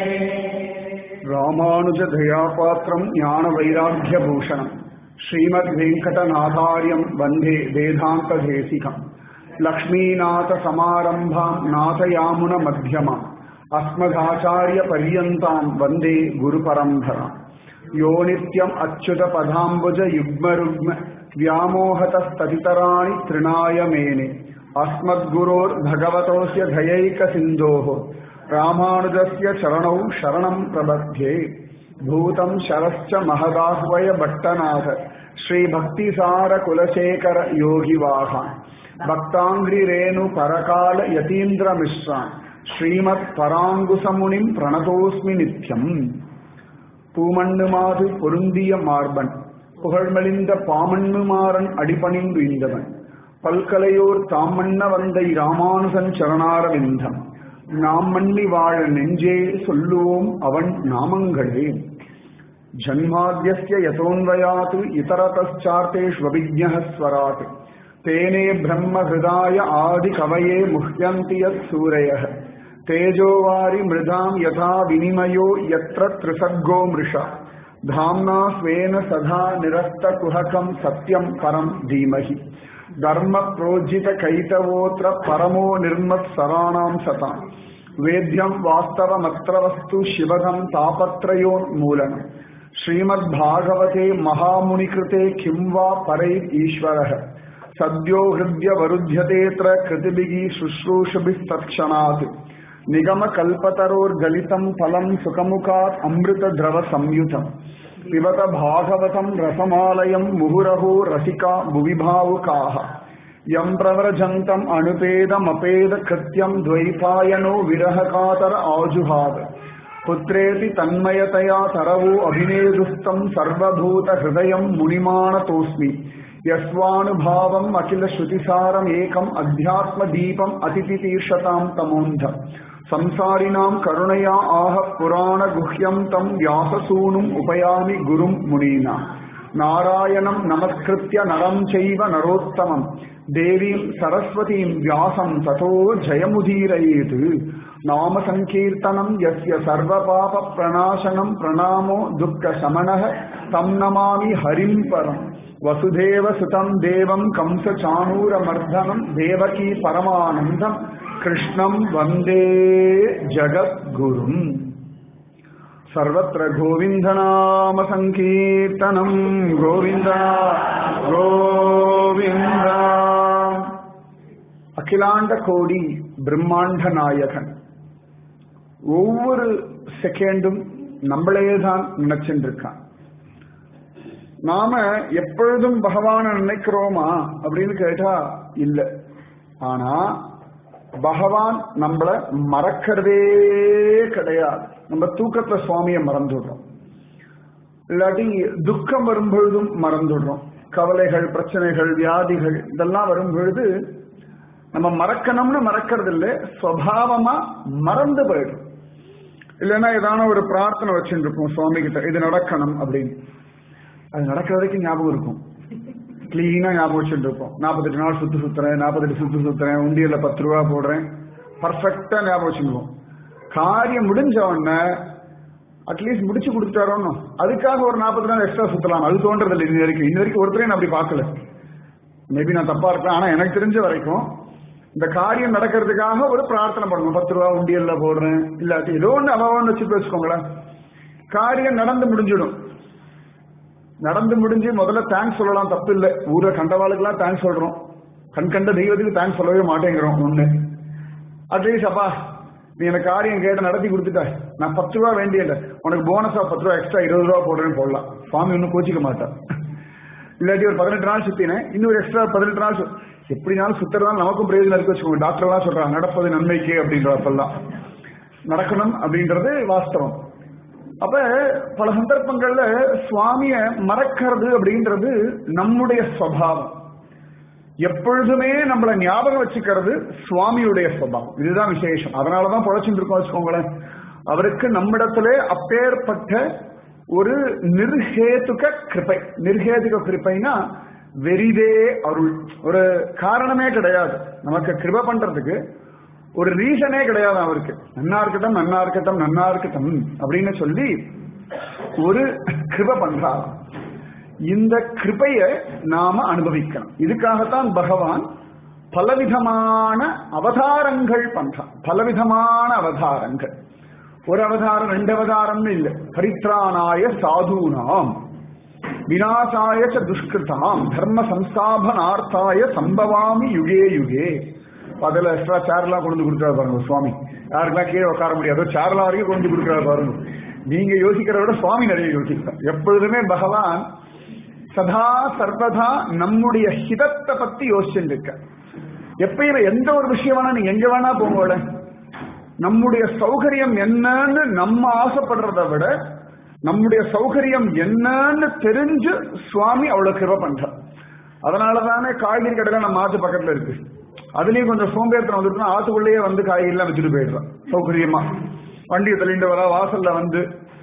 ராமானுஜதயாபாத்திரம் ஞான வைராக்கியபூஷணம் ஸ்ரீமத் வெங்கடநாதாரியம் வந்தே வேதாந்த தேசிகம் லக்ஷ்மீநாத சமாரம்பாம் நாதயாமுன மத்தியமாம் அஸ்மதாச்சாரிய பரியந்தாம் வந்தே குரு பரம்பராம் யோ நித்யம் அச்சுத பதாம்புஜ யுக்மருக்ம व्यामोहतस्ततितराणि तृणाय मेने अस्मद्गुरोर् भगवतोऽस्य धयैकसिन्धोः रामानुजस्य चरणौ शरणम् प्रबध्ये भूतम् शरश्च महदाह्वय भट्टनाथ श्रीभक्तिसारकुलशेखर योगिवाः भक्ताङ्घ्रिरेणु परकाल यतीन्द्रमिश्रान् श्रीमत्पराङ्कुशमुनिम् प्रणतोऽस्मि नित्यम् பூமண்ணுமாது பொருந்திய மார்பன் புகழ்மலிந்த பாமண்ணுமாறன் அடிபணிந்து இந்தவன் பல்கலையோர் தாமண்ண வந்தை ராமானுசன் சரணாரவிந்தம் நாம் மண்ணி வாழ நெஞ்சே சொல்லுவோம் அவன் நாமங்களே ஜன்மாத்தியஸ்ய யதோன்வயாத் இதரதார்த்தேஷ்வபிஜ்ஞः ஸ்வராட் தேனே பிரம்ம ஹிருதாய ஆதி கவயே முஹ்யந்தி யத் சூரயः तेजोवारि मृदाम् यथा विनिमयो यत्र त्रिसर्गो मृषा धाम्ना स्वेन सदा निरस्तकुहकम् सत्यम् परम् धीमहि धर्मप्रोज्झितकैतवोऽत्र परमो निर्मत्सराणाम् सताम् वेद्यम् वास्तवमत्र वस्तु शिवधम् तापत्रयोन्मूलनम् श्रीमद्भागवते महामुनिकृते किं वा परैर् ईश्वरः सद्यो हृद्यवरुध्यतेऽत्र कृतिभिः शुश्रूषभिस्तत्क्षणात् निगमकल्पतरोर्गलितम् फलम् सुखमुखात् अमृतद्रवसंयुतम् पिबत भागवतम् रसमालयम् मुहुरहो रसिका भुवि भावुकाः यम् प्रव्रजन्तम् अनुपेदमपेदकृत्यम् द्वैपायनो विरहकातर आजुहाद पुत्रेति तन्मयतया तरवो अभिनेदुस्तम् सर्वभूतहृदयम् मुनिमानतोऽस्मि यस्वानुभावम् अखिलश्रुतिसारमेकम् अध्यात्मदीपम् अतिथितीर्षताम् तमोन्ध संसारिणाम् करुणया आह पुराणगुह्यम् तम् व्याससूनुम् उपयामि गुरुम् मुनीना नारायणम् नमस्कृत्य नरम् चैव नरोत्तमम् देवीम् सरस्वतीम् व्यासम् ततो जयमुदीरयेत् नाम सङ्कीर्तनम् यस्य सर्वपापप्रणाशनम् प्रणामो दुःखशमनः तम् नमामि हरिम् परम् वसुदेव सुतम् देवम् कंसचाणूरमर्दनम् देवकी परमानन्दम् कृष्णम् वन्दे जगद्गुरुम् सर्वत्र गोविन्दनाम सङ्कीर्तनम् गोविन्द गोविन्द அகிலாண்ட கோடி பிரம்மாண்ட நாயகன் ஒவ்வொரு செகண்டும் நம்மளே தான் நினைச்சுட்டு இருக்கான் நாம எப்பொழுதும் பகவான நினைக்கிறோமா அப்படின்னு கேட்டா இல்ல ஆனா பகவான் நம்மள மறக்கிறதே கிடையாது நம்ம தூக்கத்துல சுவாமிய மறந்துடுறோம் இல்லாட்டி துக்கம் வரும்பொழுதும் மறந்துடுறோம் கவலைகள் பிரச்சனைகள் வியாதிகள் இதெல்லாம் வரும் பொழுது நம்ம மறக்கணும்னு மறக்கிறது இல்லை சுவாவமா மறந்து போயிடும் இல்லைன்னா ஏதான ஒரு பிரார்த்தனை வச்சுட்டு இருப்போம் சுவாமி கிட்ட இது நடக்கணும் அப்படின்னு அது நடக்கிற வரைக்கும் ஞாபகம் இருக்கும் கிளீனா ஞாபகம் வச்சுட்டு இருப்போம் நாற்பத்தெட்டு நாள் சுத்து சுத்துறேன் நாற்பத்தெட்டு சுத்து சுத்துறேன் உண்டியல்ல பத்து ரூபா போடுறேன் பர்ஃபெக்டா ஞாபகம் வச்சுக்குவோம் காரியம் முடிஞ்ச உடனே அட்லீஸ்ட் முடிச்சு கொடுத்துட்டாரோன்னு அதுக்காக ஒரு நாற்பது நாள் எக்ஸ்ட்ரா சுத்தலாம் அது தோன்றது இல்லை இன்ன வரைக்கும் இன்ன வரைக்கும் ஒருத்தரையும் நான் அப்படி பார்க்கல மேபி நான் தப்பா இருப்பேன் ஆனா எனக்கு தெரிஞ்ச வரைக்கும் இந்த காரியம் நடக்கிறதுக்காக ஒரு பிரார்த்தனை பண்ணணும் பத்து ரூபா உண்டியல்ல போடுறேன் இல்லாட்டி ஏதோ ஒன்று அவன் வச்சுட்டு வச்சுக்கோங்களேன் காரியம் நடந்து முடிஞ்சிடும் நடந்து முடிஞ்சு முதல்ல தேங்க்ஸ் சொல்லலாம் தப்பு இல்லை ஊரை கண்டவாளுக்கெல்லாம் தேங்க்ஸ் சொல்றோம் கண் கண்ட தெய்வத்துக்கு தேங்க்ஸ் சொல்லவே மாட்டேங்கிறோம் ஒண்ணு அட்லீஸ்ட் அப்பா நீ எனக்கு காரியம் கேட்டு நடத்தி கொடுத்துட்ட நான் பத்து ரூபா வேண்டியல உனக்கு போனஸா பத்து ரூபா எக்ஸ்ட்ரா இருபது ரூபா போடுறேன்னு போடலாம் சுவாமி இன்னும் கோச்சிக்க மாட்டார் இல்லாட்டி ஒரு பதினெட்டு நாள் சுத்தினேன் இன்னொரு எக்ஸ்ட்ரா பதினெட்டு நாள் எப்படினாலும் சுத்துறதால நமக்கும் பிரயோஜனம் இருக்கு வச்சுக்கோங்க டாக்டர் எல்லாம் சொல்றாங்க நடப்பது நன்மைக்கு அப்படின்றப்பெல்லாம் நடக்கணும் அப்படின்றது வாஸ்தவம் அப்ப பல சந்தர்ப்பங்கள்ல சுவாமிய மறக்கிறது அப்படின்றது நம்முடைய சுவாவம் எப்பொழுதுமே நம்மளை ஞாபகம் வச்சுக்கிறது சுவாமியுடைய சுவாவம் இதுதான் விசேஷம் அதனாலதான் பொழைச்சுட்டு இருக்கோம் வச்சுக்கோங்களேன் அவருக்கு நம்மிடத்திலே அப்பேற்பட்ட ஒரு நிர்ஹேதுக கிருப்பை நிர்ஹேதுக கிருப்பைனா வெரிதே அருள் ஒரு காரணமே கிடையாது நமக்கு கிருப பண்றதுக்கு ஒரு ரீசனே கிடையாது அவருக்கு நன்னா இருக்கட்டும் நன்னா இருக்கட்டும் நன்னா இருக்கட்டும் அப்படின்னு சொல்லி ஒரு கிருப பண்றார் இந்த கிருபைய நாம அனுபவிக்கணும் இதுக்காகத்தான் பகவான் பலவிதமான அவதாரங்கள் பண்றான் பலவிதமான அவதாரங்கள் ஒரு அவதாரம் ரெண்டு அவதாரம்னு இல்ல பரித்ராணாய சாதுனாம் விநாசாய ச துஷ்கிருதாம் தர்ம சம்ஸ்தாபனார்த்தாய சம்பவாமி யுகே யுகே அதுல எக்ஸ்ட்ரா சேர்லாம் கொண்டு வந்து கொடுக்குறாரு பாருங்க சுவாமி யாருக்கெல்லாம் கீழே உட்கார முடியாதோ சேர்லாம் வரைக்கும் கொண்டு வந்து கொடுக்குறாரு பாருங்க நீங்க யோசிக்கிறத விட சுவாமி நிறைய யோசிக்கிறார் எப்பொழுதுமே பகவான் சதா சர்வதா நம்முடைய ஹிதத்தை பத்தி யோசிச்சுட்டு இருக்க எப்பயுமே எந்த ஒரு விஷயம் வேணா நீங்க எங்க வேணா போங்கோட நம்முடைய சௌகரியம் என்னன்னு நம்ம ஆசைப்படுறத விட நம்முடைய சௌகரியம் என்னன்னு தெரிஞ்சு சுவாமி அவ்வளவு கிருப பண்றார் அதனாலதானே காய்கறி கடையில நம்ம ஆத்து பக்கத்துல இருக்கு அதுலயும் கொஞ்சம் சோம்பேறித்தனம் வந்துட்டுனா ஆத்துக்குள்ளேயே வந்து காய்கறிலாம் வச்சுட்டு போயிடுறான் சௌகரியமா வண்டியை தள்ளிட்டு வரா வாசல்ல வந்து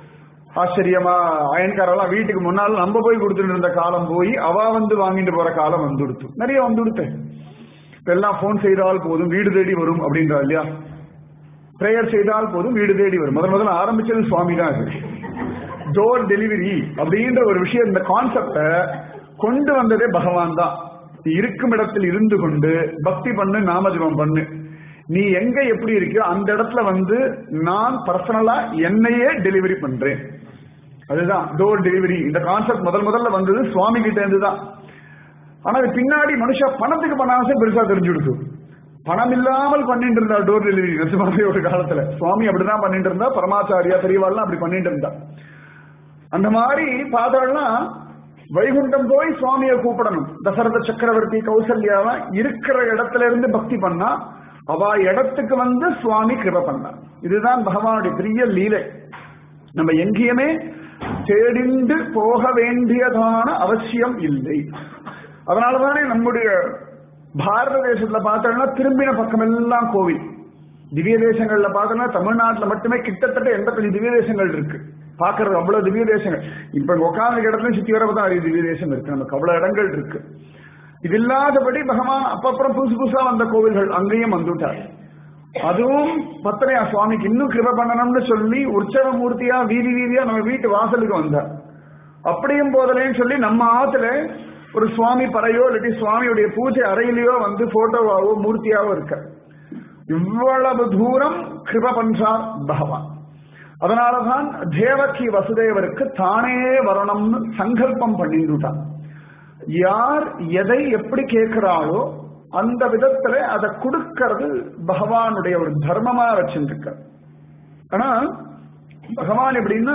ஆச்சரியமா அயன்காரெல்லாம் வீட்டுக்கு முன்னால நம்ம போய் கொடுத்துட்டு இருந்த காலம் போய் அவ வந்து வாங்கிட்டு போற காலம் வந்துடுத்து நிறைய வந்துடுத்து இப்ப எல்லாம் போன் செய்தால் போதும் வீடு தேடி வரும் அப்படின்றா இல்லையா பிரேயர் செய்தால் போதும் வீடு தேடி வரும் முதல் முதல்ல ஆரம்பிச்சது சுவாமி தான் இது டோர் டெலிவரி அப்படின்ற ஒரு விஷயம் இந்த கான்செப்ட கொண்டு வந்ததே பகவான் தான் நீ இருக்கும் இடத்தில் இருந்து கொண்டு பக்தி பண்ணு நாமஜபம் பண்ணு நீ எங்க எப்படி இருக்கியோ அந்த இடத்துல வந்து நான் பர்சனலா என்னையே டெலிவரி பண்றேன் அதுதான் டோர் டெலிவரி இந்த கான்செப்ட் முதல் முதல்ல வந்தது சுவாமி கிட்ட இருந்து தான் ஆனா அது பின்னாடி மனுஷா பணத்துக்கு பண்ண ஆசை பெருசா தெரிஞ்சுடுச்சு பணம் இல்லாமல் பண்ணிட்டு இருந்தா டோர் டெலிவரி நரசிம்மாவே ஒரு காலத்துல சுவாமி அப்படிதான் பண்ணிட்டு இருந்தா பரமாச்சாரியா பெரியவாள்லாம் அப்படி பண்ணிட்டு இருந்தா அந்த மாதிரி பார்த்தாள்னா வைகுண்டம் போய் சுவாமியை கூப்பிடணும் தசரத சக்கரவர்த்தி கௌசல்யாவா இருக்கிற இடத்துல இருந்து பக்தி பண்ணா அவ இடத்துக்கு வந்து சுவாமி கிருப பண்ணா இதுதான் பகவானுடைய பெரிய லீலை நம்ம எங்கேயுமே தேடிண்டு போக வேண்டியதான அவசியம் இல்லை அதனாலதானே நம்முடைய பாரத தேசத்துல பார்த்தோம்னா திரும்பின பக்கம் எல்லாம் கோவில் திவ்ய தேசங்கள்ல பார்த்தோம்னா தமிழ்நாட்டுல மட்டுமே கிட்டத்தட்ட எண்பத்தஞ்சு திவ்ய தேசங்கள் இருக்கு பாக்குறது அவ்வளவு திவ்ய தேசங்கள் இப்ப உட்கார்ந்த இடத்துல சுத்தி வர தான் நிறைய திவ்ய தேசம் இருக்கு நமக்கு அவ்வளவு இடங்கள் இருக்கு இது இல்லாதபடி பகவான் அப்பப்புறம் புதுசு புதுசா வந்த கோவில்கள் அங்கேயும் வந்துட்டார் அதுவும் பத்தனையா சுவாமிக்கு இன்னும் கிருப பண்ணணும்னு சொல்லி உற்சவ மூர்த்தியா வீதி வீதியா நம்ம வீட்டு வாசலுக்கு வந்தார் அப்படியும் போதலேன்னு சொல்லி நம்ம ஆத்துல ஒரு சுவாமி பறையோ இல்லாட்டி சுவாமியுடைய பூஜை அறையிலையோ வந்து போட்டோவாவோ மூர்த்தியாவோ இருக்க இவ்வளவு தூரம் கிருப பண்றார் பகவான் அதனாலதான் தேவகி வசுதேவருக்கு தானே வரணும்னு சங்கல்பம் பண்ணிட்டுட்டான் யார் எதை எப்படி கேட்கிறாளோ அந்த விதத்துல அதை கொடுக்கறது பகவானுடைய ஒரு தர்மமா வச்சிருக்க ஆனா பகவான் எப்படின்னா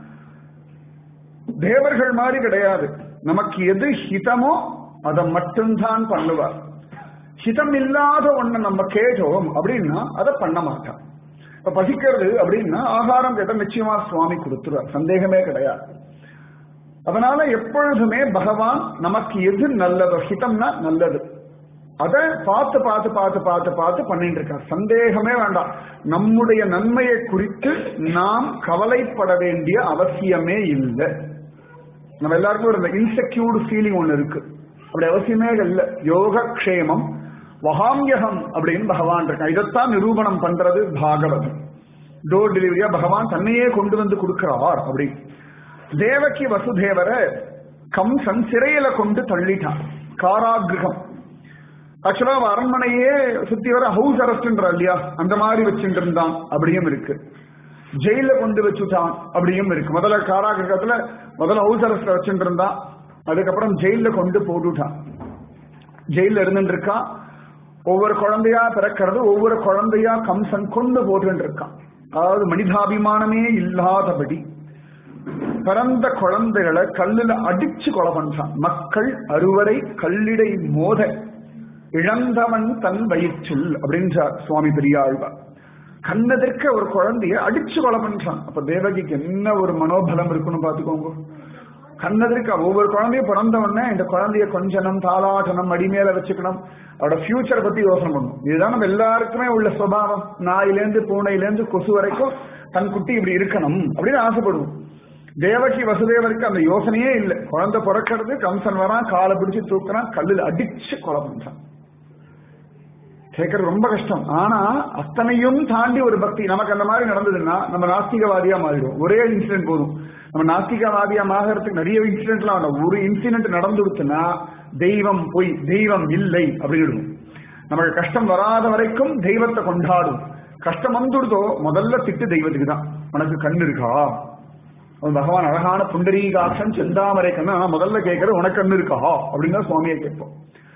தேவர்கள் மாதிரி கிடையாது நமக்கு எது ஹிதமோ அதை மட்டும்தான் பண்ணுவார் ஹிதம் இல்லாத ஒண்ணு நம்ம கேட்டோம் அப்படின்னா அதை பண்ண மாட்டான் இப்ப பசிக்கிறது அப்படின்னா ஆகாரம் கேட்ட நிச்சயமா சுவாமி கொடுத்துருவார் சந்தேகமே கிடையாது அதனால எப்பொழுதுமே பகவான் நமக்கு எது நல்லதோ ஹிதம்னா நல்லது அதை பார்த்து பார்த்து பார்த்து பார்த்து பார்த்து பண்ணிட்டு இருக்கார் சந்தேகமே வேண்டாம் நம்முடைய நன்மையை குறித்து நாம் கவலைப்பட வேண்டிய அவசியமே இல்லை நம்ம எல்லாருக்கும் ஒரு இன்செக்யூர்டு ஃபீலிங் ஒண்ணு இருக்கு அப்படி அவசியமே இல்லை யோகக்ஷேமம் வகாமியகம் அப்படின்னு பகவான் இருக்கான் இதைத்தான் நிரூபணம் பண்றது பாகவதம் டோர் டெலிவரியா பகவான் தன்னையே கொண்டு வந்து கொடுக்கிறார் அப்படி தேவகி வசுதேவரை கம்சன் சிறையில கொண்டு தள்ளிட்டான் காராகிரகம் ஆக்சுவலா அவன் அரண்மனையே சுத்தி வர ஹவுஸ் அரெஸ்ட்ன்ற இல்லையா அந்த மாதிரி வச்சுட்டு இருந்தான் அப்படியும் இருக்கு ஜெயில கொண்டு வச்சுட்டான் அப்படியும் இருக்கு முதல்ல காராகிரகத்துல முதல்ல ஹவுஸ் அரெஸ்ட் வச்சுட்டு இருந்தான் அதுக்கப்புறம் ஜெயில கொண்டு போட்டுட்டான் ஜெயில இருந்துட்டு இருக்கான் ஒவ்வொரு குழந்தையா பிறக்கிறது ஒவ்வொரு குழந்தையா கம்சன் கொண்டு போட்டு இருக்கான் அதாவது மனிதாபிமானமே இல்லாதபடி பிறந்த குழந்தைகளை கல்லுல அடிச்சு கொலை பண்றான் மக்கள் அறுவரை கல்லிடை மோத இழந்தவன் தன் வயிற்றுள் அப்படின்றார் சுவாமி பெரியாழ்வார் கண்ணதற்க ஒரு குழந்தைய அடிச்சு கொலை பண்றான் அப்ப தேவகிக்கு என்ன ஒரு மனோபலம் இருக்குன்னு பாத்துக்கோங்க கண்ணதற்கு ஒவ்வொரு குழந்தையும் பிறந்த உடனே இந்த குழந்தைய கொஞ்சனம் தாளாட்டணும் அடிமேல வச்சுக்கணும் அவரோட ஃபியூச்சர் பத்தி யோசனை பண்ணும் இதுதான் நம்ம எல்லாருக்குமே உள்ள சுபாவம் நாயிலேருந்து பூனையிலேருந்து கொசு வரைக்கும் தன் குட்டி இப்படி இருக்கணும் அப்படின்னு ஆசைப்படுவோம் தேவகி வசுதேவருக்கு அந்த யோசனையே இல்லை குழந்தை பிறக்கிறது கம்சன் வரான் காலை பிடிச்சு தூக்குறான் கல்லில் அடிச்சு கொலை பண்றான் கேட்கறது ரொம்ப கஷ்டம் ஆனா அத்தனையும் தாண்டி ஒரு பக்தி நமக்கு அந்த மாதிரி நடந்ததுன்னா நம்ம நாஸ்திகவாதியா மாறிடும் ஒரே இன்சிடென்ட் போதும் நம்ம நாஸ்திகவாதியா ஆகிறதுக்கு நிறைய இன்சிடென்ட்லாம் வேண்டாம் ஒரு இன்சிடென்ட் நடந்துடுச்சுன்னா தெய்வம் பொய் தெய்வம் இல்லை அப்படின்னு நமக்கு கஷ்டம் வராத வரைக்கும் தெய்வத்தை கொண்டாடும் கஷ்டம் வந்துடுதோ முதல்ல திட்டு தெய்வத்துக்கு தான் உனக்கு கண் இருக்கா அவன் பகவான் அழகான புண்டரீகாட்சன் செந்தாமரை கண்ணு ஆனா முதல்ல கேட்கறது உனக்கு கண்ணு இருக்கா அப்படின்னு தான் சுவாமியை கேட்போம்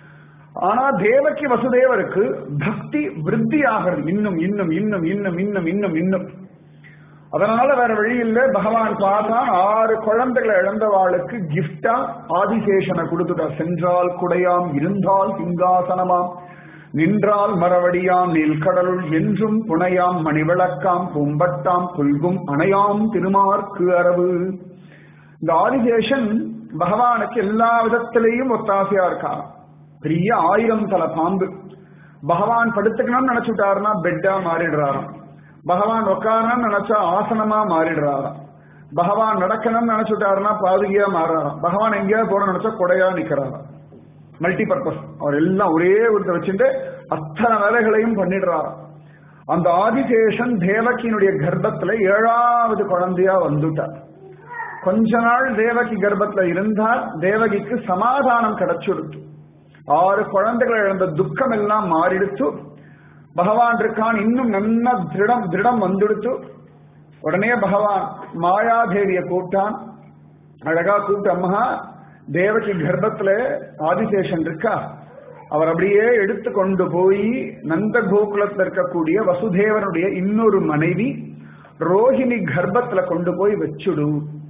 ஆனா தேவகி வசுதேவருக்கு பக்தி விருத்தி ஆகிறது இன்னும் இன்னும் இன்னும் இன்னும் இன்னும் இன்னும் இன்னும் அதனால வேற வழி இல்ல பகவான் பார்த்தா ஆறு குழந்தைகளை இழந்தவாளுக்கு கிஃப்டா ஆதிசேஷனை கொடுத்துட்டார் சென்றால் குடையாம் இருந்தால் சிங்காசனமாம் நின்றால் மரவடியாம் நீல்கடலுள் என்றும் புனையாம் மணிவிளக்காம் பூம்பட்டாம் புல்கும் அணையாம் திருமார்க்கு அரவு இந்த ஆதிசேஷன் பகவானுக்கு எல்லா விதத்திலையும் ஒத்தாசையா இருக்கான் பெரிய ஆயிரம் தல பாம்பு பகவான் படுத்துக்கணும்னு நினைச்சுட்டாருன்னா பெட்டா மாறிடுறாராம் பகவான் உட்காரணும்னு நினைச்சா ஆசனமா மாறிடுறாராம் பகவான் நடக்கணும்னு நினைச்சுட்டாருன்னா பாதுகையா மாறுறாராம் பகவான் எங்கேயாவது போட நினைச்சா கொடையா நிக்கிறாராம் மல்டி பர்பஸ் அவர் எல்லாம் ஒரே ஒருத்த வச்சுட்டு அத்தனை வேலைகளையும் பண்ணிடுறாராம் அந்த ஆதிசேஷன் தேவகியினுடைய கர்ப்பத்துல ஏழாவது குழந்தையா வந்துட்டார் கொஞ்ச நாள் தேவகி கர்ப்பத்துல இருந்தால் தேவகிக்கு சமாதானம் கிடைச்சுடுத்து ஆறு குழந்தைகளை இழந்த துக்கம் எல்லாம் மாறிடுத்து பகவான் இருக்கான் இன்னும் நல்ல திருடம் திருடம் வந்துடுத்து உடனே பகவான் மாயாதேவிய கூப்பிட்டான் அழகா கூப்பிட்டு அம்மா தேவகி கர்ப்பத்துல ஆதிசேஷன் இருக்கா அவர் அப்படியே எடுத்து கொண்டு போய் நந்த கோகுலத்துல இருக்கக்கூடிய வசுதேவனுடைய இன்னொரு மனைவி ரோஹிணி கர்ப்பத்துல கொண்டு போய் வச்சுடு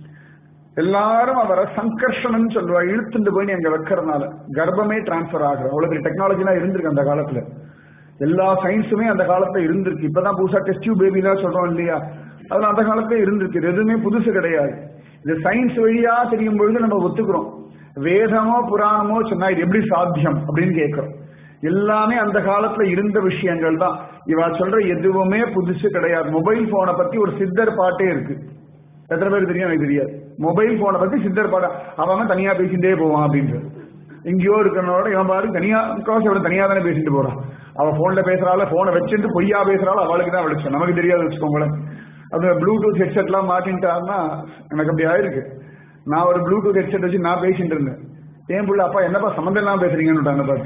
எல்லாரும் அவரை சங்கர்ஷணம் சொல்லுவா இழுத்துட்டு போய் நீ அங்க வைக்கிறதுனால கர்ப்பமே டிரான்ஸ்பர் ஆகுது அவ்வளவு பெரிய டெக்னாலஜிலாம் இருந்திருக்கு அந்த காலத்துல எல்லா சயின்ஸுமே அந்த காலத்துல இருந்திருக்கு இப்பதான் புதுசா டெஸ்ட் டியூப் பேபிலாம் சொல்றோம் இல்லையா அதெல்லாம் அந்த காலத்துல இருந்திருக்கு இது எதுவுமே புதுசு கிடையாது இது சயின்ஸ் வழியா தெரியும் பொழுது நம்ம ஒத்துக்கிறோம் வேதமோ புராணமோ சொன்னா இது எப்படி சாத்தியம் அப்படின்னு கேட்கிறோம் எல்லாமே அந்த காலத்துல இருந்த விஷயங்கள் தான் இவா சொல்ற எதுவுமே புதுசு கிடையாது மொபைல் போனை பத்தி ஒரு சித்தர் பாட்டே இருக்கு எத்தனை பேருக்கு தெரியும் எனக்கு தெரியாது மொபைல் போனை பத்தி சித்தர் பாட அவன் தனியா பேசிட்டே போவான் அப்படின்றது எங்கேயோ இருக்கிறனோட இவன் பாரு தனியா முக்காவாசி அவன் தனியா தானே பேசிட்டு போறான் அவ போன்ல பேசுறாள் போனை வச்சுட்டு பொய்யா பேசுறாள் அவளுக்கு தான் வெளிச்சம் நமக்கு தெரியாது வச்சுக்கோங்களேன் அது ப்ளூடூத் ஹெட்செட் எல்லாம் மாட்டின்ட்டாருன்னா எனக்கு அப்படி ஆயிருக்கு நான் ஒரு ப்ளூடூத் ஹெட்செட் வச்சு நான் பேசிட்டு இருந்தேன் ஏன் புள்ள அப்பா என்னப்பா சம்மந்தம் எல்லாம் பேசுறீங்கன்னு பார்த்து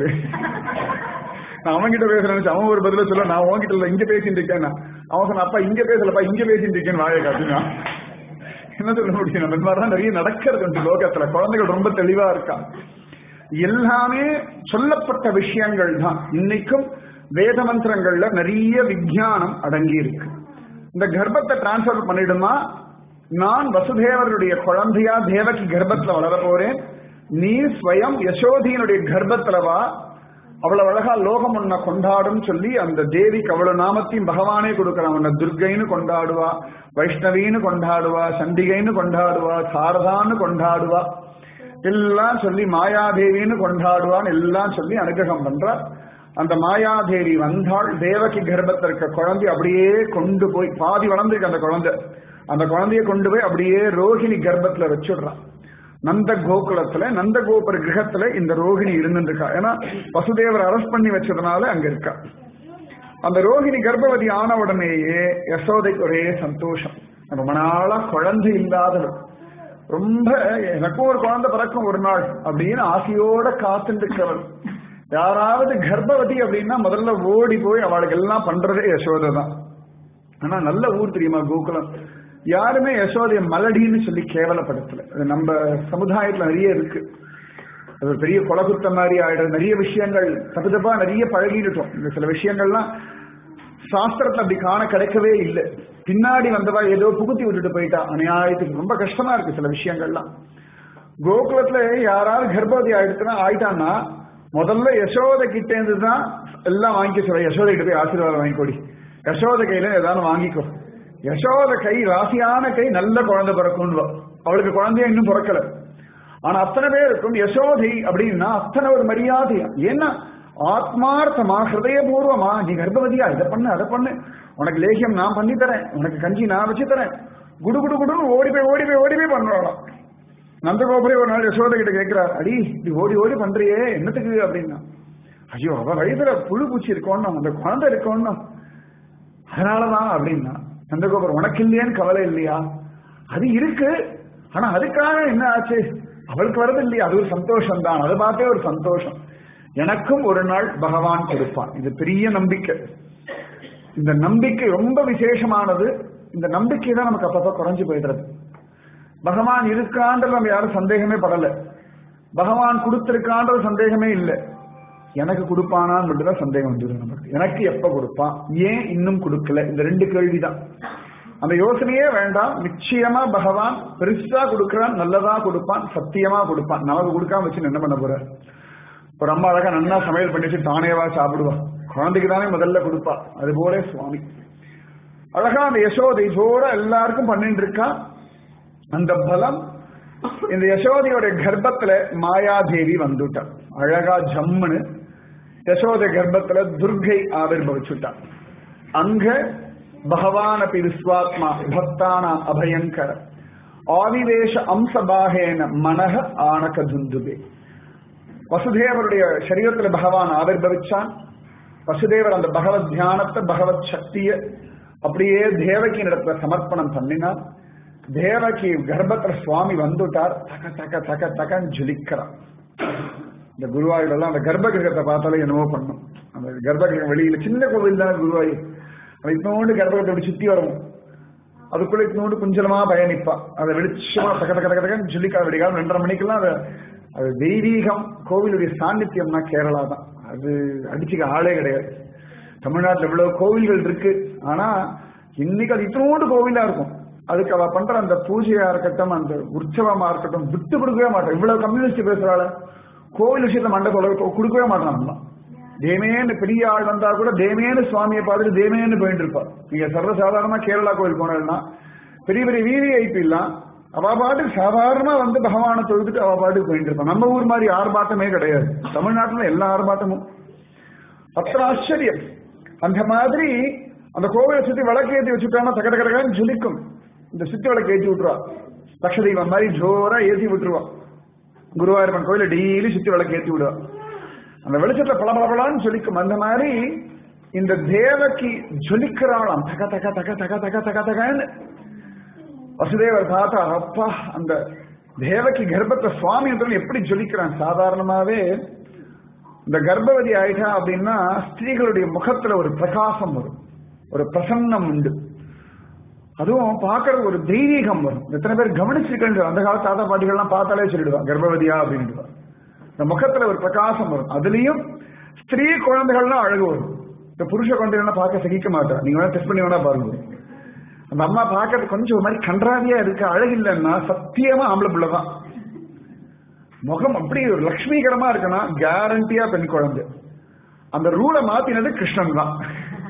நான் அவன் கிட்ட பேசுறேன் அவன் ஒரு பதில சொல்ல நான் உன்கிட்ட இல்ல இங்க பேசிட்டு இருக்கேன் அவன் சொன்ன அப்பா இங்க பேசலப்பா இங்க பேசிட்டு இருக்கேன்னு வாயை காட்டுனா என்ன சொல்ல முடியும் அந்த மாதிரிதான் நிறைய நடக்கிறது இந்த லோகத்துல குழந்தைகள் ரொம்ப தெளிவா இருக்கா எல்லாமே சொல்லப்பட்ட விஷயங்கள் தான் இன்னைக்கும் வேத மந்திரங்கள்ல நிறைய விஞ்ஞானம் அடங்கி இருக்கு இந்த கர்ப்பத்தை டிரான்ஸ்பர் பண்ணிடுமா நான் வசுதேவருடைய குழந்தையா தேவகி கர்ப்பத்துல வளர போறேன் நீ ஸ்வயம் யசோதியினுடைய கர்ப்பத்துல வா அவ்வளவு அழகா லோகம் உன்னை கொண்டாடும் சொல்லி அந்த தேவிக்கு அவ்வளவு நாமத்தையும் பகவானே கொடுக்கிறான் உன்னை துர்கைன்னு கொண்டாடுவா வைஷ்ணவின்னு கொண்டாடுவா சண்டிகைன்னு கொண்டாடுவா சாரதான்னு கொண்டாடுவா எல்லாம் சொல்லி மாயாதேவின்னு கொண்டாடுவான்னு எல்லாம் சொல்லி அனுகிரகம் பண்றா அந்த மாயாதேவி வந்தாள் தேவகி கர்ப்பத்தில் இருக்க குழந்தை அப்படியே கொண்டு போய் பாதி வளர்ந்துருக்கு அந்த குழந்தை அந்த குழந்தைய கொண்டு போய் அப்படியே ரோஹிணி கர்ப்பத்துல வச்சுடுறான் நந்த கோகுலத்துல நந்த கோபுர கிரகத்துல இந்த ரோகிணி இருந்துருக்கா ஏன்னா வசுதேவர் அரெஸ்ட் பண்ணி வச்சதுனால அங்க இருக்கா அந்த ரோகிணி கர்ப்பவதி ஆன உடனேயே யசோதைக்கு ஒரே சந்தோஷம் ரொம்ப நாளா குழந்தை இல்லாதவர் ரொம்ப எனக்கும் ஒரு குழந்தை பிறக்கும் ஒரு நாள் அப்படின்னு ஆசையோட காத்துட்டு இருக்கிறவள் யாராவது கர்ப்பவதி அப்படின்னா முதல்ல ஓடி போய் அவளுக்கு எல்லாம் பண்றதே யசோதை தான் ஆனா நல்ல ஊர் தெரியுமா கோகுலம் யாருமே யசோதைய மலடின்னு சொல்லி கேவலப்படுத்தல அது நம்ம சமுதாயத்துல நிறைய இருக்கு அது ஒரு பெரிய கொலகுத்த மாதிரி ஆயிடுறது நிறைய விஷயங்கள் தப்பு தப்பா நிறைய பழகிட்டோம் இந்த சில விஷயங்கள்லாம் சாஸ்திரத்துல அப்படி காண கிடைக்கவே இல்லை பின்னாடி வந்தவா ஏதோ புகுத்தி விட்டுட்டு போயிட்டா அநியாயத்துக்கு ரொம்ப கஷ்டமா இருக்கு சில விஷயங்கள்லாம் கோகுலத்துல யாராவது கர்ப்பவதி ஆயிடுச்சுன்னா ஆயிட்டான்னா முதல்ல யசோத கிட்ட இருந்து தான் எல்லாம் வாங்கிக்க சொல்ல யசோதை கிட்ட போய் ஆசீர்வாதம் வாங்கிக்கோடி யசோத கையில ஏதாவது வாங்கிக்கோ யசோத கை ராசியான கை நல்ல குழந்தை பிறக்கும் அவளுக்கு குழந்தைய இன்னும் பிறக்கல ஆனா அத்தனை பேருக்கும் யசோதை அப்படின்னா அத்தனை ஒரு மரியாதையா ஏன்னா ஆத்மார்த்தமா ஹிருதயபூர்வமா நீ கர்ப்பவதியா இதை பண்ணு அதை பண்ணு உனக்கு லேகியம் நான் பண்ணி தரேன் உனக்கு கஞ்சி நான் வச்சு தரேன் குடு குடு குடுன்னு ஓடி போய் ஓடி போய் ஓடி போய் பண்ணுவாளாம் நந்தகோபுரே ஒரு நாள் யசோதை கிட்ட கேட்கிறார் அடி இப்படி ஓடி ஓடி பண்றியே என்னத்துக்கு அப்படின்னா ஐயோ அவ வயதுல புழு பூச்சி இருக்கணும் அந்த குழந்தை இருக்கணும் அதனாலதான் அப்படின்னா நந்தகோபர் உனக்கு இல்லையான்னு கவலை இல்லையா அது இருக்கு ஆனா அதுக்காக என்ன ஆச்சு அவளுக்கு வரது இல்லையா அது ஒரு சந்தோஷம் தான் அதை பார்த்தே ஒரு சந்தோஷம் எனக்கும் ஒரு நாள் பகவான் கொடுப்பான் இது பெரிய நம்பிக்கை இந்த நம்பிக்கை ரொம்ப விசேஷமானது இந்த நம்பிக்கை தான் நமக்கு அப்பப்ப குறைஞ்சு போயிடுறது பகவான் இருக்கான்றது நம்ம யாரும் சந்தேகமே படல பகவான் கொடுத்திருக்கான்றது சந்தேகமே இல்லை எனக்கு கொடுப்பானான்னு மட்டும்தான் சந்தேகம் வந்துடும் நமக்கு எனக்கு எப்ப கொடுப்பான் ஏன் இன்னும் கொடுக்கல இந்த ரெண்டு கேள்விதான் அந்த யோசனையே வேண்டாம் நிச்சயமா பகவான் பெருசா கொடுக்கிறான் நல்லதா கொடுப்பான் சத்தியமா கொடுப்பான் நமக்கு கொடுக்காம வச்சு என்ன பண்ண போற ஒரு அம்மா அழகா நன்னா சமையல் பண்ணிட்டு தானேவா சாப்பிடுவா குழந்தைக்கு தானே முதல்ல கொடுப்பா அது போல சுவாமி அழகா அந்த யசோதை ஜோர எல்லாருக்கும் பண்ணிட்டு இருக்கா அந்த பலம் இந்த யசோதையோட கர்ப்பத்துல மாயாதேவி வந்துட்டா அழகா ஜம்முன்னு யசோதை கர்ப்பத்துல துர்கை ஆவிர்வவிச்சுட்டா அங்க பகவான் அப்படி விஸ்வாத்மா பக்தானாம் அபயங்கர ஆவிவேஷ அம்சபாகேன மனக ஆனக துந்துபே வசுதேவருடைய சரீரத்துல பகவான் ஆவிர்வவிச்சான் வசுதேவர் அந்த பகவத் தியானத்தை பகவத் சக்திய அப்படியே தேவகி இடத்துல சமர்ப்பணம் பண்ணினார் தேவகி கர்ப்பத்துல சுவாமி வந்துட்டார் தக தக தக தகன்னு ஜொலிக்கிறார் இந்த குருவாயூர்லாம் அந்த கர்ப்ப கிரகத்தை பார்த்தாலே என்னவோ பண்ணும் அந்த கர்ப்ப கிரகம் வெளியில சின்ன கோவில் தானே குருவாயூர் அது இன்னொன்று கர்ப்பகத்தை அப்படி சுத்தி வரும் அதுக்குள்ள இன்னொன்று குஞ்சலமா பயணிப்பா அதை வெளிச்சமா தக தக தக தகன்னு ஜொலிக்கா விடிகாலம் ரெண்டரை மணிக்கெல்லாம் அது அது தெய்வீகம் கோவிலுடைய சாநித்தியம்னா கேரளா தான் அது அடிச்சுக்க ஆளே கிடையாது தமிழ்நாட்டில் இவ்வளவு கோவில்கள் இருக்கு ஆனா இன்னைக்கு அது இத்தனோண்டு கோவிலா இருக்கும் அதுக்கு அவ பண்ற அந்த பூஜையா இருக்கட்டும் அந்த உற்சவமா இருக்கட்டும் விட்டு கொடுக்கவே மாட்டோம் இவ்வளவு கம்யூனிஸ்ட் பேசுறாள் கோவில் விஷயத்த மண்டை கொலை கொடுக்கவே மாட்டான் தேமேன்னு பெரிய ஆள் வந்தா கூட தேமேன்னு சுவாமியை பார்த்துட்டு தேமேன்னு போயிட்டு இருப்பா நீங்க சர்வசாதாரணமா கேரளா கோவில் போனதுன்னா பெரிய பெரிய விவிஐபி எல்லாம் அவ பாட்டுக்கு சாதாரணமா வந்து பகவானை தொழுதுட்டு அவ பாட்டுக்கு போயிட்டு இருப்பான் நம்ம ஊர் மாதிரி ஆர்ப்பாட்டமே கிடையாது தமிழ்நாட்டுல எல்லா ஆர்ப்பாட்டமும் அத்தனை ஆச்சரியம் அந்த மாதிரி அந்த கோவிலை சுத்தி விளக்கு ஏற்றி வச்சுட்டாங்கன்னா தக்க தக்கன்னு ஜொலிக்கும் இந்த சுத்தி விளக்கு ஏற்றி விட்டுருவா லட்சதீபம் மாதிரி ஜோரா ஏற்றி விட்டுருவா குருவாயூரப்பன் கோயில டெய்லி சுத்தி விளக்கு ஏற்றி விடுவா அந்த வெளிச்சத்துல பளபளபளான்னு ஜொலிக்கும் அந்த மாதிரி இந்த தேவகி ஜொலிக்கிறாளாம் தக தக தக தக தக தக தகன்னு வசுதேவர் பார்த்தா அப்பா அந்த தேவகி கர்ப்பத்தை சுவாமி எப்படி ஜொலிக்கிறான் சாதாரணமாவே இந்த கர்ப்பவதி ஆயிட்டா அப்படின்னா ஸ்திரீகளுடைய முகத்துல ஒரு பிரகாசம் வரும் ஒரு பிரசன்னம் உண்டு அதுவும் பார்க்கறது ஒரு தெய்வீகம் வரும் எத்தனை பேர் கவனிச்சிருக்கேன் அந்த கால தாத்தா பாட்டிகள்லாம் பார்த்தாலே சொல்லிடுவான் கர்ப்பவதியா அப்படின்னு இந்த முகத்துல ஒரு பிரகாசம் வரும் அதுலயும் ஸ்திரீ குழந்தைகள்லாம் அழகு வரும் இந்த புருஷ குழந்தைகள்லாம் பார்க்க சகிக்க மாட்டா நீங்க வேணா டெஸ்ட் பண்ணி வேணா பாருங்க அந்த அம்மா பார்க்கறது கொஞ்சம் ஒரு மாதிரி கன்றாவியா இருக்கு அழகு இல்லைன்னா சத்தியமா ஆம்பளை பிள்ளை தான் முகம் அப்படி ஒரு லட்சுமிகரமா இருக்குன்னா கேரண்டியா பெண் குழந்தை அந்த ரூலை மாத்தினது கிருஷ்ணன் தான்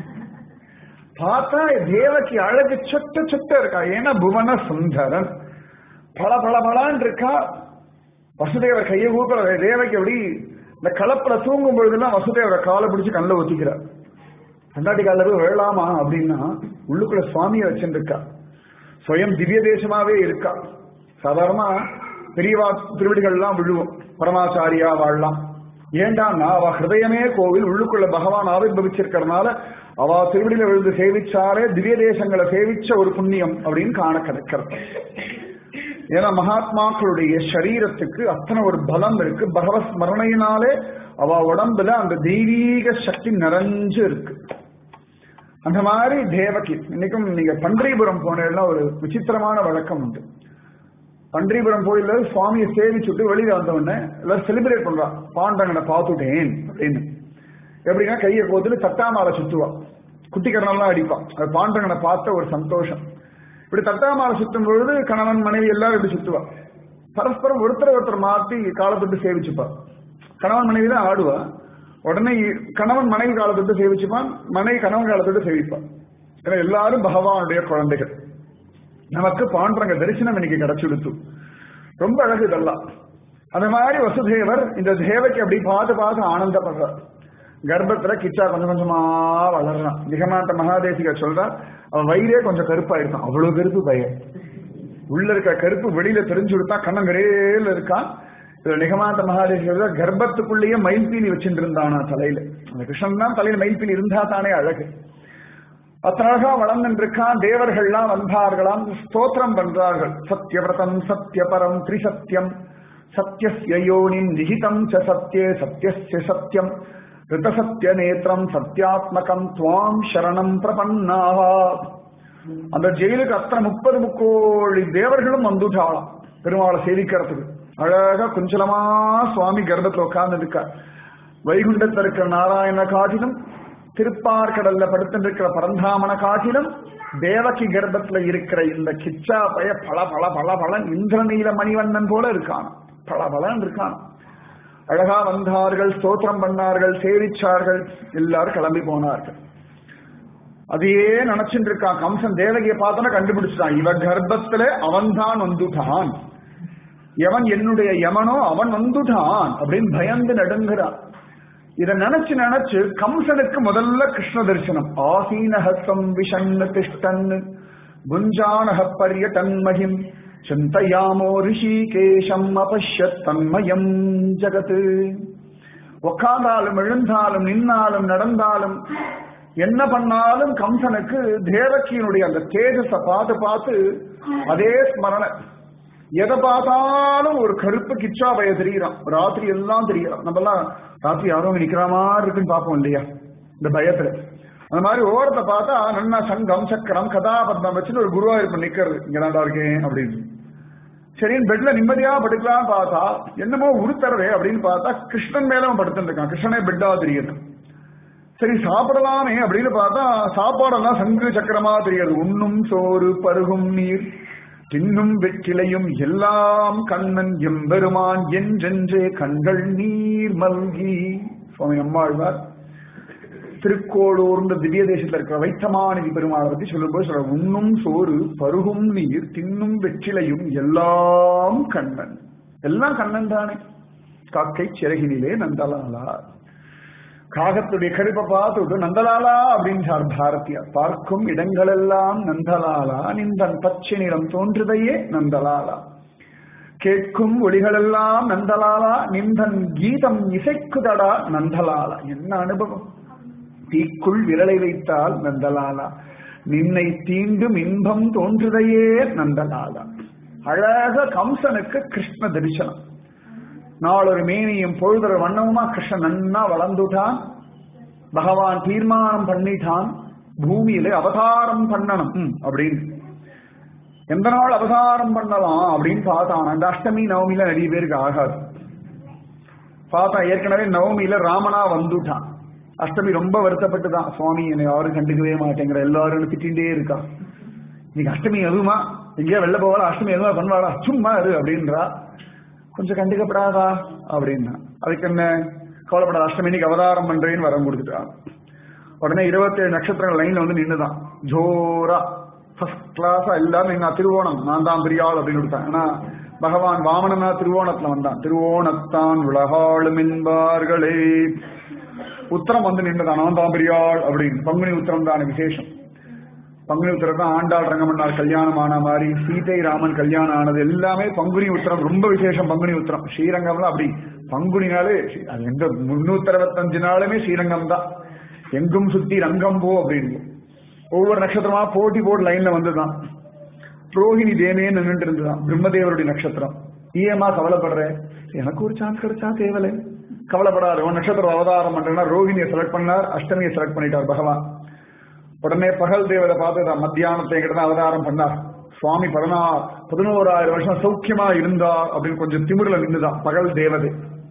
பார்த்தா தேவகி அழகு சொட்ட சொட்ட இருக்கா ஏன்னா புவன சுந்தரன் பல பல பலான் இருக்கா வசுதேவர் கையை ஊக்குற தேவகி அப்படி இந்த கலப்புல தூங்கும் பொழுதுலாம் வசுதேவரை காலை பிடிச்சு கண்ணில் ஒத்திக்கிறார் கண்டாட்டி காலில் போய் விழலாமா அப்படின்னா உள்ளுக்குள்ள சுவாமியை வச்சுருக்கா சுயம் திவ்ய தேசமாவே இருக்கா சாதாரணமா பெரியவா திருவடிகள்லாம் விழுவோம் பரமாச்சாரியா வாழலாம் ஏண்டான்னா அவ ஹிருதயமே கோவில் உள்ளுக்குள்ள பகவான் ஆவிர்வவிச்சிருக்கிறதுனால அவ திருவடியில விழுந்து சேவிச்சாலே திவ்ய தேசங்களை சேவிச்ச ஒரு புண்ணியம் அப்படின்னு காண கிடைக்கிறது ஏன்னா மகாத்மாக்களுடைய சரீரத்துக்கு அத்தனை ஒரு பலம் இருக்கு பகவத் ஸ்மரணையினாலே அவ உடம்புல அந்த தெய்வீக சக்தி நிறைஞ்சு இருக்கு அந்த மாதிரி தேவகி இன்னைக்கும் நீங்க பன்றிபுரம் போனேன்னா ஒரு விசித்திரமான வழக்கம் உண்டு பன்றிபுரம் கோயில்ல சுவாமியை சேவிச்சுட்டு வெளியில வந்த உடனே எல்லாரும் செலிப்ரேட் பண்றா பாண்டங்கனை பார்த்துட்டேன் அப்படின்னு எப்படின்னா கையை கோத்துல தட்டாமாலை சுத்துவா குட்டிக்கரணெல்லாம் அடிப்பா அது பாண்டங்கனை பார்த்த ஒரு சந்தோஷம் இப்படி தட்டாமாலை சுத்தும் பொழுது கணவன் மனைவி எல்லாரும் இப்படி சுத்துவா பரஸ்பரம் ஒருத்தர் ஒருத்தர் மாத்தி காலத்தொட்டு சேவிச்சுப்பா கணவன் மனைவி தான் ஆடுவா உடனே கணவன் மனைவி காலத்தொட்டு சேவிச்சுப்பான் மனைவி கணவன் காலத்தொட்டு சேவிப்பான் ஏன்னா எல்லாரும் பகவானுடைய குழந்தைகள் நமக்கு பாண்டரங்க தரிசனம் இன்னைக்கு கிடைச்சுடுத்து ரொம்ப அழகு இதெல்லாம் அந்த மாதிரி வசுதேவர் இந்த தேவக்கு அப்படி பார்த்து பார்த்து ஆனந்தப்படுறார் கர்ப்பத்துல கிச்சா கொஞ்சம் கொஞ்சமா வளர்றான் நிகமாந்த மகாதேசிக சொல்றார் அவன் வயிறே கொஞ்சம் கருப்பாயிருக்கான் அவ்வளவு கருப்பு பையன் உள்ள இருக்க கருப்பு வெளியில தெரிஞ்சு கொடுத்தா கண்ணங்கரேல இருக்கான் இதுல நிகமாந்த மகாதேஸ்வரர் கர்ப்பத்துக்குள்ளேயே மயில்பீலி வச்சுட்டு இருந்தானா தலையில அந்த கிருஷ்ணன் தான் தலையில மயில்பீலி இருந்தா தானே அழகு அத்தழகா வளர்ந்துருக்கான் தேவர்கள்லாம் வந்தார்களாம் ஸ்தோத்திரம் பண்றார்கள் சத்யவிரதம் சத்யபரம் திரிசத்யம் சத்யஸ்ய யோனிம் நிகிதம் ச சத்யே சத்யஸ்ய சத்யம் ரிதசத்ய நேத்திரம் சத்யாத்மகம் துவாம் சரணம் பிரபன்னாவா அந்த ஜெயிலுக்கு அத்தனை முப்பது முக்கோழி தேவர்களும் வந்துட்டாளாம் பெருமாளை சேவிக்கிறதுக்கு அழகா குஞ்சலமா சுவாமி கர்ப்பத்துல உட்கார்ந்து இருக்கார் வைகுண்டத்தில் இருக்கிற நாராயண காட்டிலும் திருப்பார்கடல்ல படுத்திருக்கிற பரந்தாமன காட்டிலும் தேவகி கர்ப்பத்துல இருக்கிற இந்த கிச்சா பய பல பல பல பலன் இந்திரநீல மணிவண்ணன் போல இருக்கான் பல பலன் இருக்கான் அழகா வந்தார்கள் ஸ்தோத்திரம் பண்ணார்கள் சேவிச்சார்கள் எல்லாரும் கிளம்பி போனார்கள் அதையே நினைச்சுட்டு இருக்கான் கம்சன் தேவகியை பார்த்தோன்னா கண்டுபிடிச்சிட்டான் இவ கர்ப்பத்துல அவன்தான் வந்துட்டான் எவன் என்னுடைய யமனோ அவன் வந்துட்டான் அப்படின்னு பயந்து நடுங்குறான் இத நினைச்சு நினைச்சு கம்சனுக்கு முதல்ல கிருஷ்ண தரிசனம் ஆசீனஹசம் விஷண்ண திஷ்டன் குஞ்சானஹ பரியடன் மகிம் சிந்தையாமோ ரிஷிகேஷம் அபஷ்யத் தன்மயம் ஜகத் உக்காந்தாலும் எழுந்தாலும் நின்னாலும் நடந்தாலும் என்ன பண்ணாலும் கம்சனுக்கு தேவக்கியினுடைய அந்த தேஜஸ பார்த்து பார்த்து அதே ஸ்மரணை எதை பார்த்தாலும் ஒரு கருப்பு கிச்சா பய தெரியறான் ராத்திரி எல்லாம் தெரியறான் நம்ம எல்லாம் ராத்திரி யாரும் அங்க நிக்கிற மாதிரி இருக்குன்னு பார்ப்போம் இல்லையா இந்த பயத்துல அந்த மாதிரி ஓரத்தை பார்த்தா நன்னா சங்கம் சக்கரம் கதாபத்மம் வச்சுட்டு ஒரு குருவாயிருப்பு நிக்கிறது இங்கதான்டா இருக்கேன் அப்படின்னு சரின்னு பெட்ல நிம்மதியா படுக்கலாம்னு பார்த்தா என்னமோ உருத்தரவே அப்படின்னு பார்த்தா கிருஷ்ணன் மேல அவன் படுத்துட்டு இருக்கான் கிருஷ்ணனே பெட்டா தெரியுது சரி சாப்பிடலாமே அப்படின்னு பார்த்தா சாப்பாடெல்லாம் சங்கு சக்கரமா தெரியாது உண்ணும் சோறு பருகும் நீர் தின்னும் வெற்றிலையும் எல்லாம் கண்ணன் எம்பெருமான் என்றென்றே கண்கள் நீர் மல்கி சுவாமி அம்மாழ்வார் திருக்கோளூர்ந்த திவ்ய தேசத்துல இருக்கிற வைத்தமாநிதி பெருமாளை பத்தி சொல்லும்போது சொல்ற உண்ணும் சோறு பருகும் நீர் தின்னும் வெற்றிலையும் எல்லாம் கண்ணன் எல்லாம் கண்ணன் தானே காக்கை சிறகினிலே நந்தலாலா காகத்துடைய கருப்பை பார்த்துட்டு நந்தலாலா அப்படின்றார் பாரதியார் பார்க்கும் இடங்களெல்லாம் நந்தலாலா நிந்தன் பச்சை நிறம் தோன்றுதையே நந்தலாலா கேட்கும் ஒளிகளெல்லாம் நந்தலாலா நிந்தன் கீதம் இசைக்குதடா நந்தலாலா என்ன அனுபவம் தீக்குள் விரலை வைத்தால் நந்தலாலா நின்னை தீண்டும் இன்பம் தோன்றுதையே நந்தலாலா அழக கம்சனுக்கு கிருஷ்ண தரிசனம் நாளொரு மேனியும் பொழுதொரு வண்ணமுமா கிருஷ்ணன் நன்னா வளர்ந்துட்டான் பகவான் தீர்மானம் பண்ணிட்டான் பூமியில அவதாரம் பண்ணணும் ம், அப்படின்னு எந்த நாள் அவதாரம் பண்ணலாம் அப்படின்னு பார்த்தான் அந்த அஷ்டமி நவமியில நிறைய பேருக்கு ஆகாது பார்த்தா ஏற்கனவே நவமியில ராமனா வந்துட்டான் அஷ்டமி ரொம்ப வருத்தப்பட்டு தான் சுவாமி என்னை யாரும் கண்டுக்கவே மாட்டேங்கிற எல்லாரும் திட்டிகிட்டே இருக்கா இன்னைக்கு அஷ்டமி எதுவுமா எங்கேயா வெளில போவாளா அஷ்டமி எதுவுமா பண்ணுவாளா சும்மா இரு அப்படின்றா கொஞ்சம் கண்டுக்கப்படாதா அப்படின்னா அதுக்கு என்ன கவலைப்படாத அஷ்டமி இன்னைக்கு அவதாரம் பண்றேன்னு வரம் கொடுத்துட்டான் உடனே இருபத்தேழு நட்சத்திரங்கள் லைன்ல வந்து நின்னுதான் ஜோரா ஃபர்ஸ்ட் கிளாஸா எல்லாரும் எங்க திருவோணம் நான் தான் பெரியாள் அப்படின்னு கொடுத்தாங்க ஆனா பகவான் வாமனனா திருவோணத்துல வந்தான் திருவோணத்தான் உலகாளும் என்பார்களே உத்தரம் வந்து நின்றுதான் நான் தான் பெரியாள் அப்படின்னு பங்குனி உத்தரம் தான் விசேஷம் பங்குனி உத்தரம் தான் ஆண்டாள் ரங்கமன்னார் கல்யாணம் ஆன மாதிரி சீதை ராமன் கல்யாணம் ஆனது எல்லாமே பங்குனி உத்தரம் ரொம்ப விசேஷம் பங்குனி உத்தரம் ஸ்ரீரங்கம்ல அப்படி பங்குனினாலே அது எந்த முன்னூத்தி அறுபத்தஞ்சு நாளுமே ஸ்ரீரங்கம் தான் எங்கும் சுத்தி ரங்கம் போ அப்படின்னு ஒவ்வொரு நட்சத்திரமா போட்டி போட்டு லைன்ல வந்துதான் ரோஹிணி தேனே நின்றுட்டு இருந்துதான் பிரம்மதேவருடைய நட்சத்திரம் ஏமா கவலைப்படுற எனக்கு ஒரு சான்ஸ் கிடைச்சா தேவலை கவலைப்படாத ஒரு நட்சத்திரம் அவதாரம் பண்றேன்னா ரோஹிணியை செலக்ட் பண்ணார் அஷ்டமியை செலக்ட் பண்ணிட்டார் பகவான் உடனே பகல் தேவதை பார்த்து தான் மத்தியானத்தை எங்கிட்ட தான் அவதாரம் பண்ணார் சுவாமி பதினா பதினோராயிரம் வருஷம் சௌக்கியமா இருந்தா அப்படின்னு கொஞ்சம் திமிரில் நின்றுதான் பகல் தேவதை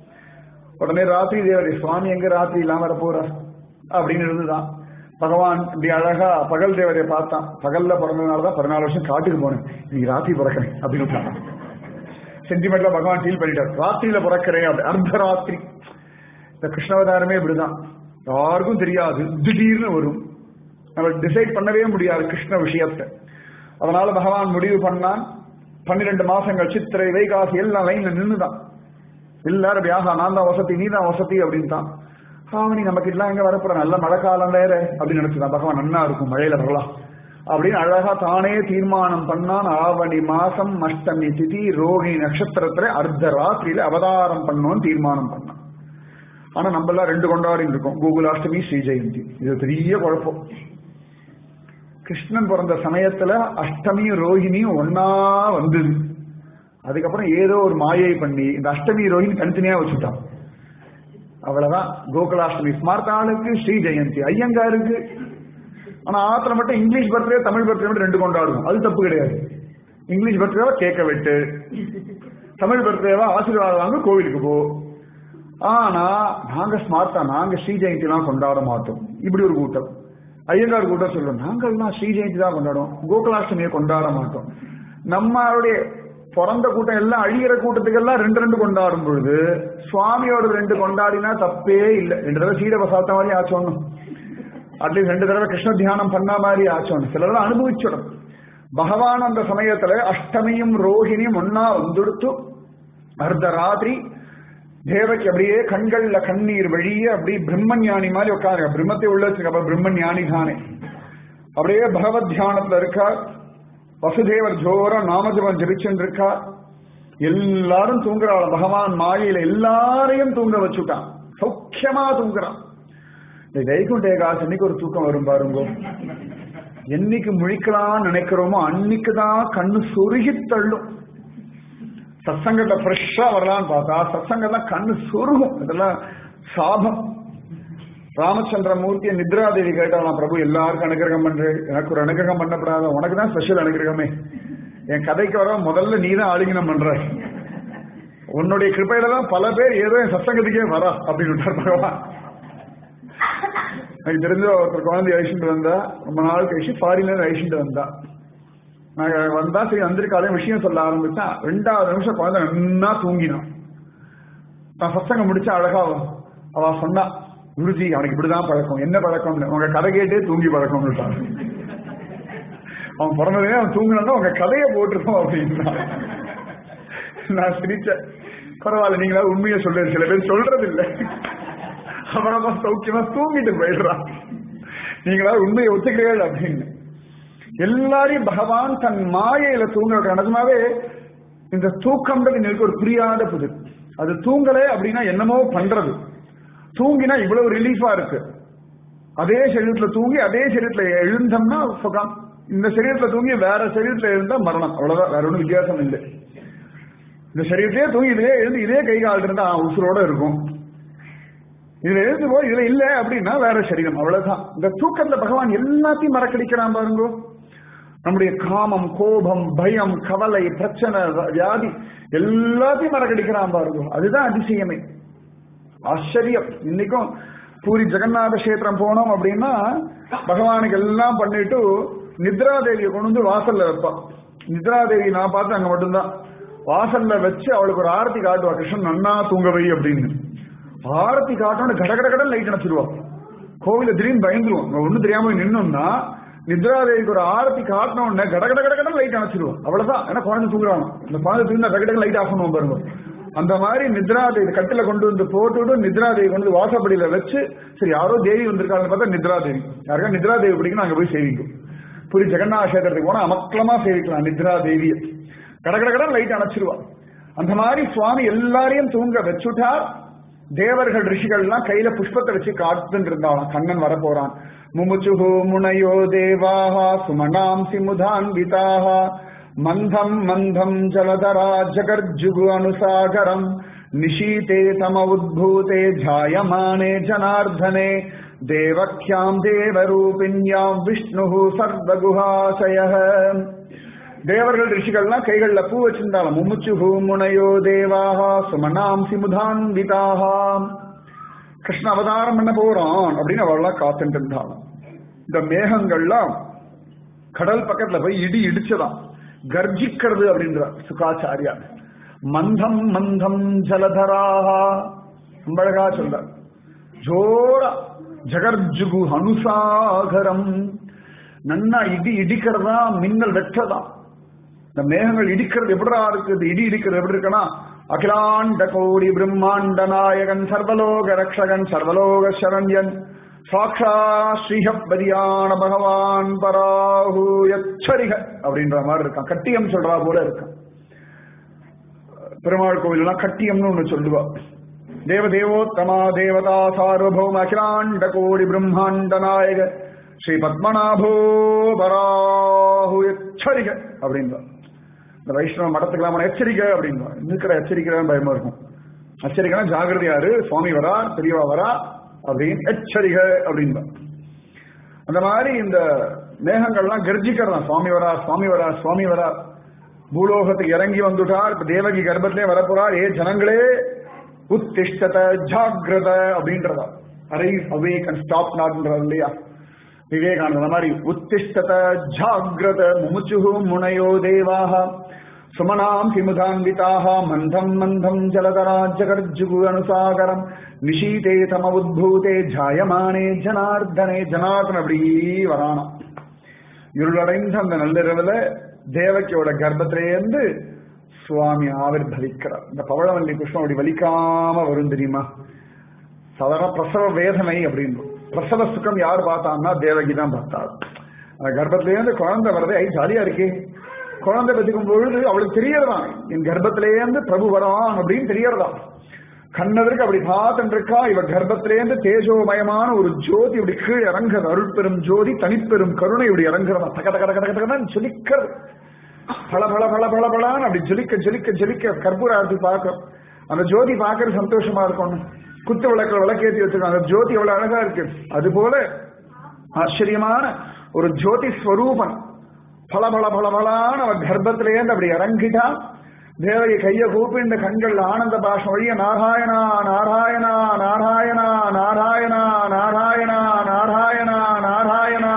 உடனே ராத்திரி தேவதை சுவாமி எங்க ராத்திரி இல்லாம வர போறார் அப்படின்னு இருந்துதான் பகவான் இப்படி அழகா பகல் தேவதையை பார்த்தான் பகல்ல பிறந்ததுனாலதான் பதினாலு வருஷம் காட்டுக்கு போனேன் இன்னைக்கு ராத்திரி பிறக்கிறேன் அப்படின்னு விட்டாங்க சென்டிமெண்ட்ல பகவான் ஃபீல் பண்ணிட்டார் ராத்திரியில பிறக்கிறேன் அப்படி அர்த்த ராத்திரி இந்த கிருஷ்ணவதாரமே இப்படிதான் யாருக்கும் தெரியாது திடீர்னு வரும் நம்ம டிசைட் பண்ணவே முடியாது கிருஷ்ண விஷயத்தை அதனால பகவான் முடிவு பண்ணான் பன்னிரெண்டு மாசங்கள் சித்திரை வைகாசி எல்லாம் லைன்ல நின்னுதான் எல்லாரும் வியாகா நான் தான் வசதி நீ தான் வசதி அப்படின்ட்டான் சாமி நமக்கு எல்லாம் எங்க வரப்போற நல்ல மழை காலம் வேற அப்படின்னு நினைச்சுதான் பகவான் நன்னா இருக்கும் மழையில வரலாம் அப்படின்னு அழகா தானே தீர்மானம் பண்ணான் ஆவணி மாசம் அஷ்டமி திதி ரோகிணி நட்சத்திரத்துல அர்த்த ராத்திரியில அவதாரம் பண்ணோன்னு தீர்மானம் பண்ணான் ஆனா நம்ம எல்லாம் ரெண்டு கொண்டாடி இருக்கோம் கோகுலாஷ்டமி ஸ்ரீ ஜெயந்தி இது பெரிய குழப்பம் கிருஷ்ணன் பிறந்த சமயத்துல அஷ்டமியும் ரோஹிணியும் ஒன்னா வந்தது அதுக்கப்புறம் ஏதோ ஒரு மாயை பண்ணி இந்த அஷ்டமி ரோஹிணி தனித்தனியா வச்சுட்டான் அவ்வளவுதான் கோகுலாஷ்டமி ஸ்மார்த்தாளுக்கு ஸ்ரீ ஜெயந்தி ஐயங்காருக்கு ஆனா ஆத்துல மட்டும் இங்கிலீஷ் பர்த்டே தமிழ் பர்த்டே மட்டும் ரெண்டு கொண்டாடுவோம் அது தப்பு கிடையாது இங்கிலீஷ் பர்த்டேவா கேட்க விட்டு தமிழ் பர்த்டேவா ஆசீர்வாதம் வாங்க கோவிலுக்கு போ ஆனா நாங்க ஸ்மார்ட்டா நாங்க ஸ்ரீ ஜெயந்தி எல்லாம் கொண்டாட மாட்டோம் இப்படி ஒரு கூட்டம் ஐயங்கார் கூட்டம் சொல்லுவோம் நாங்கள்லாம் ஸ்ரீ ஜெயந்தி தான் கொண்டாடுவோம் கோகுலாஷ்டமியை கொண்டாட மாட்டோம் நம்மளுடைய பிறந்த கூட்டம் எல்லாம் அழிகிற கூட்டத்துக்கெல்லாம் ரெண்டு ரெண்டு கொண்டாடும் பொழுது சுவாமியோட ரெண்டு கொண்டாடினா தப்பே இல்லை ரெண்டு தடவை சீடவை சாத்த மாதிரி ஆச்சோணும் அட்லீஸ்ட் ரெண்டு தடவை கிருஷ்ண தியானம் பண்ண மாதிரி ஆச்சோணும் சிலரெல்லாம் அனுபவிச்சிடும் பகவான் அந்த சமயத்துல அஷ்டமியும் ரோஹிணியும் ஒன்னா வந்துடுத்து அர்த்த ராத்திரி தேவக்கு அப்படியே கண்கள்ல கண்ணீர் வழிய அப்படியே பிரம்ம ஞானி மாதிரி உட்காருங்க பிரம்மத்தை உள்ள வச்சுக்க பிரம்ம ஞானி தானே அப்படியே பகவத் தியானத்துல இருக்கார் வசுதேவர் ஜோரா நாமஜபம் ஜெபிச்சுட்டு இருக்கா எல்லாரும் தூங்குறாள் பகவான் மாயையில எல்லாரையும் தூங்க வச்சுட்டான் சௌக்கியமா தூங்குறான் இந்த வைகுண்ட ஏகாதசி அன்னைக்கு ஒரு தூக்கம் வரும் பாருங்க என்னைக்கு முழிக்கலாம்னு நினைக்கிறோமோ அன்னைக்கு தான் கண்ணு சொருகி தள்ளும் சத்சங்கத்தை ஃப்ரெஷ்ஷா வரலான்னு பார்த்தா சத்சங்கத்தான் கண்ணு சொருகும் இதெல்லாம் சாபம் ராமச்சந்திர மூர்த்தியை நித்ராதேவி கேட்டாலாம் பிரபு எல்லாருக்கும் அனுகிரகம் பண்றேன் எனக்கு ஒரு அனுகிரகம் பண்ணப்படாத உனக்கு தான் ஸ்பெஷல் அனுகிரகமே என் கதைக்கு வர முதல்ல நீ தான் ஆலிங்கனம் பண்ற உன்னுடைய கிருப்பையில தான் பல பேர் ஏதோ என் சத்சங்கத்துக்கே வரா அப்படின்னு விட்டார் பகவான் எனக்கு தெரிஞ்ச ஒருத்தர் குழந்தை அழிச்சுட்டு வந்தா ரொம்ப நாள் கழிச்சு ஃபாரின்ல அழிச்சுட்டு வந்தா நாங்க வந்தா சரி வந்திருக்காலே விஷயம் சொல்ல ஆரம்பிச்சா ரெண்டாவது நிமிஷம் குழந்தை நன்னா தூங்கினான் நான் சத்சங்கம் முடிச்ச அழகா அவ சொன்னா குருஜி அவனுக்கு இப்படிதான் பழக்கம் என்ன பழக்கம் உங்க கதை கேட்டே தூங்கி பழக்கம்னு அவன் பிறந்ததே அவன் தூங்கினா உங்க கதையை போட்டிருக்கோம் அப்படின்னா நான் சிரிச்சேன் பரவாயில்ல நீங்களா உண்மையை சொல்றது சில பேர் சொல்றது இல்லை அவனமா சௌக்கியமா தூங்கிட்டு போயிடுறான் நீங்களா உண்மையை ஒத்துக்கிறீர்கள் அப்படின்னு எல்லாரையும் பகவான் தன் மாயையில தூங்க நிஜமாவே இந்த தூக்கம்ன்றது எனக்கு ஒரு புரியாத புது அது தூங்கலே அப்படின்னா என்னமோ பண்றது தூங்கினா இவ்வளவு ரிலீஃபா இருக்கு அதே சரீரத்துல தூங்கி அதே சரீரத்துல எழுந்தோம்னா சுகம் இந்த சரீரத்துல தூங்கி வேற சரீரத்துல இருந்தா மரணம் அவ்வளவுதான் வேற ஒன்றும் வித்தியாசம் இல்லை இந்த சரீரத்திலே தூங்கி இதே எழுந்து இதே கை கால் இருந்தா உசுரோட இருக்கும் இதுல எழுந்து போய் இதுல இல்ல அப்படின்னா வேற சரீரம் அவ்வளவுதான் இந்த தூக்கத்துல பகவான் எல்லாத்தையும் மறக்கடிக்கிறான் பாருங்க நம்முடைய காமம் கோபம் பயம் கவலை பிரச்சனை வியாதி எல்லாத்தையும் மறக்கடிக்கிறான் பாருங்க அதுதான் அதிசயமே ஆச்சரியம் இன்னைக்கும் பூரி ஜெகநாத கஷேத்திரம் போனோம் அப்படின்னா பகவானுக்கு எல்லாம் பண்ணிட்டு நித்ராதேவியை கொண்டு வந்து வாசல்ல வைப்பான் நித்ராதேவி நான் பார்த்து அங்க மட்டும்தான் வாசல்ல வச்சு அவளுக்கு ஒரு ஆரத்தி காட்டுவா கிருஷ்ணன் நன்னா தூங்க வை அப்படின்னு ஆரத்தி காட்டணும் கட கட கடன் லைட் அணைச்சிருவா கோவில திடீர்னு பயந்துருவோம் ஒண்ணும் தெரியாம நின்னோம்னா நித்ராதேவிக்கு ஒரு ஆரத்தி காட்டின உடனே கட கட கட கடன் லைட் அணைச்சிருவோம் அவ்வளவுதான் ஏன்னா குழந்தை தூங்குறாங்க இந்த குழந்தை தூங்கினா கடகட லைட் ஆஃப் பண்ணுவோம் பாருங்க அந்த மாதிரி நித்ராதேவி கட்டில கொண்டு வந்து போட்டுவிட்டு நித்ராதேவி கொண்டு வந்து வாசப்படியில வச்சு சரி யாரோ தேவி வந்திருக்காங்கன்னு பார்த்தா நித்ராதேவி யாருக்கா நித்ராதேவி பிடிக்கணும் அங்க போய் சேவிக்கும் புரி ஜெகநாத கஷேத்திரத்துக்கு போனா அமக்கலமா சேவிக்கலாம் நித்ராதேவியை கடகட கடன் லைட் அணைச்சிருவா அந்த மாதிரி சுவாமி எல்லாரையும் தூங்க வச்சுட்டார் தேவர்கள் ரிஷிகள்லாம் கையில புஷ்பத்தை வச்சு காத்துட்டு இருந்தாலும் கண்ணன் வர போறான் முமுச்சுகு முனையோ தேவாஹா சுமனாம் சிமுதான்விதாக மந்தம் மந்தம் ஜலதரா ஜகர்ஜுகு அனுசாகரம் நிஷீதே தம உத்பூதே ஜாயமானே ஜனார்தனே தேவக்யாம் தேவரூபிண்யாம் விஷ்ணு சர்வகுஹாசய தேவர்கள் ரிஷிகள்லாம் கைகள்ல பூ வச்சிருந்தாலும் முமுச்சுகு முனையோ தேவாஹா சுமனாம் சிமுதான்விதாக கிருஷ்ண அவதாரம் பண்ண போறோம் அப்படின்னு அவள்லாம் காத்துட்டு இருந்தாலும் இந்த மேகங்கள்லாம் கடல் பக்கத்துல போய் இடி இடிச்சதாம் கர்ஜிக்கிறது அப்படின்ற சுகாச்சாரியா மந்தம் மந்தம் ஜலதராஹா அம்பழகா சொல்ற ஜோரா ஜகர்ஜுகு அனுசாகரம் நன்னா இடி இடிக்கிறதா மின்னல் வெற்றதான் இந்த மேகங்கள் இடிக்கிறது எப்படிடா இருக்குது இடி இடிக்கிறது எப்படி இருக்குன்னா அகிலாண்ட கோடி பிரம்மாண்ட நாயகன் சர்வலோக ரக்ஷகன் சர்வலோக சரண்யன் சாட்சா ஸ்ரீஹப்பதியான பகவான் பராஹு எச்சரிக அப்படின்ற மாதிரி இருக்கான் கட்டியம் சொல்றா போல இருக்கான் பெருமாள் கோவில்லாம் கட்டியம்னு ஒண்ணு சொல்லுவா தேவதேவோத்தமா தேவதா சார்வபௌம அகிலாண்ட கோடி பிரம்மாண்ட நாயக ஸ்ரீ பத்மநாபோ பராஹு எச்சரிக அப்படின்பா இந்த வைஷ்ணவ மடத்துக்கெல்லாம் போனா எச்சரிக்கை அப்படின்பா இருக்கிற எச்சரிக்கிறேன் பயமா இருக்கும் எச்சரிக்கைனா ஜாகிரதையாரு சுவாமி வரா பெரியவா வரா அப்படின்னு எச்சரிக்கை அப்படின்பா அந்த மாதிரி இந்த மேகங்கள்லாம் கர்ஜிக்கிறதான் சுவாமி வரா சுவாமி வரா சுவாமி வரா பூலோகத்துக்கு இறங்கி வந்துட்டார் இப்ப தேவகி கர்ப்பத்திலே வரப்போறார் ஏ ஜனங்களே உத்திஷ்டத ஜாகிரத அப்படின்றதா அரை அவேக் அண்ட் ஸ்டாப் நாட்ன்றது இல்லையா விவேகானந்த மாதிரி உத்திஷ்டத ஜாகிரத முமுச்சு முனையோ தேவாக சுமனாம் கிமுதான்விதாக மந்தம் மந்தம் ஜலதரா ஜகர்ஜுகு அனுசாகரம் நிஷீதே தம உத்பூதே ஜாயமானே ஜனார்தனே ஜனார்தன் அப்படி வரானாம் இருளடைந்த அந்த நள்ளிரவுல தேவக்கியோட கர்ப்பத்திலேருந்து சுவாமி ஆவிர்பவிக்கிறார் இந்த பவழவல்லி புஷ்பம் அப்படி வலிக்காம வரும் தெரியுமா சாதாரண பிரசவ வேதனை அப்படின்னு பிரசவ சுகம் யார் பார்த்தான்னா தேவகி தான் பார்த்தாள் அந்த கர்ப்பத்திலேருந்து குழந்தை வரதே ஐ ஜாலியா இருக்கே குழந்தை பெற்றுக்கும் பொழுது அவளுக்கு தெரியறதான் என் கர்ப்பத்திலேருந்து பிரபு வரான் அப்படின்னு தெரியறதா கண்ணதற்கு அப்படி பார்த்துட்டு இருக்கா இவ கர்ப்பத்திலேருந்து தேஜோமயமான ஒரு ஜோதி இப்படி கீழே இறங்குறது அருள் பெரும் ஜோதி தனிப்பெரும் கருணை இப்படி இறங்குறதா தக தக தக தக தகன்னு ஜொலிக்கிறது பல பல பல பல பலான்னு அப்படி ஜொலிக்க ஜொலிக்க ஜொலிக்க கற்பூர ஆரத்தி பார்க்கும் அந்த ஜோதி பார்க்கறது சந்தோஷமா இருக்கும் குத்து விளக்கில் விளக்கேற்றி வச்சிருக்காங்க அந்த ஜோதி எவ்வளவு அழகா இருக்கு அது போல ஆச்சரியமான ஒரு ஜோதி ஸ்வரூபன் பல பல பல பலான அவ கர்ப்பத்திலேருந்து அப்படி இறங்கிட்டா தேவகி கைய கூப்பி இந்த கண்கள் ஆனந்த பாஷம் வழிய நாராயணா நாராயணா நாராயணா நாராயணா நாராயணா நாராயணா நாராயணா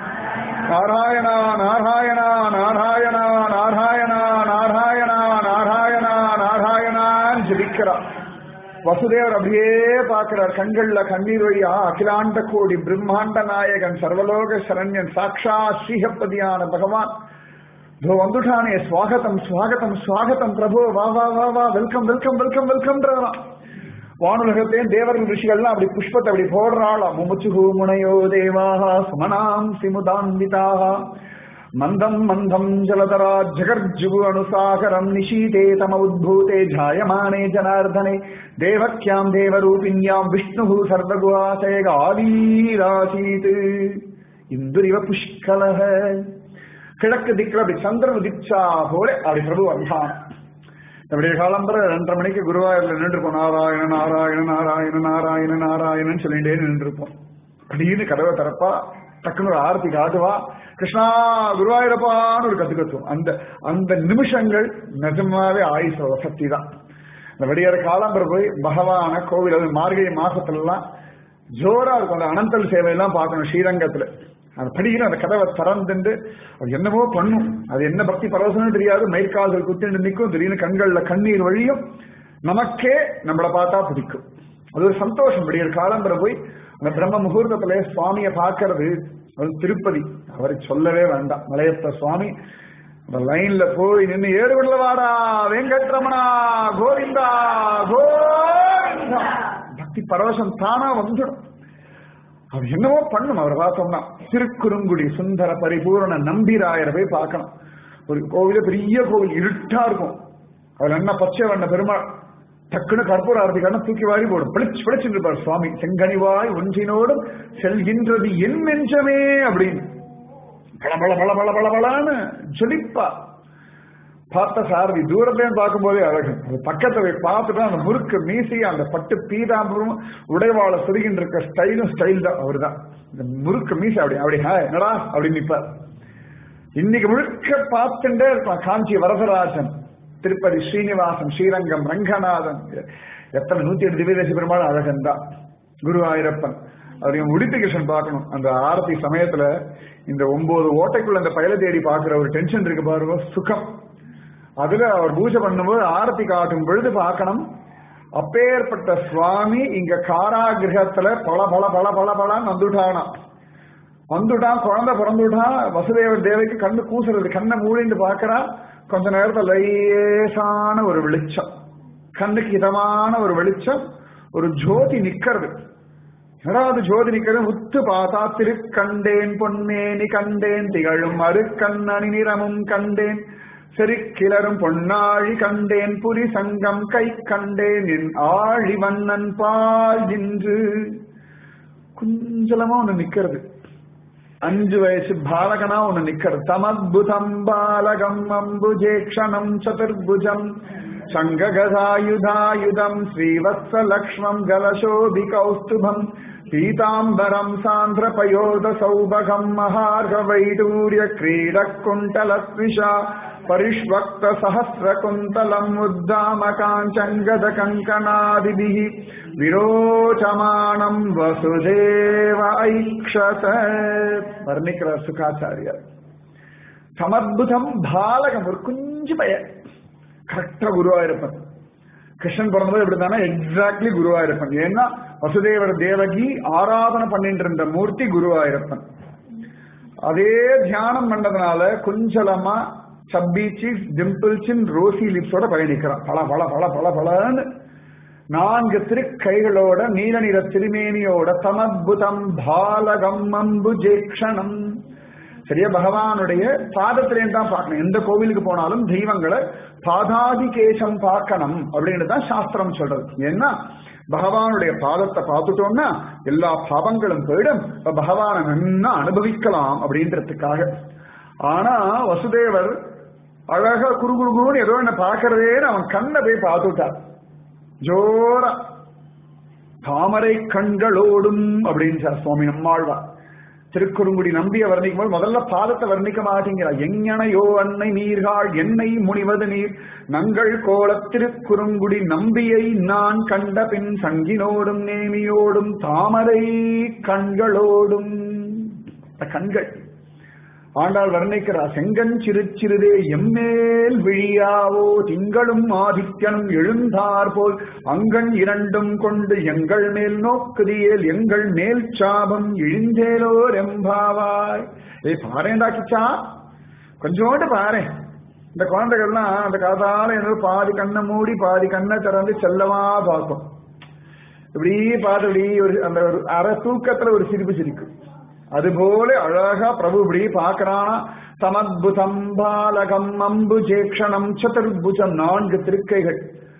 நாராயணா நாராயணா நாராயணா நாராயணா நாராயணா நாராயணா நாராயணான்னு ஜபிக்கிறார் வசுதேவர் அப்படியே பார்க்கிறார் கண்கள்ல கண்ணீர் வழியா அகிலாண்ட கோடி பிரம்மாண்ட நாயகன் சர்வலோக சரண்யன் சாட்சா ஸ்ரீஹப்பதியான பகவான் இதோ வந்துட்டானே ஸ்வாகத்தம் ஸ்வாகத்தம் ஸ்வாகத்தம் பிரபு வா வா வா வா வெல்கம் வெல்கம் வெல்கம் வெல்கம்ன்றான் வானுலகத்தையும் தேவர்கள் ரிஷிகள்லாம் அப்படி புஷ்பத்தை அப்படி போடுறாளா முமுச்சுகு முனையோ தேவாக சுமனாம் சிமுதான்விதாக மந்தம் மந்தம் ஜலதரா ஜகர்ஜுகு அனுசாகரம் நிஷீதே தம உத்பூதே ஜாயமானே ஜனார்தனே தேவக்யாம் தேவரூபிண்யாம் விஷ்ணு சர்வகுவாசேக ஆதீராசீத் இந்துரிவ புஷ்கலக கிழக்கு திக்கில் அப்படி சந்திரன் உதிச்சா போல அப்படி பிரபு வந்தான் அப்படியே காலம்பர ரெண்டரை மணிக்கு குருவாயூர்ல நின்றுருப்போம் நாராயண நாராயண நாராயண நாராயண நாராயணன் சொல்லிட்டே நின்றுருப்போம் திடீர்னு கதவை திறப்பா டக்குனு ஒரு ஆரத்தி காட்டுவா கிருஷ்ணா குருவாயூரப்பான்னு ஒரு கத்து கத்துவோம் அந்த அந்த நிமிஷங்கள் நிஜமாவே ஆயுஷ வசக்தி தான் இந்த வெடியார காலம்பர போய் பகவான கோவில் அது மார்கழி மாசத்துல எல்லாம் ஜோரா இருக்கும் அந்த அனந்தல் சேவையெல்லாம் பார்க்கணும் ஸ்ரீரங்கத்துல அந்த படிக்கிற அந்த கதவை திறந்துண்டு அது என்னவோ பண்ணும் அது என்ன பக்தி பரவசம்னு தெரியாது மயிர்கால்கள் குத்திண்டு நிற்கும் திடீர்னு கண்கள்ல கண்ணீர் வழியும் நமக்கே நம்மளை பார்த்தா பிடிக்கும் அது ஒரு சந்தோஷம் விடியற் காலம்பர போய் அந்த பிரம்ம முகூர்த்தத்துல சுவாமியை பார்க்கறது அது திருப்பதி அவரை சொல்லவே வேண்டாம் மலையப்ப சுவாமி அந்த லைன்ல போய் நின்று ஏறுவிடல வாடா வெங்கட்ரமணா கோவிந்தா கோவிந்தா பக்தி பரவசம் தானா வந்துடும் அவர் என்னவோ பண்ணும் அவர் பார்த்தோம்னா திருக்குறுங்குடி சுந்தர பரிபூரண நம்பிராயரை போய் பார்க்கணும் ஒரு கோவில பெரிய கோவில் இருட்டா இருக்கும் அவர் என்ன பச்சை வண்ண பெருமாள் டக்குன்னு கற்பூர ஆரத்திக்கான தூக்கி வாரி போடும் பிடிச்சு பிடிச்சுட்டு இருப்பார் சுவாமி செங்கனிவாய் ஒன்றினோடும் செல்கின்றது என் நெஞ்சமே அப்படின்னு பல பல பல பல பல பலான்னு ஜொலிப்பா பார்த்த சாரதி தூரத்துல பார்க்கும்போதே அழகு அது பக்கத்துல போய் பார்த்துட்டு அந்த முறுக்கு மீசி அந்த பட்டு பீதாம்பரம் உடைவாள சுருகின்ற இருக்க ஸ்டைலும் ஸ்டைல் தான் அவர் தான் இந்த முறுக்கு மீசி அப்படி அப்படி ஹே என்னடா அப்படின்னு நிப்பார் இன்னைக்கு முழுக்க பார்த்துட்டே இருப்பான் காஞ்சி வரதராஜன் திருப்பதி ஸ்ரீனிவாசன் ஸ்ரீரங்கம் ரங்கநாதன் எத்தனை நூத்தி எட்டு திவ்யதேச பெருமாள் அழகன் தான் குருவாயூரப்பன் அவரையும் உடுப்பி கிருஷ்ணன் பார்க்கணும் அந்த ஆரத்தி சமயத்துல இந்த ஒன்பது ஓட்டைக்குள்ள அந்த பயலை தேடி பார்க்கிற ஒரு டென்ஷன் இருக்கு பாருங்க சுகம் அதுல அவர் பூஜை பண்ணும்போது ஆரத்தி காட்டும் பொழுது பார்க்கணும் அப்பேற்பட்ட சுவாமி இங்க காராகிரகத்துல பல பல பல பல பலன்னு வந்துட்டானா வந்துட்டான் குழந்தை பிறந்துட்டான் வசுதேவர் தேவைக்கு கண்ணு கூசுறது கண்ணை மூடிட்டு பாக்குறா கொஞ்ச நேரத்துல லேசான ஒரு வெளிச்சம் கண்ணுக்கு இதமான ஒரு வெளிச்சம் ஒரு ஜோதி நிக்கிறது ஏதாவது ஜோதி நிக்கிறது உத்து பார்த்தா திருக்கண்டேன் பொன்மேனி கண்டேன் திகழும் அருக்கண்ணனி நிறமும் கண்டேன் செருக்கிளரும் பொன்னாழி கண்டேன் புரி சங்கம் கை கண்டேன் என் ஆழி வண்ணன் பால் நின்று குஞ்சலமா ஒண்ணு நிக்கிறது அஞ்சு வயசு பாலகனா ஒண்ணு நிக்கிறது தமத்புதம் பாலகம் அம்புஜேக்ஷணம் சதுர்புஜம் சங்ககதாயுதாயுதம் ஸ்ரீவத்சலக்ஷ்மம் கலசோபி கௌஸ்துபம் பீதாம்பரம் சாந்திரபயோத சௌபகம் மகார்க வைடூரிய क्रीडकुण्टलस्विषा परिष्वक्तसहस्रकुन्तलम् उद्दामकाञ्चङ्गदकङ्कणादिभिः विरोचमाणम् वसुदेव ऐक्षत வர்ணிக்கிறார் சுகாச்சாரியர் சமத்புதம் பாலகம் ஒரு குஞ்சு பையன் கரெக்டா குருவாயிருப்பன் கிருஷ்ணன் பிறந்தது எப்படி தானே எக்ஸாக்ட்லி குருவாயிருப்பன் ஏன்னா வசுதேவர் தேவகி ஆராதனை பண்ணிட்டு இருந்த மூர்த்தி குருவாயிருப்பன் அதே தியானம் பண்ணதுனால குஞ்சலமா சப்பி சீஸ் டிம்பிள்ஸின் ரோசி லிப்ஸோட பயணிக்கிறான் பல பல பல பல பலன்னு நான்கு திருக்கைகளோட நீல நிற திருமேனியோட தமத்புதம் பாலகம் அம்புஜேக்ஷணம் சரியா பகவானுடைய பாதத்திலேயும் தான் பார்க்கணும் எந்த கோவிலுக்கு போனாலும் தெய்வங்களை பாதாதி கேசம் பார்க்கணும் அப்படின்னு தான் சாஸ்திரம் சொல்றது ஏன்னா பகவானுடைய பாதத்தை பார்த்துட்டோம்னா எல்லா பாவங்களும் போயிடும் இப்ப பகவானை நன்னா அனுபவிக்கலாம் அப்படின்றதுக்காக ஆனா வசுதேவர் அழகா குரு குரு குருன்னு ஏதோ என்ன பார்க்கறதேன்னு அவன் கண்ணை போய் பார்த்துட்டார் ஜோரா தாமரை கண்களோடும் அப்படின்னு சார் சுவாமி நம்மாழ்வா திருக்குறுங்குடி நம்பிய வர்ணிக்கும் போது முதல்ல பாதத்தை வர்ணிக்க மாட்டேங்கிறார் எங்கனையோ அன்னை நீர்காள் என்னை முனிவது நீர் நங்கள் கோல திருக்குறுங்குடி நம்பியை நான் கண்ட பின் சங்கினோடும் நேமியோடும் தாமரை கண்களோடும் இந்த கண்கள் ஆண்டாள் வர்ணிக்கிறார் செங்கன் சிறு சிறுதே எம்மேல் விழியாவோ திங்களும் ஆதித்யனும் எழுந்தார் போல் அங்கண் இரண்டும் கொண்டு எங்கள் மேல் நோக்குதியேல் எங்கள் மேல் சாபம் இழிந்தேலோர் எம்பாவாய் ஏய் பாரேண்டா கிச்சா கொஞ்சோண்டு பாரு இந்த குழந்தைகள்லாம் அந்த காதால என்னோட பாதி கண்ணை மூடி பாதி கண்ணை திறந்து செல்லமா பார்க்கும் இப்படி பார்த்து இப்படி ஒரு அந்த ஒரு அரை தூக்கத்துல ஒரு சிரிப்பு சிரிக்கும் அதுபோல அழகா பிரபு இப்படி பாக்குறானா சமத்புதம் பாலகம் அம்புஜேக்ஷணம் சதுர்புஜம் நான்கு திருக்கைகள்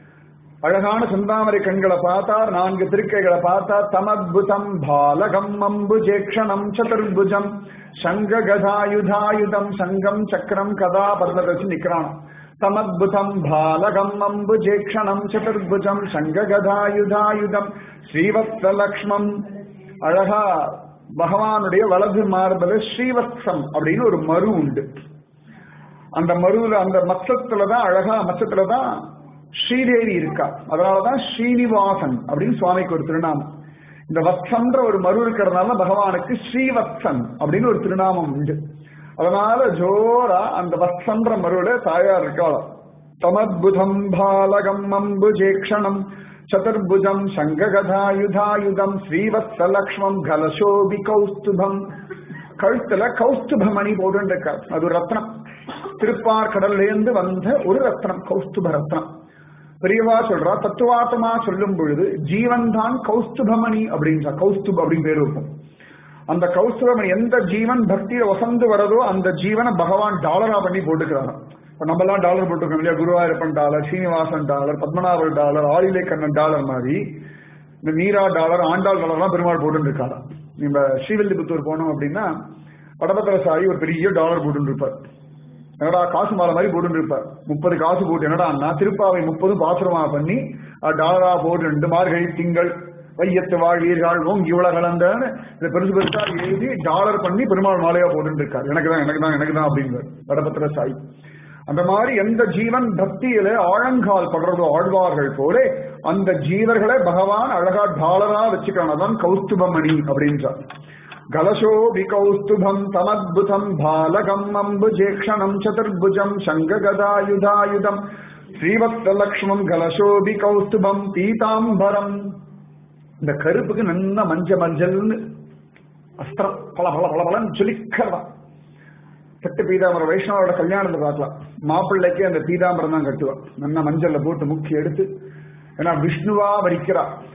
அழகான செந்தாமரை கண்களை பார்த்தார் நான்கு திருக்கைகளை பார்த்தார் தமத்புதம் பாலகம் அம்புஜேக்ஷணம் சதுர்புஜம் சங்க கதாயுதாயுதம் சங்கம் சக்கரம் கதா பர்வத வச்சு நிக்கிறான் தமத்புதம் பாலகம் அம்புஜேக்ஷணம் சதுர்புஜம் சங்க கதாயுதாயுதம் ஸ்ரீவத்ஸலக்ஷ்மம் அழகா பகவானுடைய வலது மார்பல ஸ்ரீவத்சம் அப்படின்னு ஒரு மரு உண்டு அந்த மருவுல அந்த மச்சத்துல தான் அழகா மச்சத்துல தான் ஸ்ரீதேவி இருக்கா அதனாலதான் ஸ்ரீனிவாசன் அப்படின்னு சுவாமிக்கு ஒரு திருநாமம் இந்த வத்சன்ற ஒரு மரு இருக்கிறதுனால பகவானுக்கு ஸ்ரீவத்சன் அப்படின்னு ஒரு திருநாமம் உண்டு அதனால ஜோரா அந்த வத்சன்ற மருவில தாயார் இருக்காளாம் தமத்புதம் பாலகம் அம்புஜேக்ஷணம் சதுர்புஜம் சங்ககதாயுதாயுதம் ஸ்ரீவத்சலக்ஷ்மம் கலசோபி கௌஸ்துபம் கழுத்துல கௌஸ்துபமணி போட்டுருக்கார் அது ஒரு ரத்னம் திருப்பார் கடல்லேருந்து வந்த ஒரு ரத்னம் கௌஸ்துப ரத்னம் பெரியவா சொல்றா தத்துவாத்தமா சொல்லும் பொழுது ஜீவன் தான் கௌஸ்துபமணி அப்படின்றா கௌஸ்துப் அப்படின்னு பேர் இருக்கும் அந்த கௌஸ்துபமணி எந்த ஜீவன் பக்தியில வசந்து வரதோ அந்த ஜீவனை பகவான் டாலரா பண்ணி போட்டுக்கிறாராம் இப்ப நம்ம எல்லாம் டாலர் போட்டுருக்கோம் இல்லையா Guruvayurappan dollar Srinivasan dollar Padmanabhar dollar ஆளிலை கண்ணன் டாலர் மாதிரி இந்த மீரா டாலர் ஆண்டாள் டாலர்லாம் பெருமாள் போட்டு இருக்காராம் நம்ம ஸ்ரீவில்லிபுத்தூர் போனோம் அப்படின்னா படபத்திர சாயி ஒரு பெரிய டாலர் போட்டு இருப்பார் என்னடா காசு மாலை மாதிரி போட்டு இருப்பார் முப்பது காசு போட்டு என்னடா திருப்பாவை முப்பதும் பாசுரமா பண்ணி டாலரா போட்டு ரெண்டு மார்கழி திங்கள் வையத்து வாழ்வீர்கள் ஓங்கி இவ்வளவு கலந்தன்னு இதை பெருசு பெருசா எழுதி டாலர் பண்ணி பெருமாள் மாலையா போட்டு இருக்காரு எனக்கு தான் எனக்கு தான் எனக்கு தான் அப்படிங்கிறார் வடபத்திர சாய் அந்த மாதிரி எந்த ஜீவன் பக்தியில ஆழங்கால் படுறதோ ஆழ்வார்கள் போல அந்த ஜீவர்களை பகவான் அழகா டாலரா வச்சுக்கிறான் அதான் கௌஸ்துபமணி அப்படின்றார் கலசோபி கௌஸ்துபம் தமத்புதம் பாலகம் அம்புஜேக்ஷணம் சதுர்புஜம் சங்ககதாயுதாயுதம் ஸ்ரீவத்லக்ஷ்மம் கலசோபி கௌஸ்துபம் பீதாம்பரம் இந்த கருப்புக்கு நல்ல மஞ்ச மஞ்சள்னு அஸ்திரம் பல பல பல பலன்னு ஜொலிக்கிறதா பட்டு பீதாம்பரம் வைஷ்ணவோட கல்யாணத்தை பார்க்கலாம் மாப்பிள்ளைக்கு அந்த பீதாம்பரம் தான் கட்டுவா நல்லா மஞ்சள்ல போட்டு முக்கி எடுத்து ஏன்னா விஷ்ணுவா வரிக்கிறா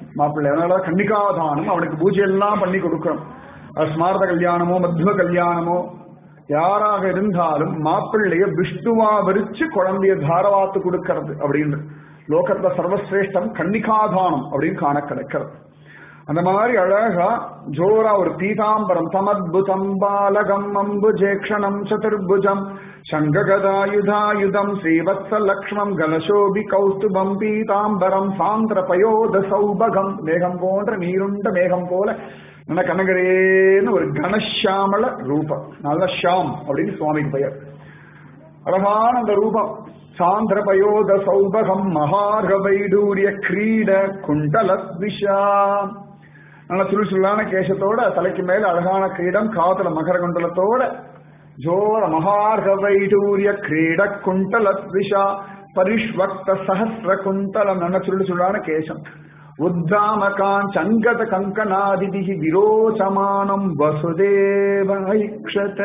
மாப்பிள்ளை அதனால கன்னிகாதானம் அவனுக்கு பூஜை எல்லாம் பண்ணி கொடுக்கணும் அது ஸ்மாரத கல்யாணமோ மத்வ கல்யாணமோ யாராக இருந்தாலும் மாப்பிள்ளைய விஷ்ணுவா விரிச்சு குழந்தைய தாரவாத்து கொடுக்கறது அப்படின்னு லோகத்துல சர்வசிரேஷ்டம் கன்னிகாதானம் அப்படின்னு காண கிடைக்கிறது அந்த மாதிரி அழகா ஜோரா ஒரு பீதாம்பரம் தமத்புதம் பாலகம் அம்புஜேக்ஷணம் சதுர்புஜம் சங்ககதாயுதாயுதம் ஸ்ரீவத்ச லக்ஷ்மம் கலசோபி கௌஸ்துபம் பீதாம்பரம் சாந்திர பயோத சௌபகம் மேகம் போன்ற நீருண்ட மேகம் போல நல்ல கனகரேன்னு ஒரு கனஷாமல ரூபம் நல்ல ஷாம் அப்படின்னு சுவாமிக்கு பெயர் அழகான அந்த ரூபம் சாந்திரபயோத சௌபகம் மகார்க வைடூரிய கிரீட குண்டல நல்ல சுருசுருளான கேசத்தோட தலைக்கு மேல அழகான கிரீடம் காத்துல மகர குண்டலத்தோட ஜோர மகார்க வைடூரிய கிரீட குண்டல பரிஷ்வக்த சஹசிர குண்டலம் நல்ல சுருசுருளான கேசம் உத்தாமகான் சங்கத கங்கனாதிபிகி விரோச்சமானம் வசுதேவ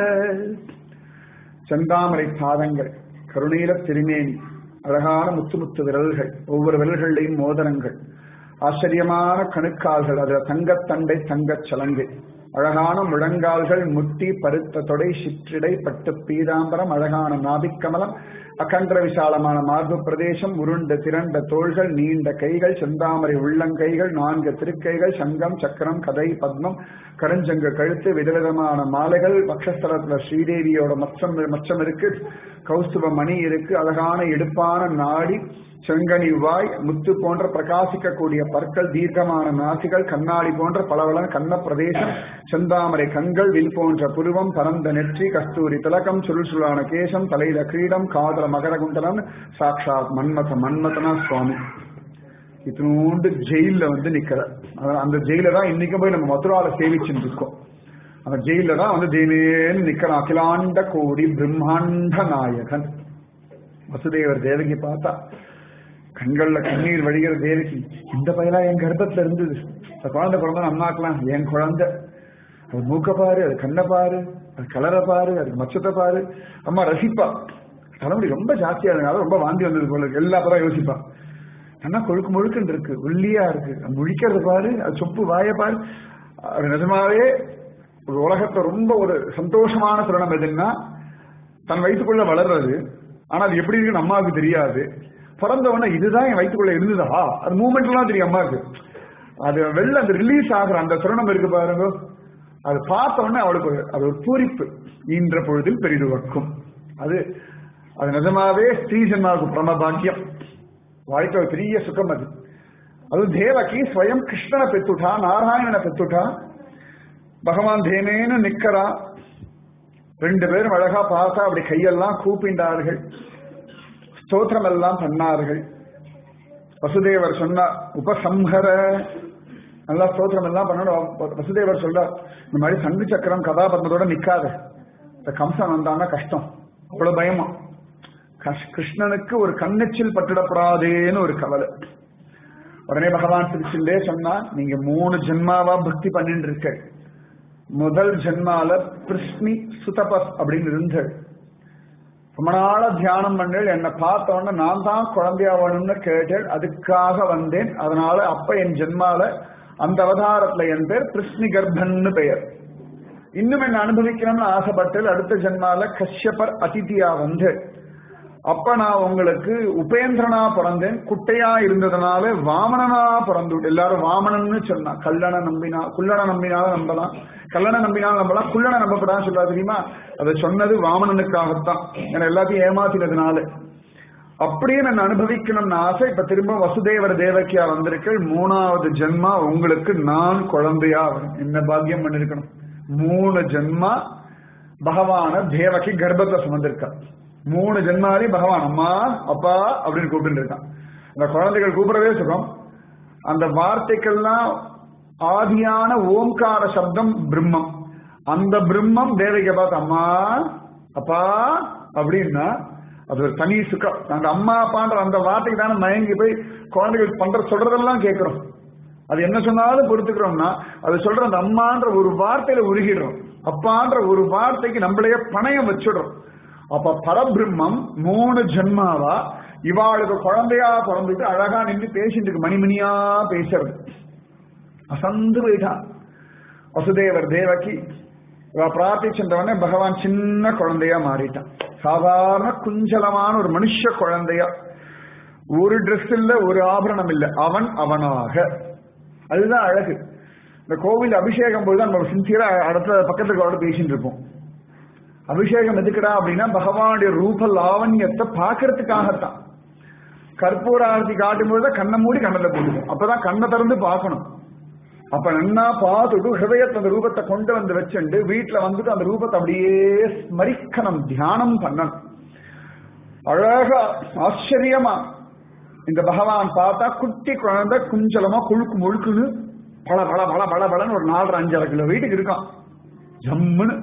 செந்தாமரை பாதங்கள் கருணீர திருமேனி அழகான முத்து முத்து விரல்கள் ஒவ்வொரு விரல்களையும் மோதிரங்கள் ஆச்சரியமான கணுக்கால்கள் அதுல தங்கத்தண்டை தங்கச் சலங்கை அழகான முழங்கால்கள் முட்டி பருத்த தொடை சிற்றிடை பட்டு பீதாம்பரம் அழகான நாபிக்கமலம் அகன்ற விசாலமான மார்பு பிரதேசம் உருண்ட திரண்ட தோள்கள் நீண்ட கைகள் செந்தாமரை உள்ளங்கைகள் நான்கு திருக்கைகள் சங்கம் சக்கரம் கதை பத்மம் கருஞ்சங்க கழுத்து விதவிதமான மாலைகள் பக்ஷஸ்தலத்துல ஸ்ரீதேவியோட மச்சம் மச்சம் இருக்கு கௌஸ்துப மணி இருக்கு அழகான எடுப்பான நாடி செங்கனி வாய் முத்து போன்ற பிரகாசிக்கக்கூடிய பற்கள் தீர்க்கமான நாசிகள் கண்ணாடி போன்ற பளபளன் கண்ண பிரதேசம் செந்தாமரை கண்கள் வில் போன்ற புருவம் பரந்த நெற்றி கஸ்தூரி திலகம் சுருள் சுருளான கேசம் தலையில கிரீடம் காதல மகர குண்டலம் சாட்சாத் மன்மத மன்மதனா சுவாமி இத்தினோண்டு ஜெயில வந்து நிக்கிற அந்த ஜெயில தான் இன்னைக்கு போய் நம்ம மதுரால சேவிச்சுட்டு இருக்கோம் அந்த ஜெயில தான் வந்து தேவேன்னு நிக்கிறான் அகிலாண்ட கோடி பிரம்மாண்ட நாயகன் வசுதேவர் தேவகி பார்த்தா கண்கள்ல கண்ணீர் வழிகிற தேவகி இந்த பையலா என் கர்ப்பத்துல இருந்தது அந்த குழந்தை பிறந்தா அம்மாக்கலாம் என் குழந்தை அது மூக்க பாரு அது கண்ணை பாரு அது கலரை பாரு அதுக்கு மச்சத்தை பாரு அம்மா ரசிப்பா தலைமுடி ரொம்ப ஜாஸ்தியா இருந்தனால ரொம்ப வாந்தி வந்தது போல இருக்கு எல்லா படம் யோசிப்பா ஆனா கொழுக்கு முழுக்குன்னு இருக்கு ஒல்லியா இருக்கு முழிக்கிறது பாரு அது சொப்பு வாய பாரு அது நிஜமாவே ஒரு உலகத்துல ரொம்ப ஒரு சந்தோஷமான தருணம் எதுன்னா தன் வயிற்றுக்குள்ள வளர்றது ஆனா அது எப்படி இருக்குன்னு அம்மாவுக்கு தெரியாது பிறந்தவன இதுதான் என் வயிற்றுக்குள்ள இருந்ததா அது மூமெண்ட் எல்லாம் தெரியும் அம்மாவுக்கு அது வெளில அந்த ரிலீஸ் ஆகிற அந்த தருணம் இருக்கு பாருங்க அது பார்த்த உடனே அவளுக்கு ஒரு அது ஒரு பூரிப்பு ஈன்ற பொழுதில் பெரிதுவக்கும் அது அது நிஜமாவே ஸ்ரீ ஜென்மாவுக்கு பிரம பாக்கியம் வாழ்க்கை ஒரு பெரிய சுகம் அது அது தேவகி ஸ்வயம் கிருஷ்ணனை பெத்துட்டா நாராயணனை பெத்துட்டா பகவான் தேனேன்னு நிக்கிறா ரெண்டு பேரும் அழகா பார்த்தா அப்படி கையெல்லாம் கூப்பிண்டார்கள் ஸ்தோத்திரம் எல்லாம் பண்ணார்கள் வசுதேவர் சொன்னார் உபசம்ஹர நல்லா ஸ்தோத்திரம் எல்லாம் பண்ணணும் வசுதேவர் சொல்றார் இந்த மாதிரி சங்கு சக்கரம் கதாபத்மத்தோட நிக்காத இந்த கம்சன் வந்தான்னா கஷ்டம் அவ்வளவு பயமா கிருஷ்ணனுக்கு ஒரு கண்ணெச்சில் பட்டுடப்படாதேன்னு ஒரு கவலை உடனே பகவான் திருச்சிலே சொன்னா நீங்க மூணு ஜென்மாவா பக்தி பண்ணிட்டு இருக்க முதல் ஜென்மால பிருஷ்ணி சுதபஸ் அப்படின்னு இருந்தது ரொம்ப நாள தியானம் பண்ணேன் என்னை பார்த்த உடனே நான் தான் குழந்தையா வேணும்னு கேட்டேன் அதுக்காக வந்தேன் அதனால அப்ப என் ஜென்மால அந்த அவதாரத்துல என் பேர் கிருஷ்ணி கர்ப்பன்னு பெயர் இன்னும் என்ன அனுபவிக்கணும்னு ஆசைப்பட்டேன் அடுத்த ஜென்மால கஷ்யபர் அதிதியா வந்து அப்ப நான் உங்களுக்கு உபேந்திரனா பிறந்தேன் குட்டையா இருந்ததுனால வாமனனா பிறந்து எல்லாரும் வாமனன்னு சொன்னா கல்லண நம்பினா குள்ளன நம்பினாலும் நம்பலாம் கல்லண நம்பினாலும் நம்பலாம் குள்ளன நம்பப்படான்னு சொல்லா தெரியுமா அதை சொன்னது வாமனனுக்காகத்தான் ஏன்னா எல்லாத்தையும் ஏமாத்தினதுனால அப்படியே நான் அனுபவிக்கணும்னு ஆசை இப்ப திரும்ப வசுதேவர் தேவக்கியா வந்திருக்க மூணாவது ஜென்மா உங்களுக்கு நான் குழந்தையா என்ன பாக்கியம் பண்ணிருக்கணும் மூணு ஜென்மா பகவான தேவகி கர்ப்பத்தை சுமந்திருக்கா மூணு ஜென்மாரி பகவான் அம்மா அப்பா அப்படின்னு கூப்பிட்டு இருக்கான் அந்த குழந்தைகள் கூப்பிடவே சுகம் அந்த வார்த்தைக்கெல்லாம் ஆதியான ஓம்கார சப்தம் பிரம்மம் அந்த பிரம்மம் தேவகிய பார்த்து அம்மா அப்பா அப்படின்னா அது ஒரு தனி சுகம் அந்த அம்மா அப்பான்ற அந்த வார்த்தைக்கு தானே மயங்கி போய் குழந்தைகள் பண்ற சொல்றதெல்லாம் கேட்கிறோம் அது என்ன சொன்னாலும் பொறுத்துக்கிறோம்னா அது சொல்ற அந்த அம்மான்ற ஒரு வார்த்தையில உருகிடுறோம் அப்பான்ற ஒரு வார்த்தைக்கு நம்மளையே பணயம் வச்சுடுறோம் அப்ப பரபிரம்மம் மூணு ஜென்மாவா இவாளுக்கு குழந்தையா பிறந்துட்டு அழகா நின்று பேசிட்டு இருக்கு மணிமணியா பேசுறது அசந்து போயிட்டான் வசுதேவர் தேவகி இவ பிரார்த்திச்சென்றவனே பகவான் சின்ன குழந்தையா மாறிட்டான் சாதாரண குஞ்சலமான ஒரு மனுஷ குழந்தையா ஒரு Dress இல்ல ஒரு ஆபரணம் இல்ல அவன் அவனாக அதுதான் அழகு இந்த கோவில் அபிஷேகம் போது நம்ம சின்சியரா அடுத்த பக்கத்துக்கு அவரோட பேசிட்டு இருப்போம் அபிஷேகம் எதுக்குடா அப்படின்னா பகவானுடைய ரூப லாவண்யத்தை பார்க்கறதுக்காகத்தான் கற்பூர ஆரத்தி காட்டும்போது கண்ணை மூடி கண்ணத்தை போட்டுக்கும் அப்பதான் கண்ணை திறந்து பார்க்கணும் அப்ப நன்னா பார்த்துட்டு ஹிருதயத்தை அந்த ரூபத்தை கொண்டு வந்து வச்சுண்டு வீட்டுல வந்துட்டு அந்த ரூபத்தை அப்படியே ஸ்மரிக்கணும் தியானம் பண்ணணும் அழகா ஆச்சரியமா இந்த பகவான் பார்த்தா குட்டி குழந்தை குஞ்சலமா குழுக்கு முழுக்குன்னு பல பல பல பல பலன்னு ஒரு நாலரை அஞ்சரை கிலோ வீட்டுக்கு இருக்கான் ஜம்முன்னு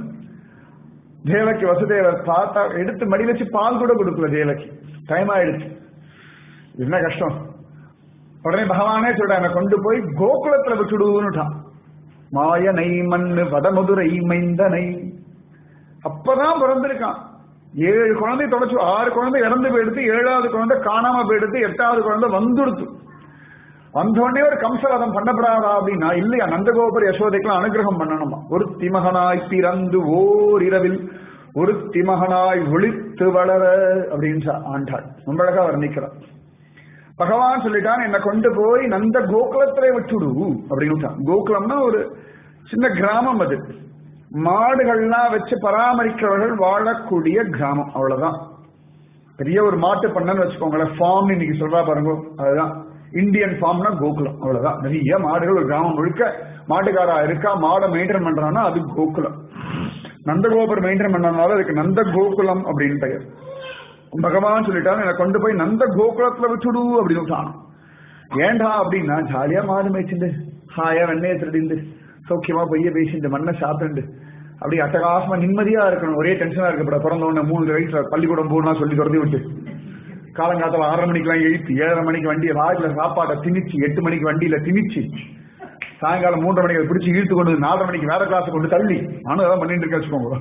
தேவகி வசுதேவர் பார்த்தா எடுத்து மடி வச்சு பால் கூட கொடுக்கல தேவகி டைம் ஆயிடுச்சு என்ன கஷ்டம் உடனே பகவானே சொல்ற என்னை கொண்டு போய் கோகுலத்துல விட்டுடுன்னுட்டான் மாயனை மண்ணு வடமதுரை மைந்தனை அப்பதான் பிறந்திருக்கான் ஏழு குழந்தை தொடச்சு ஆறு குழந்தை இறந்து போயிடுத்து ஏழாவது குழந்தை காணாம போயிடுத்து எட்டாவது குழந்தை வந்துடுத்து வந்த உடனே ஒரு கம்சவதம் பண்ணப்படாதா அப்படின்னா இல்லையா நந்தகோபுர யசோதைக்கெல்லாம் அனுகிரகம் பண்ணணுமா ஒரு திமகனாய் பிறந்து ஓர் இரவில் ஒரு திமகனாய் ஒளித்து வளர அப்படின்னு ஆண்டாள் ரொம்ப அழகா வர்ணிக்கிறார் பகவான் சொல்லிட்டான் என்னை கொண்டு போய் நந்த கோகுலத்திலே விட்டுடு அப்படின்னு கோகுலம்னா ஒரு சின்ன கிராமம் அது மாடுகள்லாம் வச்சு பராமரிக்கிறவர்கள் வாழக்கூடிய கிராமம் அவ்வளவுதான் பெரிய ஒரு மாட்டு பண்ணன்னு வச்சுக்கோங்களேன் ஃபார்ம் இன்னைக்கு சொல்றா பாருங்க அதுதான் இந்தியன் ஃபார்ம்னா கோகுலம் அவ்வளவுதான் நிறைய மாடுகள் ஒரு கிராமம் முழுக்க மாட்டுக்காரா இருக்கா மாடை மெயின்டைன் பண்றான்னா அது கோகுலம் நந்தகோபுரம் மெயின்டைன் பண்ணனால அதுக்கு நந்த கோகுலம் அப்படின்னு பெயர் பகவான் சொல்லிட்டாங்க என்னை கொண்டு போய் நந்த கோகுலத்துல வச்சுடு அப்படின்னு சொன்னான் ஏண்டா அப்படின்னா ஜாலியா மாடு மேய்ச்சிண்டு ஹாயா வெண்ணையை திருடிண்டு சௌக்கியமா பொய்ய பேசிட்டு மண்ணை சாப்பிட்டு அப்படி அட்டகாசமா நிம்மதியா இருக்கணும் ஒரே டென்ஷனா இருக்கப்பட பிறந்த உடனே மூணு வயசுல பள்ளிக்கூடம் போகணும் சொல்லி திறந்து விட்டு காலங்காலத்துல ஆறரை மணிக்கெல்லாம் எழுப்பி ஏழரை மணிக்கு வண்டியை வாயில சாப்பாட்டை திணிச்சு எட்டு மணிக்கு வண்டியில திணிச்சு சாயங்காலம் மூன்றரை மணிக்கு பிடிச்சி இழுத்து கொண்டு வந்து நாலரை மணிக்கு வேற கிளாஸ் கொண்டு தள்ளி நானும் அதான் பண்ணிட்டு இருக்க வச்சுக்கோங்க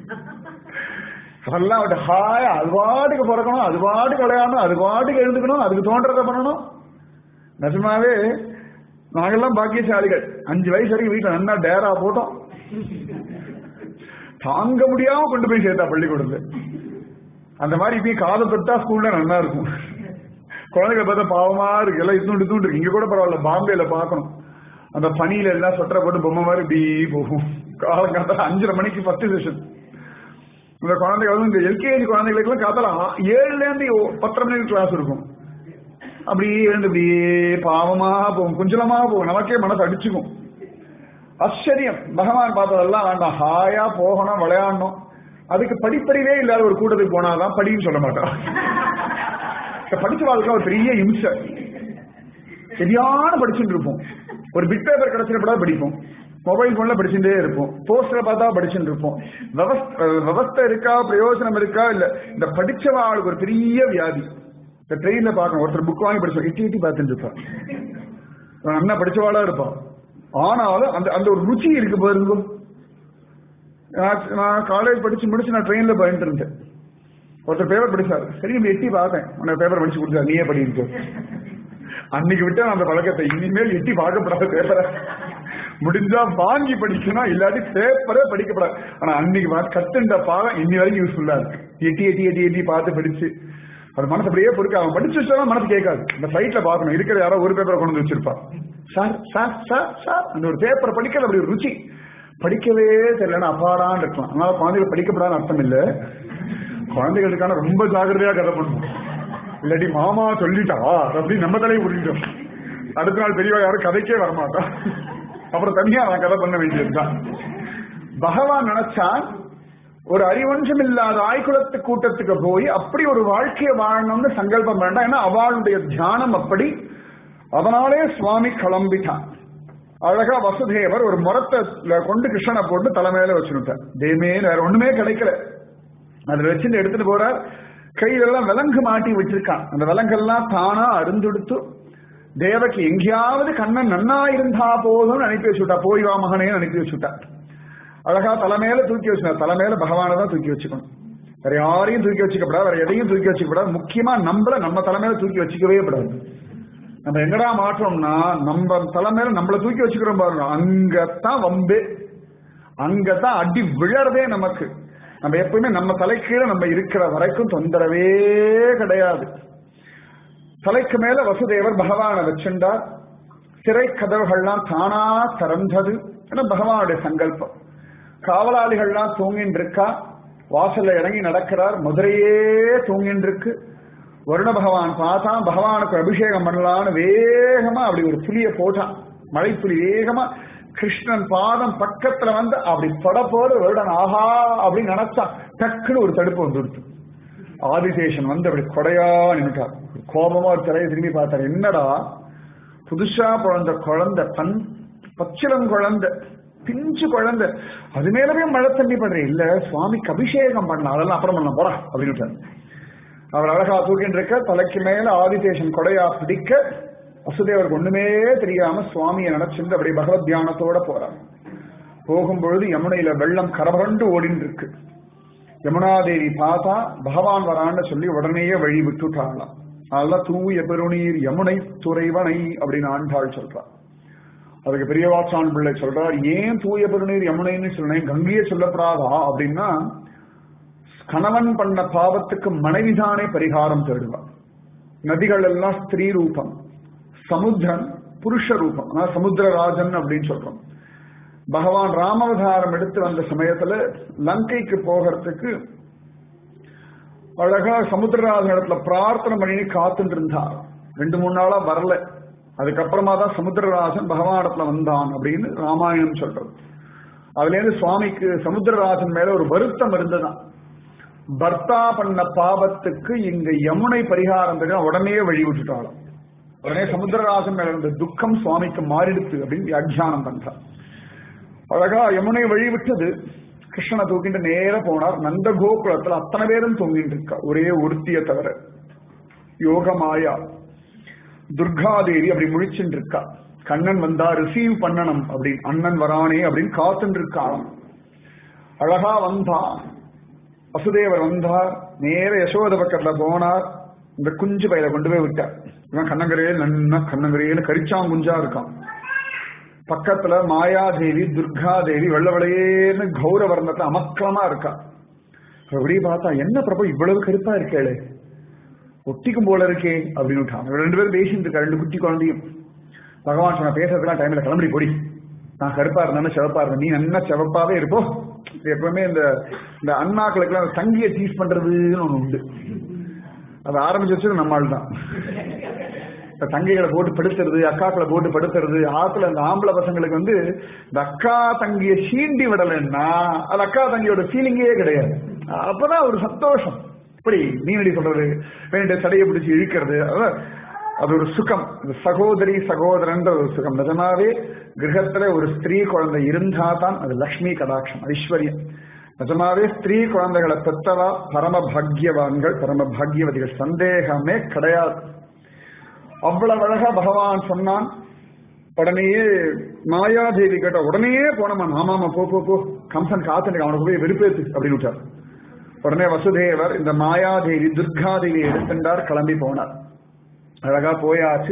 அதெல்லாம் விட்டு ஹாயா அது பாட்டுக்கு பிறக்கணும் அது பாட்டுக்கு விளையாடணும் அது பாட்டுக்கு எழுந்துக்கணும் அதுக்கு தோன்றதை பண்ணணும் நிஜமாவே நாங்கெல்லாம் பாக்கியசாலிகள் அஞ்சு வயசு வரைக்கும் வீட்டுல நல்லா டேரா போட்டோம் தாங்க முடியாம கொண்டு போய் சேர்த்தா பள்ளிக்கூடத்துல அந்த மாதிரி இப்பயும் காதை தொட்டா ஸ்கூல்ல நல்லா இருக்கும் குழந்தைகளை பார்த்தா பாவமா இருக்கு எல்லாம் இத்துண்டு இத்துண்டு இருக்கு இங்க கூட பரவாயில்ல பாம்பேல பார்க்கணும் அந்த பனியில எல்லாம் சொட்டரை போட்டு பொம்மை மாதிரி இப்படி போகும் காலங்காலத்துல அஞ்சரை மணிக்கு ஃபர்ஸ்ட் செஷன் இந்த குழந்தைங்க வந்து இந்த எல்கேஜி குழந்தைகளுக்கு காத்தால ஏழுல இருந்து பத்தரை மணிக்கு கிளாஸ் இருக்கும் அப்படியே எழுந்து அப்படியே பாவமா போகும் குஞ்சலமா போகும் நமக்கே மனசு அடிச்சுக்கும் ஆச்சரியம் பகவான் பார்த்ததெல்லாம் வேண்டாம் ஹாயா போகணும் விளையாடணும் அதுக்கு படிப்பறிவே இல்லாத ஒரு கூட்டத்துக்கு போனாதான் படின்னு சொல்ல மாட்டான் படிச்ச வாழ்க்கை ஒரு பெரிய இம்சை சரியான படிச்சுட்டு இருப்போம் ஒரு பிட் பேப்பர் கிடைச்சிருப்பா படிப்போம் மொபைல் போன்ல படிச்சுட்டே இருப்போம் போஸ்டரை பார்த்தா படிச்சுட்டு இருப்போம் விவஸ்தை இருக்கா பிரயோஜனம் இருக்கா இல்ல இந்த படிச்சவ ஆளுக்கு ஒரு பெரிய வியாதி இந்த ட்ரெயின்ல பார்க்கணும் ஒருத்தர் புக் வாங்கி படிச்சோம் எட்டி எட்டி பார்த்துட்டு இருப்பான் நல்லா படிச்சவாளா இருப்பான் ஆனாலும் அந்த அந்த ஒரு ருச்சி இருக்கு பாருங்க நான் காலேஜ் படிச்சு முடிச்சு நான் ட்ரெயின்ல போயிட்டு இருந்தேன் ஒருத்தர் பேப்பர் படிச்சாரு சரி இப்படி எட்டி பார்த்தேன் உனக்கு பேப்பர் படிச்சு கொடுத்தாரு நீயே படிட்டு அன்னைக்கு விட்டு அந்த பழக்கத்தை இனிமேல் எட்டி பார்க்கப்படாத பேப்பரை முடிஞ்சா வாங்கி படிக்கணும் இல்லாட்டி பேப்பரே படிக்கப்படாது ஆனா அன்னைக்கு கத்துண்ட பாடம் இன்னி வரைக்கும் யூஸ்ஃபுல்லா இருக்கு எட்டி எட்டி எட்டி எட்டி பார்த்து படிச்சு அது மனசு அப்படியே பொறுக்க அவன் படிச்சு வச்சா மனசு கேட்காது இந்த ஃபிளைட்ல பார்க்கணும் இருக்கிற யாரோ ஒரு பேப்பரை கொண்டு வந்து வச்சிருப்பான் சார் சார் சார் சார் அந்த ஒரு பேப்பரை படிக்கிறது அப்படி ஒரு ருச்சி படிக்கவே தெரியலன்னு அப்பாடான்னு இருக்கலாம் அதனால குழந்தைகள் படிக்கப்படாத அர்த்தம் இல்ல குழந்தைகளுக்கான ரொம்ப ஜாகிரதையா கதை பண்ணணும் இல்லாட்டி மாமா சொல்லிட்டா அப்படின்னு நம்ம தலையை புரிஞ்சிட்டோம் அடுத்த நாள் பெரியவா யாரும் கதைக்கே வரமாட்டா அப்புறம் தனியா நான் கதை பண்ண வேண்டியதுதான் பகவான் நினைச்சான் ஒரு அறிவஞ்சம் இல்லாத ஆய்குலத்து கூட்டத்துக்கு போய் அப்படி ஒரு வாழ்க்கையை வாழணும்னு சங்கல்பம் வேண்டாம் ஏன்னா அவளுடைய தியானம் அப்படி அதனாலே சுவாமி கிளம்பிட்டான் அழகா வசுதேவர் ஒரு முரத்தை கொண்டு கிருஷ்ணனை போட்டு தலைமையில வச்சுட்டார் தேமே வேற ஒண்ணுமே கிடைக்கல அதுல வச்சுட்டு எடுத்துட்டு போறார் கையிலெல்லாம் விலங்கு மாட்டி வச்சிருக்கான் அந்த விலங்கெல்லாம் தானா அருந்தெடுத்து தேவக்கு எங்கேயாவது கண்ணன் நன்னா இருந்தா போதும்னு அனுப்பி வச்சுட்டா போய் வா மகனே அனுப்பி வச்சுட்டா அழகா தலைமையில தூக்கி வச்சுட்டார் தலைமையில பகவானை தான் தூக்கி வச்சுக்கணும் வேற யாரையும் தூக்கி வச்சுக்கப்படாது வேற எதையும் தூக்கி வச்சுக்கப்படாது முக்கியமா நம்மள நம்ம தலைமையில தூக்கி வச்சுக்கவே கூடாது நம்ம எங்கடா மாற்றோம்னா நம்ம தலைமையில நம்மள தூக்கி வச்சுக்கிறோம் பாருங்க அங்கத்தான் வம்பே அங்கதான் அடி விழறதே நமக்கு நம்ம எப்பவுமே நம்ம தலைக்கீழ நம்ம இருக்கிற வரைக்கும் தொந்தரவே கிடையாது தலைக்கு மேல வசுதேவர் பகவானை வச்சுண்டார் சிறை கதவுகள்லாம் தானா திறந்தது ஏன்னா பகவானுடைய சங்கல்பம் காவலாளிகள்லாம் தூங்கின்னு இருக்கா வாசல்ல இறங்கி நடக்கிறார் மதுரையே தூங்கின்னு இருக்கு வருண பகவான் பார்த்தா பகவானுக்கு அபிஷேகம் பண்ணலான்னு வேகமா அப்படி ஒரு புலிய போட்டான் மழை புலி வேகமா கிருஷ்ணன் பாதம் பக்கத்துல வந்து அப்படி தொட போற வருடன் ஆஹா அப்படின்னு நினைச்சான் டக்குன்னு ஒரு தடுப்பு வந்துடுச்சு ஆதிசேஷன் வந்து அப்படி கொடையா நின்னுட்டார் கோபமா ஒரு தலையை திரும்பி பார்த்தார் என்னடா புதுசா பிறந்த குழந்தை தன் பச்சிலம் குழந்தை பிஞ்சு குழந்தை அது மேலவே மழை தண்ணி பண்றேன் இல்ல சுவாமிக்கு அபிஷேகம் பண்ணலாம் அதெல்லாம் அப்புறம் பண்ண போறா அப்படின்னு அவர் அழகா தூக்கிட்டு இருக்க தலைக்கு மேல ஆதிசேஷன் கொடையா பிடிக்க வசுதேவருக்கு ஒண்ணுமே தெரியாம சுவாமியை நினைச்சிருந்து அப்படியே பகவத் தியானத்தோட போறார் போகும்பொழுது யமுனையில வெள்ளம் கரபரண்டு ஓடின்னு இருக்கு யமுனாதேவி பார்த்தா பகவான் வரான்னு சொல்லி உடனேயே வழி விட்டுட்டாளாம் அதெல்லாம் தூய பெருநீர் யமுனை துறைவனை அப்படின்னு ஆண்டாள் சொல்றார் அதுக்கு பெரியவாச்சான் பிள்ளை சொல்றார் ஏன் தூய பெருநீர் யமுனைன்னு சொன்னேன் கங்கையை சொல்லப்படாதா அப்படின்னா கணவன் பண்ண பாவத்துக்கு மனைவிதானே பரிகாரம் தேடுவார் நதிகள் எல்லாம் ஸ்திரீ ரூபம் சமுத்திரன் புருஷ ரூபம் அதாவது சமுத்திரராஜன் அப்படின்னு சொல்றோம் பகவான் ராமாவதாரம் எடுத்து வந்த சமயத்துல லங்கைக்கு போகிறதுக்கு அழகா சமுத்திரராஜன் இடத்துல பிரார்த்தனை பண்ணி காத்துட்டு இருந்தார் ரெண்டு மூணு நாளா வரல அதுக்கப்புறமா தான் சமுத்திரராஜன் பகவானிடத்துல வந்தான் அப்படின்னு ராமாயணம் சொல்றது அதுல இருந்து சுவாமிக்கு சமுத்திரராஜன் மேல ஒரு வருத்தம் இருந்ததுதான் பர்த்தா பண்ண பாவத்துக்கு இங்க யமுனை பரிகாரம் தெரியும் உடனே வழி விட்டுட்டாலும் உடனே சமுத்திரராஜன் மேல இருந்த துக்கம் சுவாமிக்கு மாறிடுச்சு அப்படின்னு வியாக்கியானம் பண்றார் அழகா யமுனை வழி விட்டது கிருஷ்ணனை தூக்கிட்டு நேர போனார் நந்த கோகுலத்துல அத்தனை பேரும் தூங்கிட்டு இருக்கா ஒரே ஒருத்திய தவிர யோகமாயா துர்காதேவி அப்படி முழிச்சுட்டு இருக்கா கண்ணன் வந்தா ரிசீவ் பண்ணணும் அப்படின்னு அண்ணன் வரானே அப்படின்னு காத்துட்டு இருக்கான் அழகா வந்தா வசுதேவர் வந்தார் நேர யசோத பக்கத்துல போனார் இந்த குஞ்சு பயில கொண்டு போய் விட்டார் இவன் கண்ணங்கரையில் நன்னா கண்ணங்கரையில கரிச்சாங்குஞ்சா இருக்கான் பக்கத்துல மாயாதேவி துர்காதேவி வெள்ள வெளையேன்னு கௌரவர்ணத்துல அமக்கலமா இருக்கா அப்படியே பார்த்தா என்ன பிரபு இவ்வளவு கருப்பா இருக்கேளே ஒட்டிக்கும் போல இருக்கே அப்படின்னு விட்டான் ரெண்டு பேரும் பேசிட்டு இருக்கா ரெண்டு குட்டி குழந்தையும் பகவான் சொன்ன பேசுறதுலாம் டைம்ல கிளம்பி போடி நான் கருப்பா இருந்தேன்னு சிவப்பா இருந்தேன் நீ நல்லா சிவப்பாவே இருப்போ எப்பவுமே இந்த இந்த அண்ணாக்களுக்கு எல்லாம் தங்கிய டீஸ் பண்றதுன்னு ஒண்ணு உண்டு அது ஆரம்பிச்சு வச்சது நம்மால் தான் இந்த தங்கைகளை போட்டு படுத்துறது அக்காக்களை போட்டு படுத்துறது ஆத்துல அந்த ஆம்பளை பசங்களுக்கு வந்து இந்த அக்கா தங்கிய சீண்டி விடலைன்னா அது அக்கா தங்கியோட ஃபீலிங்கே கிடையாது அப்பதான் ஒரு சந்தோஷம் இப்படி நீனடி சொல்றது வேண்டிய சடையை பிடிச்சி இழுக்கிறது அது ஒரு சுகம் இந்த சகோதரி சகோதரன்ற ஒரு சுகம் நிஜமாவே கிரகத்துல ஒரு ஸ்திரீ குழந்தை இருந்தா தான் அது லக்ஷ்மி கடாட்சம் ஐஸ்வர்யம் நிஜமாவே ஸ்திரீ குழந்தைகளை பெற்றவா பரம பாக்யவான்கள் பரம பாக்யவதிகள் சந்தேகமே கிடையாது அவ்வளவு அழகா பகவான் சொன்னான் உடனேயே மாயாதேவி கேட்ட உடனே போனமா ஆமாமா போ போ போ கம்சன் காத்துட்டு அவனுக்கு போய் வெறுப்பேத்து அப்படின்னு விட்டார் உடனே வசுதேவர் இந்த மாயாதேவி துர்காதேவி எடுத்துட்டார் கிளம்பி போனார் அழகா போயாச்சு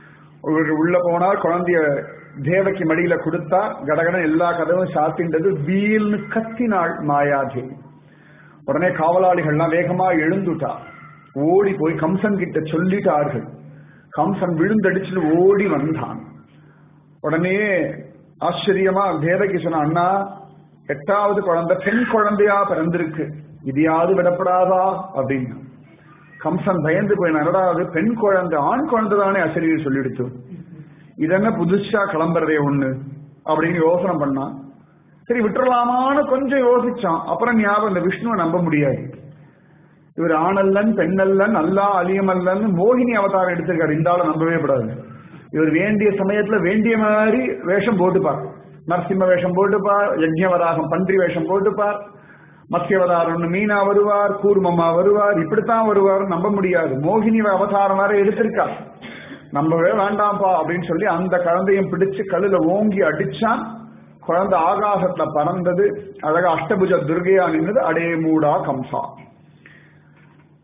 உள்ள போனார் குழந்தைய தேவக்கு மடியில கொடுத்தா கடகடன் எல்லா கதவும் சாத்தின்றது வீல்னு கத்தினாள் மாயாதேவி உடனே காவலாளிகள்லாம் வேகமா எழுந்துட்டா ஓடி போய் கம்சன் கிட்ட சொல்லிட்டார்கள் கம்சன் விழுந்தடிச்சுட்டு ஓடி வந்தான் உடனே ஆச்சரியமா தேவகி சொன்ன அண்ணா எட்டாவது குழந்தை பெண் குழந்தையா பிறந்திருக்கு இதையாவது விடப்படாதா அப்படின்னு கம்சன் பயந்து போய் நடடாது பெண் குழந்தை ஆண் குழந்தை தானே ஆசிரியர் சொல்லிடுச்சு இதென்ன புதுசா கிளம்புறதே ஒண்ணு அப்படின்னு யோசனை பண்ணான் சரி விட்டுறலாமான்னு கொஞ்சம் யோசிச்சான் அப்புறம் ஞாபகம் இந்த விஷ்ணுவை நம்ப முடியாது இவர் ஆணல்லன் பெண்ணல்லன் அல்லா அலியமல்லன் மோகினி அவதாரம் எடுத்திருக்காரு இந்த ஆளை நம்பவே கூடாது இவர் வேண்டிய சமயத்துல வேண்டிய மாதிரி வேஷம் போட்டுப்பார் நரசிம்ம வேஷம் போட்டுப்பார் யஜ்யவராகம் பன்றி வேஷம் போட்டுப்பார் மத்தியவதாரம் மீனா வருவார் கூர்மமா வருவார் இப்படித்தான் வருவார் நம்ப முடியாது மோகினி அவதாரம் வேற எடுத்திருக்கார் நம்பவே வேண்டாம்ப்பா அப்படின்னு சொல்லி அந்த குழந்தையும் பிடிச்சு கல்லுல ஓங்கி அடிச்சான் குழந்தை ஆகாசத்துல பறந்தது அழகா அஷ்டபுஜ துர்கையா நின்றது அடே மூடா கம்சா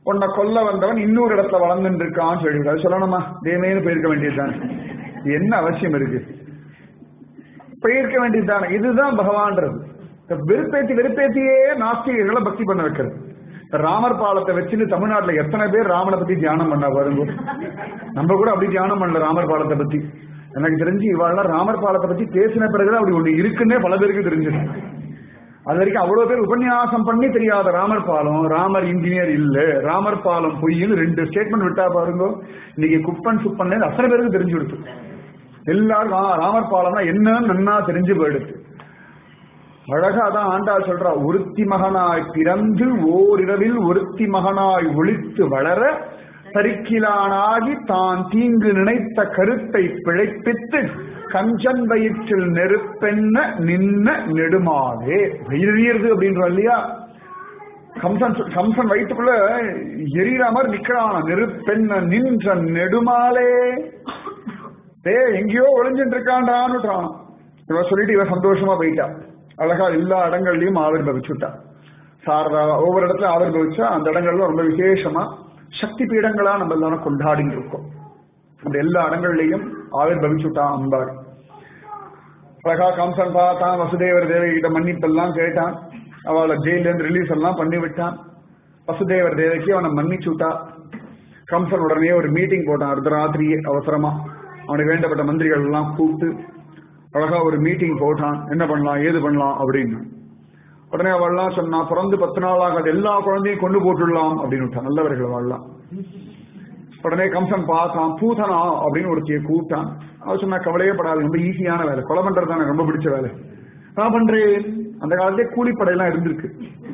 உன்னை கொல்ல வந்தவன் இன்னொரு இடத்துல வளர்ந்துட்டு இருக்கான்னு சொல்லிவிடு அது சொல்லணுமா தேமேன்னு போயிருக்க வேண்டியதுதானே என்ன அவசியம் இருக்கு போயிருக்க வேண்டியதுதானே இதுதான் பகவான்றது இந்த வெறுப்பேத்தி வெறுப்பேத்தியே நாஸ்திகர்களை பக்தி பண்ண வைக்கிறது இப்ப ராமர் பாலத்தை வச்சுட்டு தமிழ்நாட்டுல எத்தனை பேர் ராமனை பத்தி தியானம் பண்ண பாருங்க நம்ம கூட அப்படி தியானம் பண்ணல ராமர் பாலத்தை பத்தி எனக்கு தெரிஞ்சு இவாள்லாம் ராமர் பாலத்தை பத்தி பேசின பிறகுதான் அப்படி ஒண்ணு இருக்குன்னே பல பேருக்கு தெரிஞ்சது அது வரைக்கும் அவ்வளவு பேர் உபன்யாசம் பண்ணி தெரியாத ராமர் பாலம் ராமர் இன்ஜினியர் இல்ல ராமர் பாலம் பொய்ன்னு ரெண்டு ஸ்டேட்மெண்ட் விட்டா பாருங்க இன்னைக்கு குப்பன் சுப்பன் அத்தனை பேருக்கு தெரிஞ்சு கொடுத்து எல்லாரும் ஆ, ராமர் பாலம்னா என்னன்னு நன்னா தெரிஞ்சு போயிடுது அழகா தான் ஆண்டாள் சொல்றா ஒருத்தி மகனாய் பிறந்து ஓரிரவில் ஒருத்தி மகனாய் ஒளித்து வளர தரிக்கிலானாகி தான் தீங்கு நினைத்த கருத்தை பிழைப்பித்து கஞ்சன் வயிற்றில் நெருப்பென்ன நின்ன நெடுமாவே வெயிறது அப்படின்றோம் இல்லையா கம்சன் சொ- கம்சன் வயிற்றுக்குள்ள எரியற மாதிரி நிக்கிறான் நெருப்பென்ன நின்ற நெடுமாலே டே எங்கேயோ ஒளிஞ்சுட்டு இருக்கான்டான்னுட்டான் இவன் சொல்லிட்டு இவன் சந்தோஷமா போயிட்டா அழகா எல்லா இடங்கள்லயும் ஆவிர்வவிச்சுட்டா சாரதா ஒவ்வொரு இடத்துல ஆவிர்வவிச்சா அந்த இடங்கள்ல ரொம்ப விசேஷமா சக்தி பீடங்களா நம்ம எல்லாரும் கொண்டாடிட்டு இருக்கோம் அந்த எல்லா இடங்கள்லயும் ஆவிர்வவிச்சுட்டா அம்பாள் அழகா கம்சன் பார்த்தான் வசுதேவர் தேவகி கிட்ட மன்னிப்பெல்லாம் கேட்டான் அவளை ஜெயில இருந்து ரிலீஸ் எல்லாம் பண்ணி விட்டான் வசுதேவர் தேவகி அவனை மன்னிச்சுட்டா கம்சன் உடனே ஒரு மீட்டிங் போட்டான் அடுத்த ராத்திரியே அவசரமா அவனுக்கு வேண்டப்பட்ட மந்திரிகள் எல்லாம் கூப்பிட்டு அழகா ஒரு மீட்டிங் போட்டான் என்ன பண்ணலாம் ஏது பண்ணலாம் அப்படின்னு உடனே அவள்லாம் சொன்னா பிறந்து பத்து நாள் ஆகாது எல்லா குழந்தையும் கொண்டு போட்டுடலாம் அப்படின்னு விட்டான் நல்லவர்கள் அவள்லாம் உடனே கம்சன் பார்த்தான் பூதனா அப்படின்னு ஒருத்திய கூப்பிட்டான் அவ சொன்னா கவலையே படாது ரொம்ப ஈஸியான வேலை கொலை பண்றது தானே ரொம்ப பிடிச்ச வேலை நான் பண்றேன் அந்த காலத்திலே கூலிப்படையெல்லாம் இருந்திருக்கு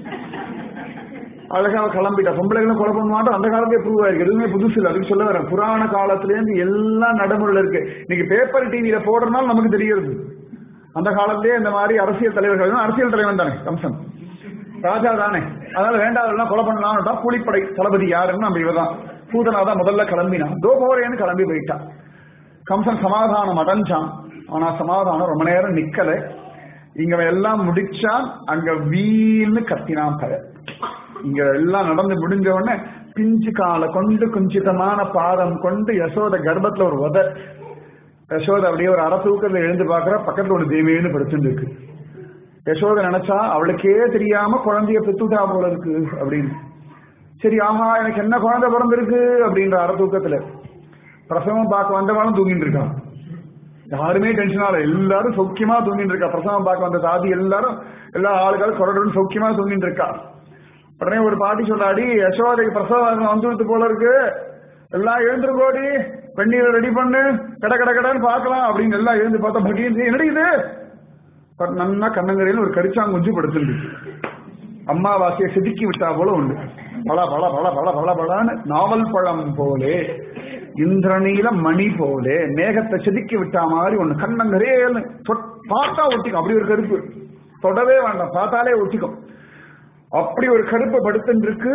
அழகா அவ கிளம்பிட்டா பொம்பளைகளும் கொலை பண்ண மாட்டோம் அந்த காலத்திலே ப்ரூவ் ஆயிருக்கு எதுவுமே புதுசு இல்லை அதுக்கு சொல்ல வரேன் புராண காலத்துல இருந்து எல்லாம் நடைமுறையில் இருக்கு இன்னைக்கு பேப்பர் டிவியில போடுறதுனால நமக்கு தெரியுது அந்த காலத்திலே இந்த மாதிரி அரசியல் தலைவர்கள் அரசியல் தலைவன் தானே கம்சன் ராஜா தானே அதனால வேண்டாதெல்லாம் கொலை பண்ணலாம்னுட்டா கூலிப்படை தளபதி யாருன்னு நம்ம இவதான் பூதனா தான் முதல்ல கிளம்பினான் தோ போறேன்னு கிளம்பி போயிட்டான் கம்சன் சமாதானம் அடைஞ்சான் ஆனா சமாதானம் ரொம்ப நேரம் நிக்கல இங்க அவன் எல்லாம் முடிச்சான் அங்க வீல்னு கத்தினான் பய இங்க எல்லாம் நடந்து முடிஞ்ச உடனே பிஞ்சு காலை கொண்டு குஞ்சிதமான பாதம் கொண்டு யசோத கர்ப்பத்துல ஒரு உத யசோத அப்படியே ஒரு அரை தூக்கத்துல எழுந்து பாக்குற பக்கத்துல ஒரு தேவியன்னு படுத்துட்டு இருக்கு யசோத நினைச்சா அவளுக்கே தெரியாம குழந்தைய பெத்துட்டா போல இருக்கு அப்படின்னு சரி ஆஹா எனக்கு என்ன குழந்தை பிறந்திருக்கு அப்படின்ற அரை தூக்கத்துல பிரசவம் பார்க்க வந்தவனும் தூங்கிட்டு இருக்கான் யாருமே டென்ஷன் ஆகல எல்லாரும் சௌக்கியமா தூங்கிட்டு இருக்கா பிரசவம் பார்க்க வந்த தாதி எல்லாரும் எல்லா ஆளுகளும் கொரடுன்னு சௌக்கியமா தூங்கிட்டு இருக்கா உடனே ஒரு பாட்டி சொல்லாடி யசோதைக்கு பிரசவம் வந்துடுத்து போல இருக்கு எல்லாம் எழுந்துருங்கோடி வெந்நீரை ரெடி பண்ணு கட கட கடன்னு பார்க்கலாம் அப்படின்னு எல்லாம் எழுந்து பார்த்தா பகீன் என்னடி இது பட் நன்னா கண்ணங்கரையில் ஒரு கரிச்சாங்குஞ்சு படுத்துருக்கு அம்மாவாசையை செதுக்கி விட்டா போல உண்டு பல பல பல பல பல பலான்னு நாவல் பழம் போலே இந்திரநீல மணி போலே மேகத்தை செதுக்கி விட்டா மாதிரி ஒண்ணு கண்ணங்கரேன்னு தொட்- பார்த்தா ஒட்டிக்கும் அப்படி ஒரு கருப்பு தொடவே வேண்டாம் பார்த்தாலே ஒட்டிக்கும் அப்படி ஒரு கருப்பு படுத்துட்டு இருக்கு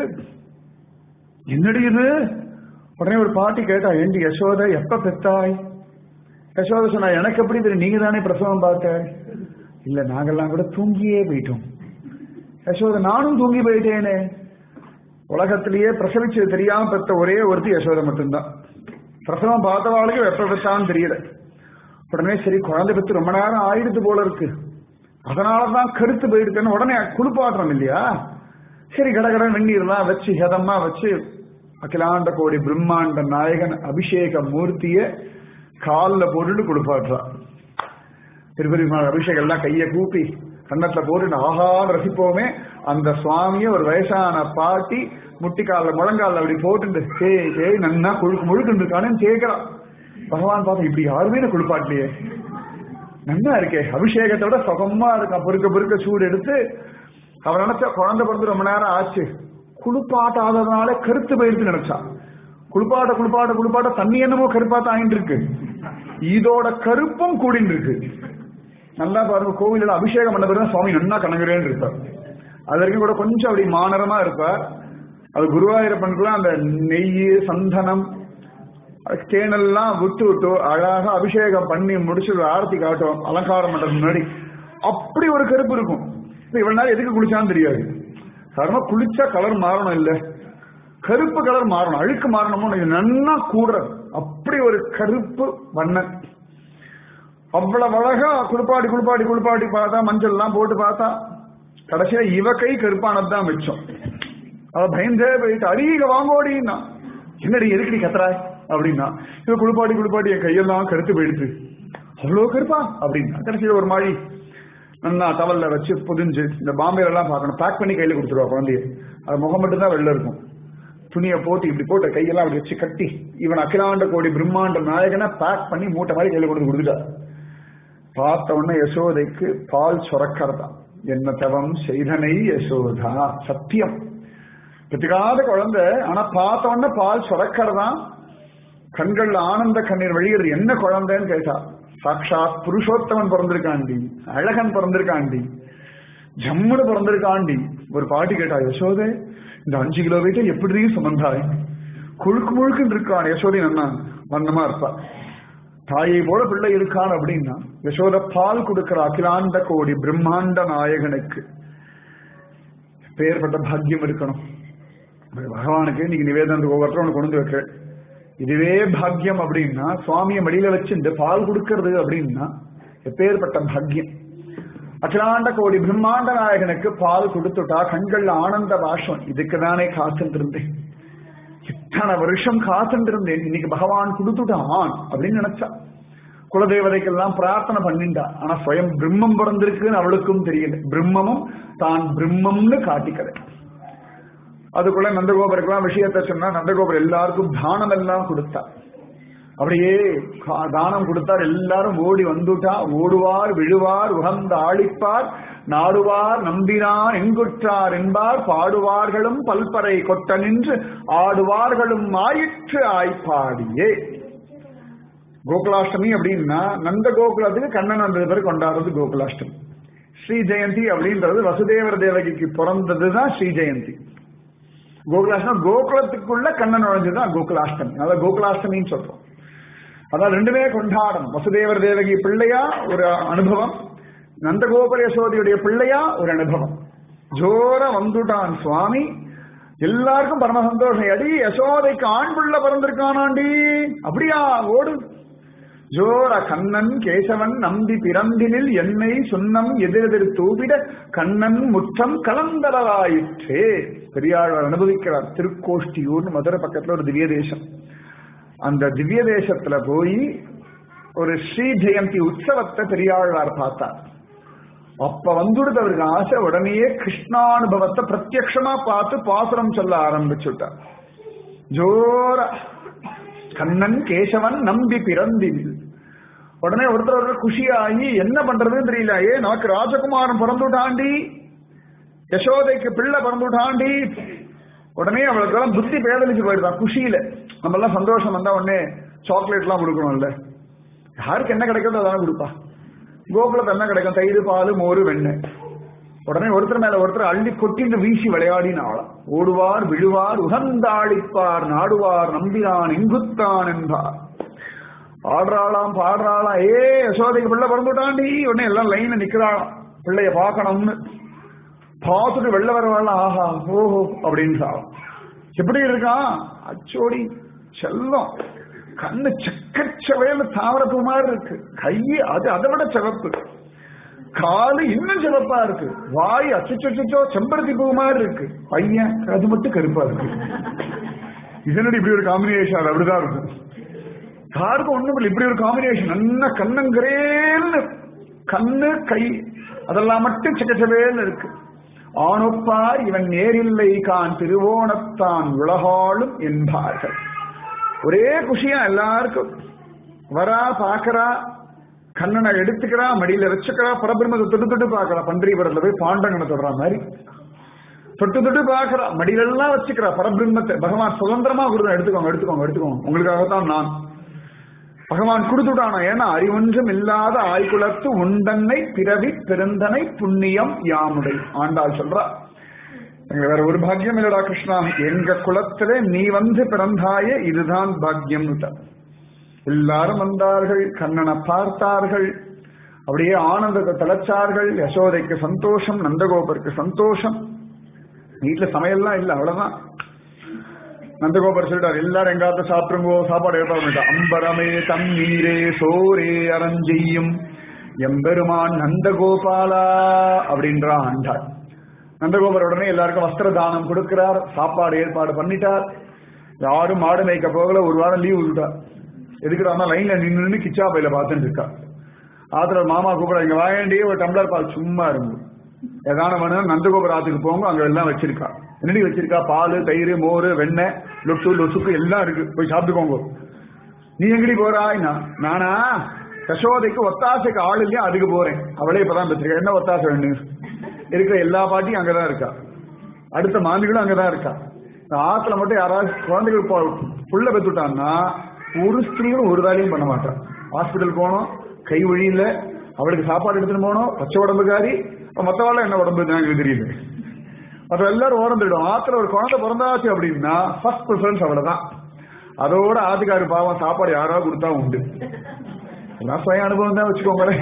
என்னடி இது உடனே ஒரு பாட்டி கேட்டா ஏண்டி யசோதை எப்ப பெத்தாய் யசோதை சொன்னா எனக்கு எப்படி தெரியும் நீங்க தானே பிரசவம் பார்த்த இல்ல நாங்கெல்லாம் கூட தூங்கியே போயிட்டோம் யசோதை நானும் தூங்கி போயிட்டேனே உலகத்திலேயே பிரசவிச்சது தெரியாம பெத்த ஒரே ஒருத்தி யசோதை மட்டும்தான் பிரசவம் பார்த்தவாளுக்கு எப்ப பெற்றான்னு தெரியல உடனே சரி குழந்தை பெற்று ரொம்ப நேரம் ஆயிடுது போல இருக்கு அதனாலதான் கருத்து போயிடுதுன்னு உடனே குளிப்பாட்டுறோம் இல்லையா சரி கடகட வெந்நீர்லாம் வச்சு ஹதமா வச்சு அகிலாண்ட கோடி பிரம்மாண்ட நாயகன் அபிஷேக மூர்த்திய காலில் போட்டுட்டு குளிப்பாட்டுறா திருப்பதிமார் அபிஷேகம் எல்லாம் கையை கூப்பி கன்னத்துல போட்டு ஆஹான்னு ரசிப்போமே அந்த சுவாமிய ஒரு வயசான பாட்டி முட்டிக்கால முழங்கால அப்படி போட்டுட்டு ஏய் ஏய் நன்னா குழுக்கு முழுக்குன்னு இருக்கானேன்னு கேட்கறான் பகவான் பார்த்தா இப்படி யாருமே நான் குளிப்பாட்டலையே நன்னா இருக்கே அபிஷேகத்தை விட சுகமா இருக்கான் பொறுக்க பொறுக்க சூடு எடுத்து அவன் நினைச்சா குழந்தை பிறந்து ரொம்ப நேரம் ஆச்சு குளிப்பாட்டாததுனால கருத்து போயிருக்கு நினைச்சான் குளிப்பாட்ட குளிப்பாட்ட குளிப்பாட்ட தண்ணி என்னமோ கருப்பாத்த ஆயிட்டு இருக்கு இதோட கருப்பும் கூடின்னு இருக்கு நல்லா பாருங்க கோவிலில் அபிஷேகம் பண்ண பிறகு சுவாமி நன்னா கணங்குறேன்னு இருப்பார் அது வரைக்கும் கூட கொஞ்சம் அப்படி மானரமா இருப்பார் அது குருவாயூரப்பனுக்குலாம் அந்த நெய் சந்தனம் தேனெல்லாம் விட்டு விட்டு அழகா அபிஷேகம் பண்ணி முடிச்சு ஒரு ஆரத்தி காட்டும் அலங்காரம் பண்றது முன்னாடி அப்படி ஒரு கருப்பு இருக்கும் இப்ப இவ்வளவு நேரம் எதுக்கு குளிச்சான்னு தெரியாது சாதாரணமா குளிச்சா கலர் மாறணும் இல்ல கருப்பு கலர் மாறணும் அழுக்கு மாறணுமோ இது நன்னா கூடுறது அப்படி ஒரு கருப்பு வண்ணன் அவ்வளவு அழகா குளிப்பாடி குளிப்பாடி குளிப்பாடி பார்த்தா மஞ்சள் எல்லாம் போட்டு பார்த்தா கடைசியில இவ கை கருப்பானதுதான் மிச்சம் அவ பயந்தே போயிட்டு அடியில வாங்கோடின்னா என்னடி எதுக்கடி கத்துறாய் அப்படின்னா இவ குளிப்பாடி குளிப்பாடி என் கையெல்லாம் கருத்து போயிடுது அவ்வளவு கருப்பா அப்படின்னா கடைசியில ஒரு மாதிரி நல்லா டவல்ல வச்சு புதிஞ்சு இந்த பாம்பேல எல்லாம் பார்க்கணும் பேக் பண்ணி கையில கொடுத்துருவா குழந்தைய அது முகம் மட்டும் தான் வெளில இருக்கும் துணியை போட்டு இப்படி போட்டு கையெல்லாம் அப்படி வச்சு கட்டி இவன் அகிலாண்ட கோடி பிரம்மாண்ட நாயகனை பேக் பண்ணி மூட்டை மாதிரி கையில கொண்டு கொடுத்துட்டா பார்த்த உடனே யசோதைக்கு பால் சுரக்கிறதா என்ன தவம் செய்தனை யசோதா சத்தியம் பெற்றுக்காத குழந்தை ஆனா பார்த்த உடனே பால் சுரக்கிறதா கண்கள்ல ஆனந்த கண்ணீர் வெளியிறது என்ன குழந்தைன்னு கேட்டா சாட்சாத் புருஷோத்தமன் பிறந்திருக்காண்டி அழகன் பிறந்திருக்காண்டி ஜம்முன்னு பிறந்திருக்காண்டி ஒரு பாட்டி கேட்டா யசோதே இந்த அஞ்சு கிலோ வெயிட்ட எப்படி சுமந்தாய் குழுக்கு முழுக்குன்னு இருக்கான் யசோதை நன்னா வண்ணமா இருப்பா தாயை போல பிள்ளை இருக்கான் அப்படின்னா யசோத பால் கொடுக்கிற அகிலாண்ட கோடி பிரம்மாண்ட நாயகனுக்கு பேர்பட்ட பாக்கியம் இருக்கணும் பகவானுக்கு இன்னைக்கு நிவேதனத்துக்கு ஒவ்வொருத்தரும் கொண்டு வந்து வைக்கிறேன் இதுவே பாக்கியம் அப்படின்னா சுவாமியை மடியில வச்சுட்டு பால் கொடுக்கறது அப்படின்னா எப்பேற்பட்ட பாக்கியம் அகிலாண்ட கோடி பிரம்மாண்ட நாயகனுக்கு பால் கொடுத்துட்டா கண்கள்ல ஆனந்த பாஷம் இதுக்கு தானே காத்துட்டு இருந்தேன் இத்தனை வருஷம் காத்துட்டு இருந்தேன் இன்னைக்கு பகவான் கொடுத்துட்டான் அப்படின்னு நினைச்சா குலதேவதைக்கெல்லாம் பிரார்த்தனை பண்ணிண்டா ஆனா ஸ்வயம் பிரம்மம் பிறந்திருக்குன்னு அவளுக்கும் தெரியல பிரம்மமும் தான் பிரம்மம்னு காட்டிக்கலை அதுக்குள்ள நந்தகோபருக்கெல்லாம் விஷயத்த சொன்னா நந்தகோபர் எல்லாருக்கும் தானம் எல்லாம் கொடுத்தா அப்படியே தானம் கொடுத்தார் எல்லாரும் ஓடி வந்துட்டா ஓடுவார் விழுவார் உகந்த ஆளிப்பார் நாடுவார் நம்பினான் எங்குற்றார் என்பார் பாடுவார்களும் பல்பறை கொட்ட நின்று ஆடுவார்களும் ஆயிற்று ஆய்ப்பாடியே கோகுலாஷ்டமி அப்படின்னா நந்த கோகுலத்துக்கு கண்ணன் வந்தது பேர் கொண்டாடுறது கோகுலாஷ்டமி ஸ்ரீ ஜெயந்தி அப்படின்றது வசுதேவர் தேவகிக்கு பிறந்ததுதான் ஸ்ரீ ஜெயந்தி கோகுலாஷ்டமி கோகுலத்துக்குள்ள கண்ணன் நுழைஞ்சதுதான் கோகுலாஷ்டமி அதான் கோகுலாஷ்டமின்னு சொல்றோம் அதான் ரெண்டுமே கொண்டாடணும் வசுதேவர் தேவகி பிள்ளையா ஒரு அனுபவம் நந்தகோபுர யசோதியுடைய பிள்ளையா ஒரு அனுபவம் ஜோர வந்துட்டான் சுவாமி எல்லாருக்கும் பரம சந்தோஷம் அடி யசோதைக்கு ஆண் பிள்ளை பிறந்திருக்கானாண்டி அப்படியா ஓடு ஜோர கண்ணன் கேசவன் நம்பி பிறந்தினில் என்னை சுண்ணம் எதிரெதிர் தூவிட கண்ணன் முற்றம் கலந்தரவாயிற்றே பெரியாழ்வார் அனுபவிக்கிறார் திருக்கோஷ்டியூர்னு மதுரை பக்கத்துல ஒரு திவ்ய தேசம் அந்த திவ்ய தேசத்துல போய் ஒரு ஸ்ரீ ஜெயந்தி உற்சவத்தை பெரியாழ்வார் பார்த்தார் அப்ப வந்துடுது அவருக்கு ஆசை உடனேயே கிருஷ்ணானுபவத்தை பிரத்யக்ஷமா பார்த்து பாசுரம் சொல்ல ஆரம்பிச்சுட்டார் ஜோர கண்ணன் கேசவன் நம்பி பிறந்தில் உடனே ஒருத்தர் ஒருத்தர் குஷியாகி என்ன பண்றதுன்னு தெரியல ஏ நமக்கு ராஜகுமாரன் பிறந்துட்டாண்டி யசோதைக்கு பிள்ளை பிறந்துட்டாண்டி உடனே அவளுக்கு புத்தி பேதலிச்சு போயிடுதான் குஷியில நம்ம எல்லாம் சந்தோஷம் வந்தா உடனே சாக்லேட் எல்லாம் கொடுக்கணும்ல யாருக்கு என்ன கிடைக்கிறதோ அதான கொடுப்பா கோகுலத்து என்ன கிடைக்கும் தயிர் பால் மோரு வெண்ணெய் உடனே ஒருத்தர் மேல ஒருத்தர் அள்ளி கொட்டிட்டு வீசி விளையாடினாளாம் ஓடுவார் விழுவார் உகந்தாளிப்பார் நாடுவார் நம்பினான் எங்குத்தான் என்பார் ஆடுறாளாம் பாடுறாளாம் ஏ யசோதைக்கு பிள்ளை பிறந்துட்டாண்டி உடனே எல்லாம் லைன்ல நிக்கிறாளாம் பிள்ளைய பார்க்கணும்னு பார்த்துட்டு வெளில வரவாள் ஆஹா ஓஹோ அப்படின்றாளாம் எப்படி இருக்கான் அச்சோடி செல்லம் கண்ணு சக்கச்சவையில தாவரப்பு மாதிரி இருக்கு கை அது அதை விட சிவப்பு காலு இன்னும் சிவப்பா இருக்கு வாய் அச்சோ செம்பருத்தி பூ மாதிரி இருக்கு பையன் அது மட்டும் கருப்பா இருக்கு இதனடி இப்படி ஒரு காம்பினேஷன் அது அப்படிதான் இருக்கும் யாருக்கும் ஒண்ணும் இல்லை இப்படி ஒரு காம்பினேஷன் நல்ல கண்ணங்கரேன்னு கண்ணு கை அதெல்லாம் மட்டும் சக்கச்சவேன்னு இருக்கு ஆணொப்பார் இவன் நேரில்லை கான் திருவோணத்தான் உலகாளும் என்பார்கள் ஒரே குஷியா எல்லாருக்கும் வரா பாக்குறா கண்ணனை எடுத்துக்கிறா மடியில வச்சுக்கிறா பரபிரமத்தை தொட்டு தொட்டு பாக்குறா பன்றிபுரத்துல போய் பாண்டங்கனை தொடுற மாதிரி தொட்டு தொட்டு பாக்குறா மடியில எல்லாம் வச்சுக்கிறா பரபிரம்மத்தை பகவான் சுதந்திரமா கொடுத்தா எடுத்துக்கோங்க எடுத்துக்கோங்க எடுத்துக்கோங்க உங்களுக்காகத்தான் நான் பகவான் கொடுத்துட்டானா ஏன்னா அறிவொன்றும் இல்லாத ஆய்குலத்து உண்டன்னை பிறவி பெருந்தனை புண்ணியம் யாமுடை ஆண்டாள் சொல்றா எங்க வேற ஒரு பாக்கியம் இல்லடா கிருஷ்ணா எங்க குலத்திலே நீ வந்து பிறந்தாயே இதுதான் பாக்கியம் எல்லாரும் வந்தார்கள் கண்ணனை பார்த்தார்கள் அப்படியே ஆனந்தத்தை தலைச்சார்கள் யசோதைக்கு சந்தோஷம் நந்தகோபருக்கு சந்தோஷம் வீட்டுல சமையல்லாம் இல்ல அவ்வளவுதான் நந்தகோபர் சொல்லிட்டார் எல்லாரும் எங்காவது சாப்பிடுங்கோ சாப்பாடு ஏற்பாடு பண்ணிட்டா அம்பரமே தண்ணீரே சோரே அரஞ்செய்யும் எம்பெருமான் நந்தகோபாலா அப்படின்றான் ஆண்டாள் நந்தகோபர் உடனே எல்லாருக்கும் வஸ்திர தானம் கொடுக்கிறார் சாப்பாடு ஏற்பாடு பண்ணிட்டார் யாரும் மாடு மேய்க்க போகல ஒரு வாரம் லீவ் விட்டார் எதுக்குறாங்க லைன்ல நின்று நின்று கிச்சா பையில பார்த்துட்டு இருக்கா ஆத்திர மாமா கூப்பிட இங்க வாங்கண்டி ஒரு டம்ளர் பால் சும்மா இருந்து ஏதான வேணும் நந்தகோபுர ஆத்துக்கு போங்க அங்க எல்லாம் வச்சிருக்கா என்னடி வச்சிருக்கா பால் தயிர் மோர் வெண்ணெய் லொட்டு லொசுக்கு எல்லாம் இருக்கு போய் சாப்பிட்டுக்கோங்க நீ எங்கடி போறாய் நான் நானா யசோதைக்கு ஒத்தாசைக்கு ஆள் இல்லையா அதுக்கு போறேன் அவளே இப்பதான் பெற்றிருக்கா என்ன ஒத்தாசை வேணும் இருக்கிற எல்லா பாட்டியும் அங்கதான் இருக்கா அடுத்த மாமிகளும் அங்கதான் இருக்கா இந்த ஆத்துல மட்டும் யாராவது குழந்தைகள் போ- புள்ள பெத்துட்டான்னா ஒரு ஸ்திரீகளும் ஒரு வேலையும் பண்ண மாட்டான் ஹாஸ்பிட்டல் போனோம் கை வழியில அவளுக்கு சாப்பாடு எடுத்துட்டு போனோம் பச்சை உடம்புக்காரி மற்றவாள் என்ன உடம்பு எனக்கு தெரியல மற்ற எல்லாரும் ஓரந்துடும் ஆத்துல ஒரு குழந்தை பிறந்தாச்சு அப்படின்னா ஃபர்ஸ்ட் ப்ரிஃபரன்ஸ் அவ்வளவுதான் அதோட ஆத்துக்காரு பாவம் சாப்பாடு யாராவது கொடுத்தா உண்டு எல்லாம் சுய அனுபவம் தான் வச்சுக்கோங்களேன்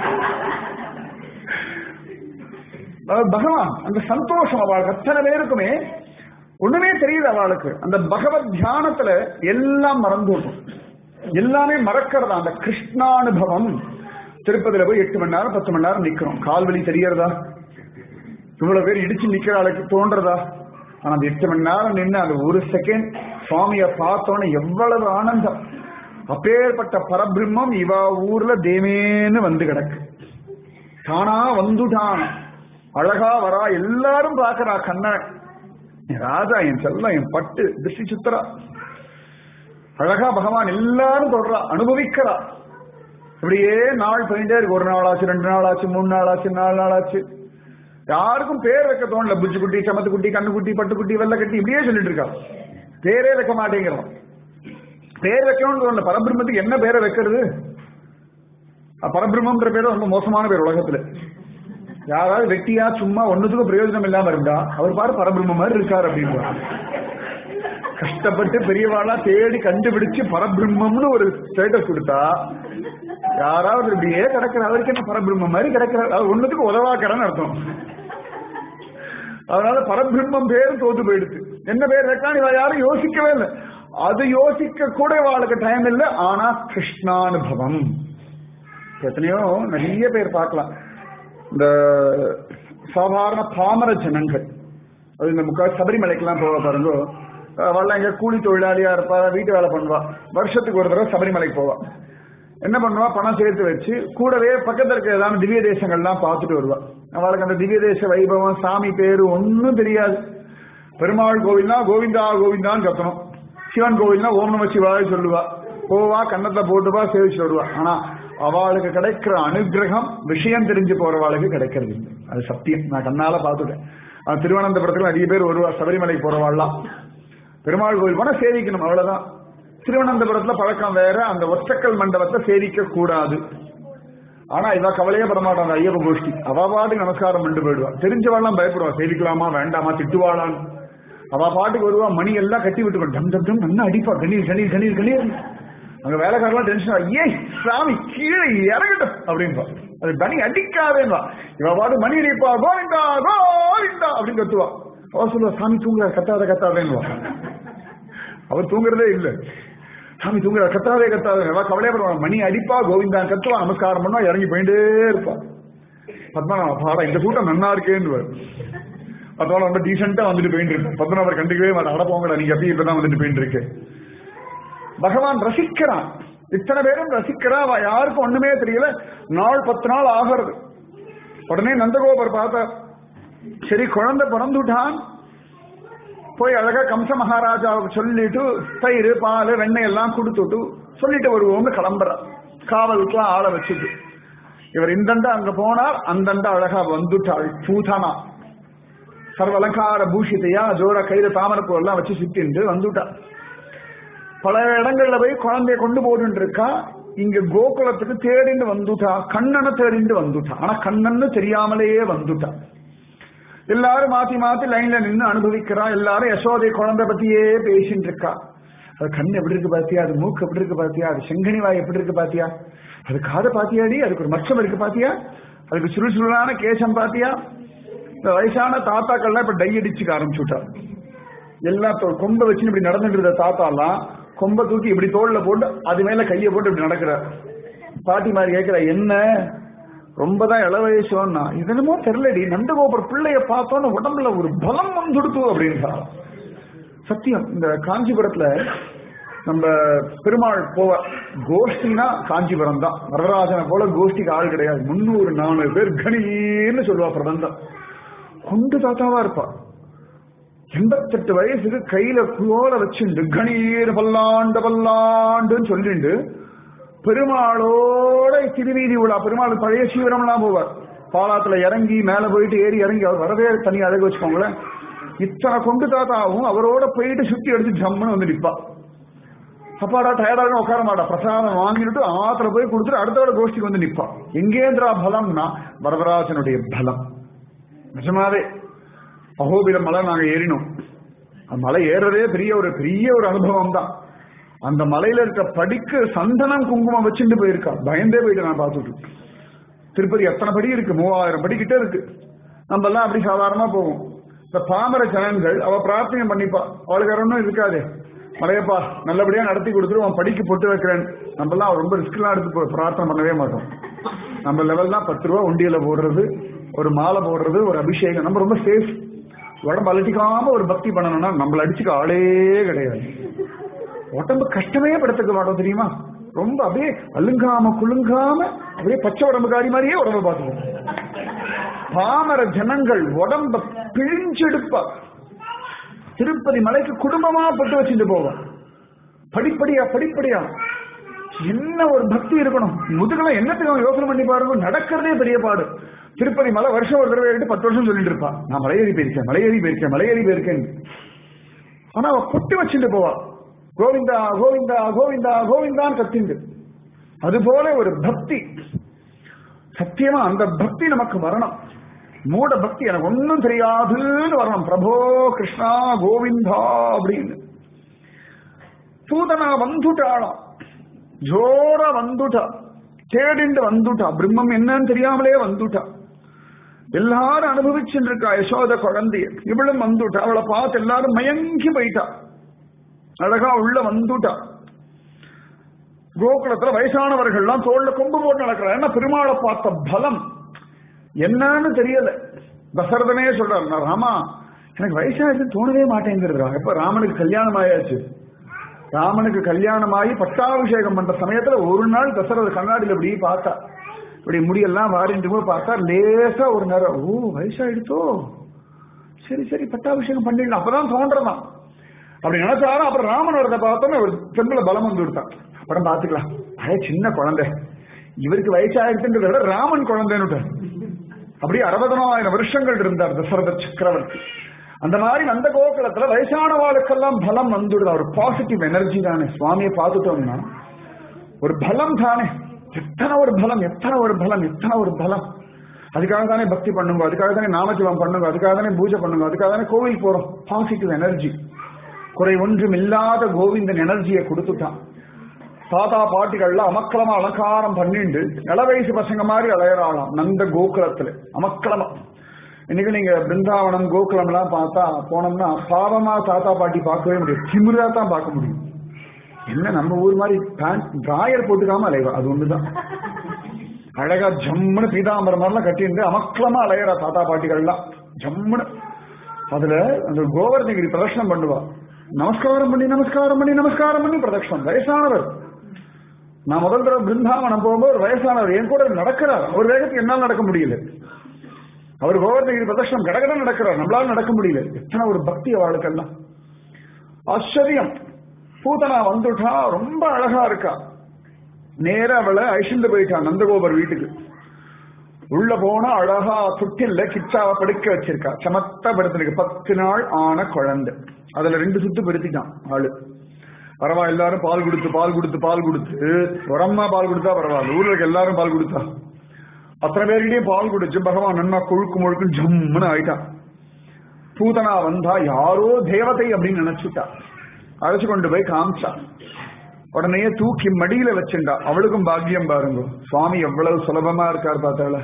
அதாவது பகவான் அந்த சந்தோஷம் அவளுக்கு அத்தனை பேருக்குமே ஒண்ணுமே தெரியுது அவளுக்கு அந்த பகவத் தியானத்துல எல்லாம் மறந்துடும் எல்லாமே மறக்கிறதா அந்த கிருஷ்ணானுபவம் திருப்பதியில போய் எட்டு மணி நேரம் பத்து மணி நேரம் நிக்கிறோம் கால்வலி தெரியறதா இவ்வளவு பேர் இடிச்சு நிக்கிற ஆளுக்கு தோன்றதா ஆனா அந்த எட்டு மணி நேரம் நின்று அந்த ஒரு செகண்ட் சுவாமிய பார்த்தோன்னே எவ்வளவு ஆனந்தம் அப்பேற்பட்ட பரபிரம்மம் இவ ஊர்ல தேமேன்னு வந்து கிடக்கு தானா வந்துட்டான் அழகா வரா எல்லாரும் பாக்குறா கண்ணன் என் ராஜா என் செல்லம் என் பட்டு திருஷ்டி சுத்தரா அழகா பகவான் எல்லாரும் தொடரா அனுபவிக்கிறா இப்படியே நாள் போயிட்டே இருக்கு ஒரு நாள் ஆச்சு ரெண்டு நாள் ஆச்சு மூணு நாள் ஆச்சு நாலு நாள் ஆச்சு யாருக்கும் பேர் வைக்க தோணல புஜ்ஜு குட்டி சமத்து குட்டி கண்ணு குட்டி பட்டு குட்டி வெள்ளை கட்டி இப்படியே சொல்லிட்டு இருக்கா பேரே வைக்க மாட்டேங்கிறோம் பேர் வைக்கணும்னு தோணல பரபிரம்மத்துக்கு என்ன பேரை வைக்கிறது அஹ் பரபிரம்மன்ற பேர் ரொம்ப மோசமான பேர் உலகத்துல யாராவது வெட்டியா சும்மா ஒண்ணுத்துக்கும் பிரயோஜனம் இல்லாம இருந்தா அவர் பாரு பரபிரம்ம மாதிரி இருக்காரு அப்படின்னு கஷ்டப்பட்டு பெரியவாளா தேடி கண்டுபிடிச்சு பரபிரம்மம்னு ஒரு ஸ்டேட்டஸ் கொடுத்தா யாராவது இப்படியே கிடக்கிற அவருக்கு என்ன பரபிரம்ம மாதிரி கிடக்கிறார் அது ஒண்ணுத்துக்கு உதவாக்கிறன்னு அர்த்தம் அதனால பரபிரம்மம் பேரும் தோத்து போயிடுச்சு என்ன பேர் வைக்கலாம் இவ யாரும் யோசிக்கவே இல்லை அது யோசிக்க கூட இவாளுக்கு டைம் இல்லை ஆனா கிருஷ்ணானுபவம் எத்தனையோ நிறைய பேர் பார்க்கலாம் இந்த சாதாரண பாமர ஜனங்கள் அது இந்த முக்கால் சபரிமலைக்கெல்லாம் போவா பாருங்க அவள்லாம் எங்க கூலி தொழிலாளியா இருப்பா வீட்டு வேலை பண்ணுவா வருஷத்துக்கு ஒரு தடவை சபரிமலைக்கு போவா என்ன பண்ணுவா பணம் சேர்த்து வச்சு கூடவே பக்கத்துல இருக்க ஏதாவது திவ்ய தேசங்கள்லாம் பார்த்துட்டு வருவா அவளுக்கு அந்த திவ்ய தேச வைபவம் சாமி பேரு ஒன்னும் தெரியாது பெருமாள் கோவில்னா கோவிந்தா கோவிந்தான்னு கத்தணும் சிவன் கோவில்னா ஓம் நம சிவாய் சொல்லுவா போவா கன்னத்தை போட்டுவா சேவிச்சு வருவா ஆனா அவளுக்கு கிடைக்கிற அனுகிரகம் விஷயம் தெரிஞ்சு போறவாளுக்கு கிடைக்கிறது இல்லை அது சத்தியம் நான் கண்ணால பார்த்துட்டேன் அது திருவனந்தபுரத்துல நிறைய பேர் வருவா சபரிமலைக்கு போறவாள்லாம் பெருமாள் கோவில் போனா சேவிக்கணும் அவ்வளவுதான் திருவனந்தபுரத்துல பழக்கம் வேற அந்த ஒற்றக்கல் மண்டபத்தை சேவிக்க கூடாது ஆனா இவ கவலையே பட மாட்டாங்க ஐயப்ப கோஷ்டி அவ பாட்டுக்கு நமஸ்காரம் பண்ணிட்டு போயிடுவா தெரிஞ்சவாள்லாம் பயப்படுவா சேவிக்கலாமா வேண்டாமா திட்டுவாளான்னு அவ பாட்டுக்கு வருவா மணி எல்லாம் கட்டி விட்டு டம் டம் டம் நல்லா அடிப்பா கணீர் கணீர் கணீர் கணீர் அங்க வேலைக்காரெல்லாம் டென்ஷன் ஏ சாமி கீழே இறங்கட்டும் அப்படின்பா அது மணி அடிக்காதேன்பா இவ பாட்டு மணி அடிப்பா கோவிந்தா கோவிந்தா அப்படின்னு கத்துவா அவ சொல்லுவா சாமி தூங்குற கத்தாத கத்தாதேன்னுவா அவர் தூங்குறதே இல்ல சாமி தூங்குற கத்தாதே கத்தாதே அவ கவலையே படுவாங்க மணி அடிப்பா கோவிந்தா கத்துவா நமஸ்காரம் பண்ணுவா இறங்கி போயிட்டே இருப்பா பத்மநாப பாடா இந்த கூட்டம் நன்னா இருக்கேன்னு அதோட ரொம்ப டீசெண்டா வந்துட்டு போயிட்டு இருக்கு பத்மநாபர் கண்டுக்கவே மாட்டேன் அட போங்கடா நீங்க அப்படி இப்பதான் வந்துட்டு போயிட்டு இருக்கு பகவான் ரசிக்கிறான் இத்தனை பேரும் ரசிக்கிறா அவ யாருக்கும் ஒண்ணுமே தெரியல நாள் பத்து நாள் ஆகிறது உடனே நந்தகோபர் பார்த்தா சரி குழந்தை பிறந்துட்டான் போய் அழகா கம்ச மகாராஜாவுக்கு சொல்லிட்டு தயிர் பால் வெண்ணெய் எல்லாம் கொடுத்துட்டு சொல்லிட்டு வருவோம்னு கிளம்புற காவலுக்குலாம் ஆளை வச்சுட்டு இவர் இந்தண்ட அங்க போனார் அந்தண்ட அழகா வந்துட்டாள் பூதனா சர்வ அலங்கார பூஷிதையா ஜோர கையில தாமரப்பூ எல்லாம் வச்சு சுத்திண்டு வந்துட்டா பல இடங்கள்ல போய் குழந்தைய கொண்டு போட்டு இருக்கா இங்க கோகுலத்துக்கு தேடிண்டு வந்துட்டா கண்ணனை தேடிண்டு வந்துட்டா ஆனா கண்ணன்னு தெரியாமலேயே வந்துட்டா எல்லாரும் மாத்தி மாத்தி லைன்ல நின்னு அனுபவிக்கிறா எல்லாரும் யசோதை குழந்தை பத்தியே பேசிட்டு இருக்கா அது கண் எப்படி இருக்கு பாத்தியா அது மூக்கு எப்படி இருக்கு பாத்தியா அது செங்கனி வாய் எப்படி இருக்கு பாத்தியா அது காதை பாத்தியாடி அதுக்கு ஒரு மச்சம் இருக்கு பாத்தியா அதுக்கு சுருள் சுருளான கேசம் பாத்தியா இந்த வயசான தாத்தாக்கள்லாம் இப்ப டை அடிச்சுக்க ஆரம்பிச்சுட்டா எல்லாம் தொ- கொம்பை வச்சு இப்படி நடந்துட்டு இருந்த தாத்தாலாம் கொம்பை தூக்கி இப்படி தோல்ல போட்டு அது மேல கையை போட்டு இப்படி நடக்கிறார் பாட்டி மாதிரி கேட்கிற என்ன ரொம்ப தான் இள வயசுன்னா இது என்னமோ தெரியலடி நந்தகோபுர பிள்ளைய பார்த்தோன்னு உடம்புல ஒரு பலம் வந்துடுத்து அப்படின்றா சத்தியம் இந்த காஞ்சிபுரத்துல நம்ம பெருமாள் போவ கோஷ்டினா காஞ்சிபுரம் தான் வரதராஜனை போல கோஷ்டிக்கு ஆள் கிடையாது முன்னூறு நானூறு பேர் கணீர்னு சொல்லுவா பிரபந்தம் கொண்டு தாத்தாவா இருப்பா எண்பத்தெட்டு வயசுக்கு கையில குயோல வச்சுண்டு கணீர் பல்லாண்டு பல்லாண்டுன்னு சொல்லிண்டு பெருமாளோட திருவீதி உலா பெருமாள் பழைய சீவரம்லாம் போவார் பாலாத்துல இறங்கி மேல போயிட்டு ஏறி இறங்கி அவர் வரவே தனி அழகு வச்சுக்கோங்களேன் இத்தனை கொண்டு தாத்தாவும் அவரோட போயிட்டு சுத்தி அடிச்சு ஜம்முன்னு வந்து நிப்பா அப்பாடா டயர்டாக உட்கார மாட்டா பிரசாதம் வாங்கிட்டு ஆத்துல போய் கொடுத்துட்டு அடுத்தோட கோஷ்டிக்கு வந்து நிப்பா எங்கேந்திரா பலம்னா வரதராஜனுடைய பலம் நிஜமாவே அகோபிலம் மலை நாங்க ஏறினோம் அந்த மலை ஏறுறதே பெரிய ஒரு பெரிய ஒரு அனுபவம் தான் அந்த மலையில இருக்க படிக்கு சந்தனம் குங்குமம் வச்சுட்டு போயிருக்கா பயந்தே போயிட்டு நான் பார்த்துட்டு திருப்பதி எத்தனை படி இருக்கு மூவாயிரம் படி கிட்ட இருக்கு நம்ம எல்லாம் அப்படி சாதாரணமா போவோம் இந்த பாமர ஜனங்கள் அவ பிரார்த்தனை பண்ணிப்பா அவளுக்கு வேற ஒன்றும் இருக்காது மலையப்பா நல்லபடியா நடத்தி கொடுத்துட்டு அவன் படிக்கு பொட்டு வைக்கிறேன் நம்ம எல்லாம் ரொம்ப ரிஸ்க் எல்லாம் எடுத்து போ- பிரார்த்தனை பண்ணவே மாட்டோம் நம்ம லெவல் தான் பத்து ரூபா உண்டியல போடுறது ஒரு மாலை போடுறது ஒரு அபிஷேகம் நம்ம ரொம்ப சேஃப் உடம்பு அலட்டிக்காம ஒரு பக்தி பண்ணணும்னா நம்மள அடிச்சுக்க ஆளே கிடையாது உடம்பு கஷ்டமே படுத்துக்க மாட்டோம் தெரியுமா ரொம்ப அப்படியே அலுங்காம குலுங்காம அப்படியே பச்சை உடம்புக்காரி மாதிரியே உடம்பு பார்த்துக்கணும் பாமர ஜனங்கள் உடம்ப பிழிஞ்செடுப்பா திருப்பதி மலைக்கு குடும்பமா பட்டு வச்சுட்டு போவோம் படிப்படியா படிப்படியா என்ன ஒரு பக்தி இருக்கணும் முதுகல என்னத்துக்கு அவன் யோசனை பண்ணி பாருங்க நடக்கிறதே பெரிய பாடு திருப்பதி மலை வருஷம் ஒரு தடவை ஏறிட்டு பத்து வருஷம் சொல்லிட்டு இருப்பா நான் மலையேறி போயிருக்கேன் மலையேறி போயிருக்கேன் மலையேறி போயிருக்கேன் ஆனா அவ பொட்டி வச்சுட்டு போவா கோவிந்தா கோவிந்தா கோவிந்தா கோவிந்தான்னு கத்திண்டு அது போல ஒரு பக்தி சத்தியமா அந்த பக்தி நமக்கு வரணும் மூட பக்தி எனக்கு ஒன்னும் தெரியாதுன்னு வரணும் பிரபோ கிருஷ்ணா கோவிந்தா அப்படின்னு பூதனா வந்துட்டாளாம் ஜோரா வந்துட்டா தேடிண்டு வந்துட்டா பிரம்மம் என்னன்னு தெரியாமலே வந்துட்டா எல்லாரும் அனுபவிச்சுட்டு இருக்கா யசோத குழந்தைய இவளும் வந்துட்டா அவளை பார்த்து எல்லாரும் மயங்கி போயிட்டா அழகா உள்ள வந்துட்டா கோகுலத்துல வயசானவர்கள்லாம் தோல்ல கொம்பு போட்டு நடக்கிறா ஏன்னா பெருமாளை பார்த்த பலம் என்னன்னு தெரியல தசரதனே சொல்றாரு நான் ராமா எனக்கு வயசாயிடுச்சு தோணவே மாட்டேங்கிறதுரா எப்ப ராமனுக்கு கல்யாணம் ஆயாச்சு ராமனுக்கு கல்யாணம் ஆகி பட்டாபிஷேகம் பண்ற சமயத்துல ஒரு நாள் தசரத கண்ணாடியில இப்படி பார்த்தா இப்படி முடியெல்லாம் வாரிட்டு போய் பார்த்தா லேசா ஒரு நேரம் ஓ வயசாயிடுச்சோ சரி சரி பட்டாபிஷேகம் பண்ணிடலாம் அப்பதான் தோன்றதான் அப்படி நினைச்சாலும் அப்புறம் ராமன் வரத பார்த்தோமே ஒரு செம்பில பலம் வந்து விட்டான் அப்புறம் பாத்துக்கலாம் அதே சின்ன குழந்தை இவருக்கு வயசாயிடுச்சுன்றத விட ராமன் குழந்தைன்னு அப்படியே அறுபதனாயிரம் வருஷங்கள் இருந்தார் தசரத சக்கரவர்த்தி அந்த மாதிரி அந்த கோகுலத்துல வயசானவாளுக்கெல்லாம் பலம் வந்துடுது ஒரு பாசிட்டிவ் எனர்ஜி தானே சுவாமியை பார்த்துட்டோம்னா ஒரு பலம் தானே எத்தனை ஒரு பலம் எத்தனை ஒரு பலம் எத்தனை ஒரு பலம் அதுக்காக தானே பக்தி பண்ணுங்க அதுக்காக தானே நாமஜபம் பண்ணுங்க அதுக்காக தானே பூஜை பண்ணுங்க அதுக்காக தானே கோவில் போறோம் பாசிட்டிவ் எனர்ஜி குறை ஒன்றும் இல்லாத கோவிந்தன் எனர்ஜியை கொடுத்துட்டான் தாத்தா பாட்டிகள்ல அமக்கலமா அலங்காரம் பண்ணிண்டு இள வயசு பசங்க மாதிரி அலையறாளாம் நந்த கோகுலத்துல அமக்கலமா இன்னைக்கு நீங்க பிருந்தாவனம் கோகுலம் எல்லாம் பார்த்தா போனோம்னா பாவமா தாத்தா பாட்டி பார்க்கவே முடியும் திமிரா தான் பார்க்க முடியும் என்ன நம்ம ஊர் மாதிரி பேண்ட் டிராயர் போட்டுக்காம அலைவா அது ஒண்ணுதான் அழகா ஜம்முன்னு பீதாம்பரம் மாதிரிலாம் கட்டிட்டு அமக்கலமா அலையறா தாத்தா பாட்டிகள்லாம் ஜம்முன்னு அதுல அந்த கோவர்தகிரி பிரதர்ஷனம் பண்ணுவா நமஸ்காரம் பண்ணி நமஸ்காரம் பண்ணி நமஸ்காரம் பண்ணி பிரதட்சணம் வயசானவர் நான் முதல் தடவை பிருந்தாவனம் போகும்போது ஒரு வயசானவர் என் கூட நடக்கிறார் ஒரு வேகத்துக்கு என்னால் நடக்க முடியல அவர் கோவர்தகிரி பிரதர்ஷனம் கடகட நடக்கிறார் நம்மளால நடக்க முடியல எத்தனை ஒரு பக்தி அவளுக்கெல்லாம் ஆச்சரியம் பூதனா வந்துட்டா ரொம்ப அழகா இருக்கா நேரா அவளை ஐஷந்து போயிட்டா நந்தகோபர் வீட்டுக்கு உள்ள போனா அழகா சுட்டில்ல கிச்சாவை படுக்க வச்சிருக்கா சமத்தா படுத்திருக்கு பத்து நாள் ஆன குழந்தை அதுல ரெண்டு சுத்து படுத்திட்டான் ஆளு பரவா எல்லாரும் பால் கொடுத்து பால் கொடுத்து பால் கொடுத்து ஒரு அம்மா பால் கொடுத்தா பரவாயில்ல ஊர்ல இருக்க எல்லாரும் பால் கொடுத்தா அத்தனை பேர்கிட்டயும் பால் குடிச்சு பகவான் நன்னா கொழுக்கு முழுக்கு ஜம்முன்னு ஆயிட்டான் பூதனா வந்தா யாரோ தேவதை அப்படின்னு நினைச்சுட்டா அழைச்சு கொண்டு போய் காமிச்சா உடனே தூக்கி மடியில வச்சுண்டா அவளுக்கும் பாக்கியம் பாருங்க சுவாமி எவ்வளவு சுலபமா இருக்கார் பார்த்தால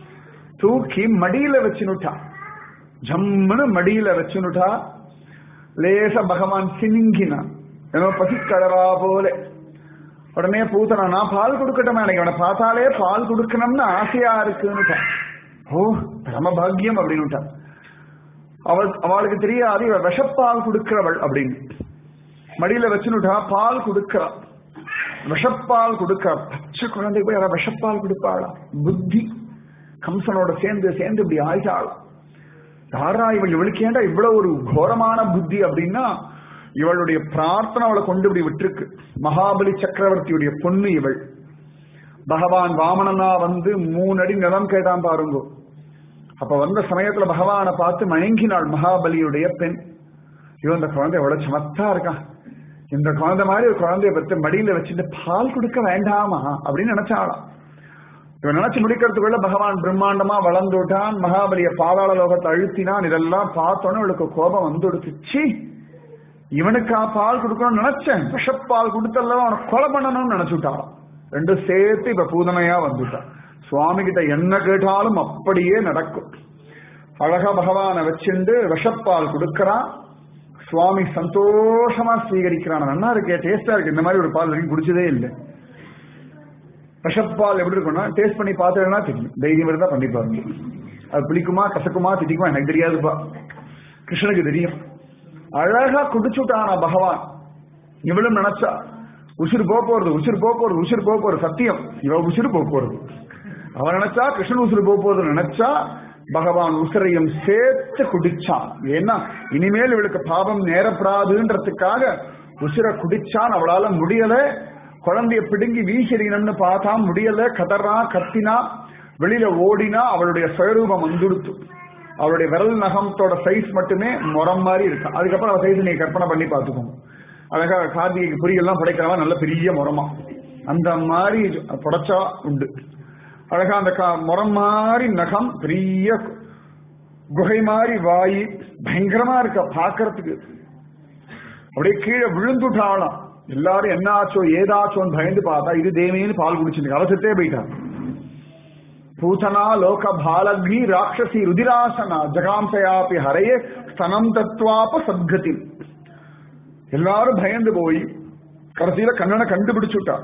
தூக்கி மடியில வச்சுனுட்டா ஜம்முன்னு மடியில வச்சுனுட்டா லேச பகவான் சினிங்கினான் ஏதோ பசிக்கடரா போல உடனே பூத்தனா நான் பால் கொடுக்கட்டும் எனக்கு அவனை பார்த்தாலே பால் கொடுக்கணும்னு ஆசையா இருக்குன்னு ஓ பரமபாகியம் அப்படின்னு அவள் அவளுக்கு தெரியாது இவள் விஷப்பால் கொடுக்கிறவள் அப்படின்னு மடியில வச்சுனுட்டா பால் கொடுக்கிறா விஷப்பால் கொடுக்க பச்சை குழந்தைக்கு போய் யாராவது விஷப்பால் கொடுப்பாளா புத்தி கம்சனோட சேர்ந்து சேர்ந்து இப்படி ஆயிட்டாளாம் யாரா இவள் இவளுக்கு ஏண்டா இவ்வளவு ஒரு கோரமான புத்தி அப்படின்னா இவளுடைய பிரார்த்தனை அவளை கொண்டு இப்படி விட்டுருக்கு மகாபலி சக்கரவர்த்தியுடைய பொண்ணு இவள் பகவான் வாமனனா வந்து மூணு அடி நிலம் கேட்டான் பாருங்க அப்ப வந்த சமயத்துல பகவானை பார்த்து மயங்கினாள் மகாபலியுடைய பெண் இவன் இந்த குழந்தை எவ்வளவு சமத்தா இருக்கான் இந்த குழந்தை மாதிரி ஒரு குழந்தைய பத்து மடியில வச்சுட்டு பால் கொடுக்க வேண்டாமா அப்படின்னு நினைச்சாளாம் இவன் நினைச்சு முடிக்கிறதுக்குள்ள பகவான் பிரம்மாண்டமா வளர்ந்து விட்டான் மகாபலிய பாதாள லோகத்தை அழுத்தினான் இதெல்லாம் பார்த்தோன்னே இவளுக்கு கோபம் வந்து கொடுத்துச்சு இவனுக்கா பால் கொடுக்கணும்னு நினைச்சேன் விஷப்பால் கொடுத்தல்ல அவனை கொலை பண்ணணும்னு நினைச்சுட்டான் ரெண்டும் சேர்த்து இப்ப பூதனையா வந்துட்டான் சுவாமி கிட்ட என்ன கேட்டாலும் அப்படியே நடக்கும் அழகா பகவானை வச்சுண்டு விஷப்பால் கொடுக்கறான் சுவாமி சந்தோஷமா ஸ்வீகரிக்கிறான் நல்லா இருக்கே டேஸ்டா இருக்கு இந்த மாதிரி ஒரு பால் வரைக்கும் குடிச்சதே இல்லை விஷப்பால் எப்படி இருக்கும்னா டேஸ்ட் பண்ணி பார்த்தேன்னா தெரியும் தைரியம் இருந்தா பண்ணி பாருங்க அது பிடிக்குமா கசக்குமா திட்டிக்குமா எனக்கு தெரியாதுப்பா கிருஷ்ணனுக்கு தெரியும் அழகா குடிச்சுட்டான பகவான் இவளும் நினைச்சா உசுறு போக போறது உசுறு போக போறது உசுறு போக போறது சத்தியம் இவ உசுறு போக போறது அவன் நினைச்சா கிருஷ்ணன் உசுறு போக போறது நினைச்சா பகவான் உசுரையும் சேர்த்து குடிச்சான் ஏன்னா இனிமேல் இவளுக்கு பாவம் நேரப்படாதுன்றதுக்காக உசுர குடிச்சான் அவளால முடியல குழந்தைய பிடுங்கி வீசிறீங்கன்னு பார்த்தா முடியல கதறா கத்தினா வெளியில ஓடினா அவளுடைய சுயரூபம் வந்துடுத்து அவளுடைய விரல் நகத்தோட சைஸ் மட்டுமே முறம் மாதிரி இருக்கும் அதுக்கப்புறம் அவ சைஸ் நீங்க கற்பனை பண்ணி பார்த்துக்கோங்க அழகா கார்த்திகைக்கு பொரியெல்லாம் படைக்கிறவா நல்ல பெரிய முறமா அந்த மாதிரி புடைச்சா உண்டு அழகா அந்த முறம் மாதிரி நகம் பெரிய குகை மாதிரி வாய் பயங்கரமா இருக்க பாக்குறதுக்கு அப்படியே கீழே விழுந்துட்டாலாம் எல்லாரும் என்ன ஆச்சோ ஏதாச்சோன்னு பயந்து பார்த்தா இது தேவின்னு பால் குடிச்சிருக்கு அவசத்தே போயிட்டான் பூதனா லோக பாலகி ராட்சசி ருதிராசனா ஜகாம்சயாபி ஹரையே ஸ்தனம் தத்வாப சத்கதி எல்லாரும் பயந்து போய் கடைசியில கண்ணனை கண்டுபிடிச்சுட்டா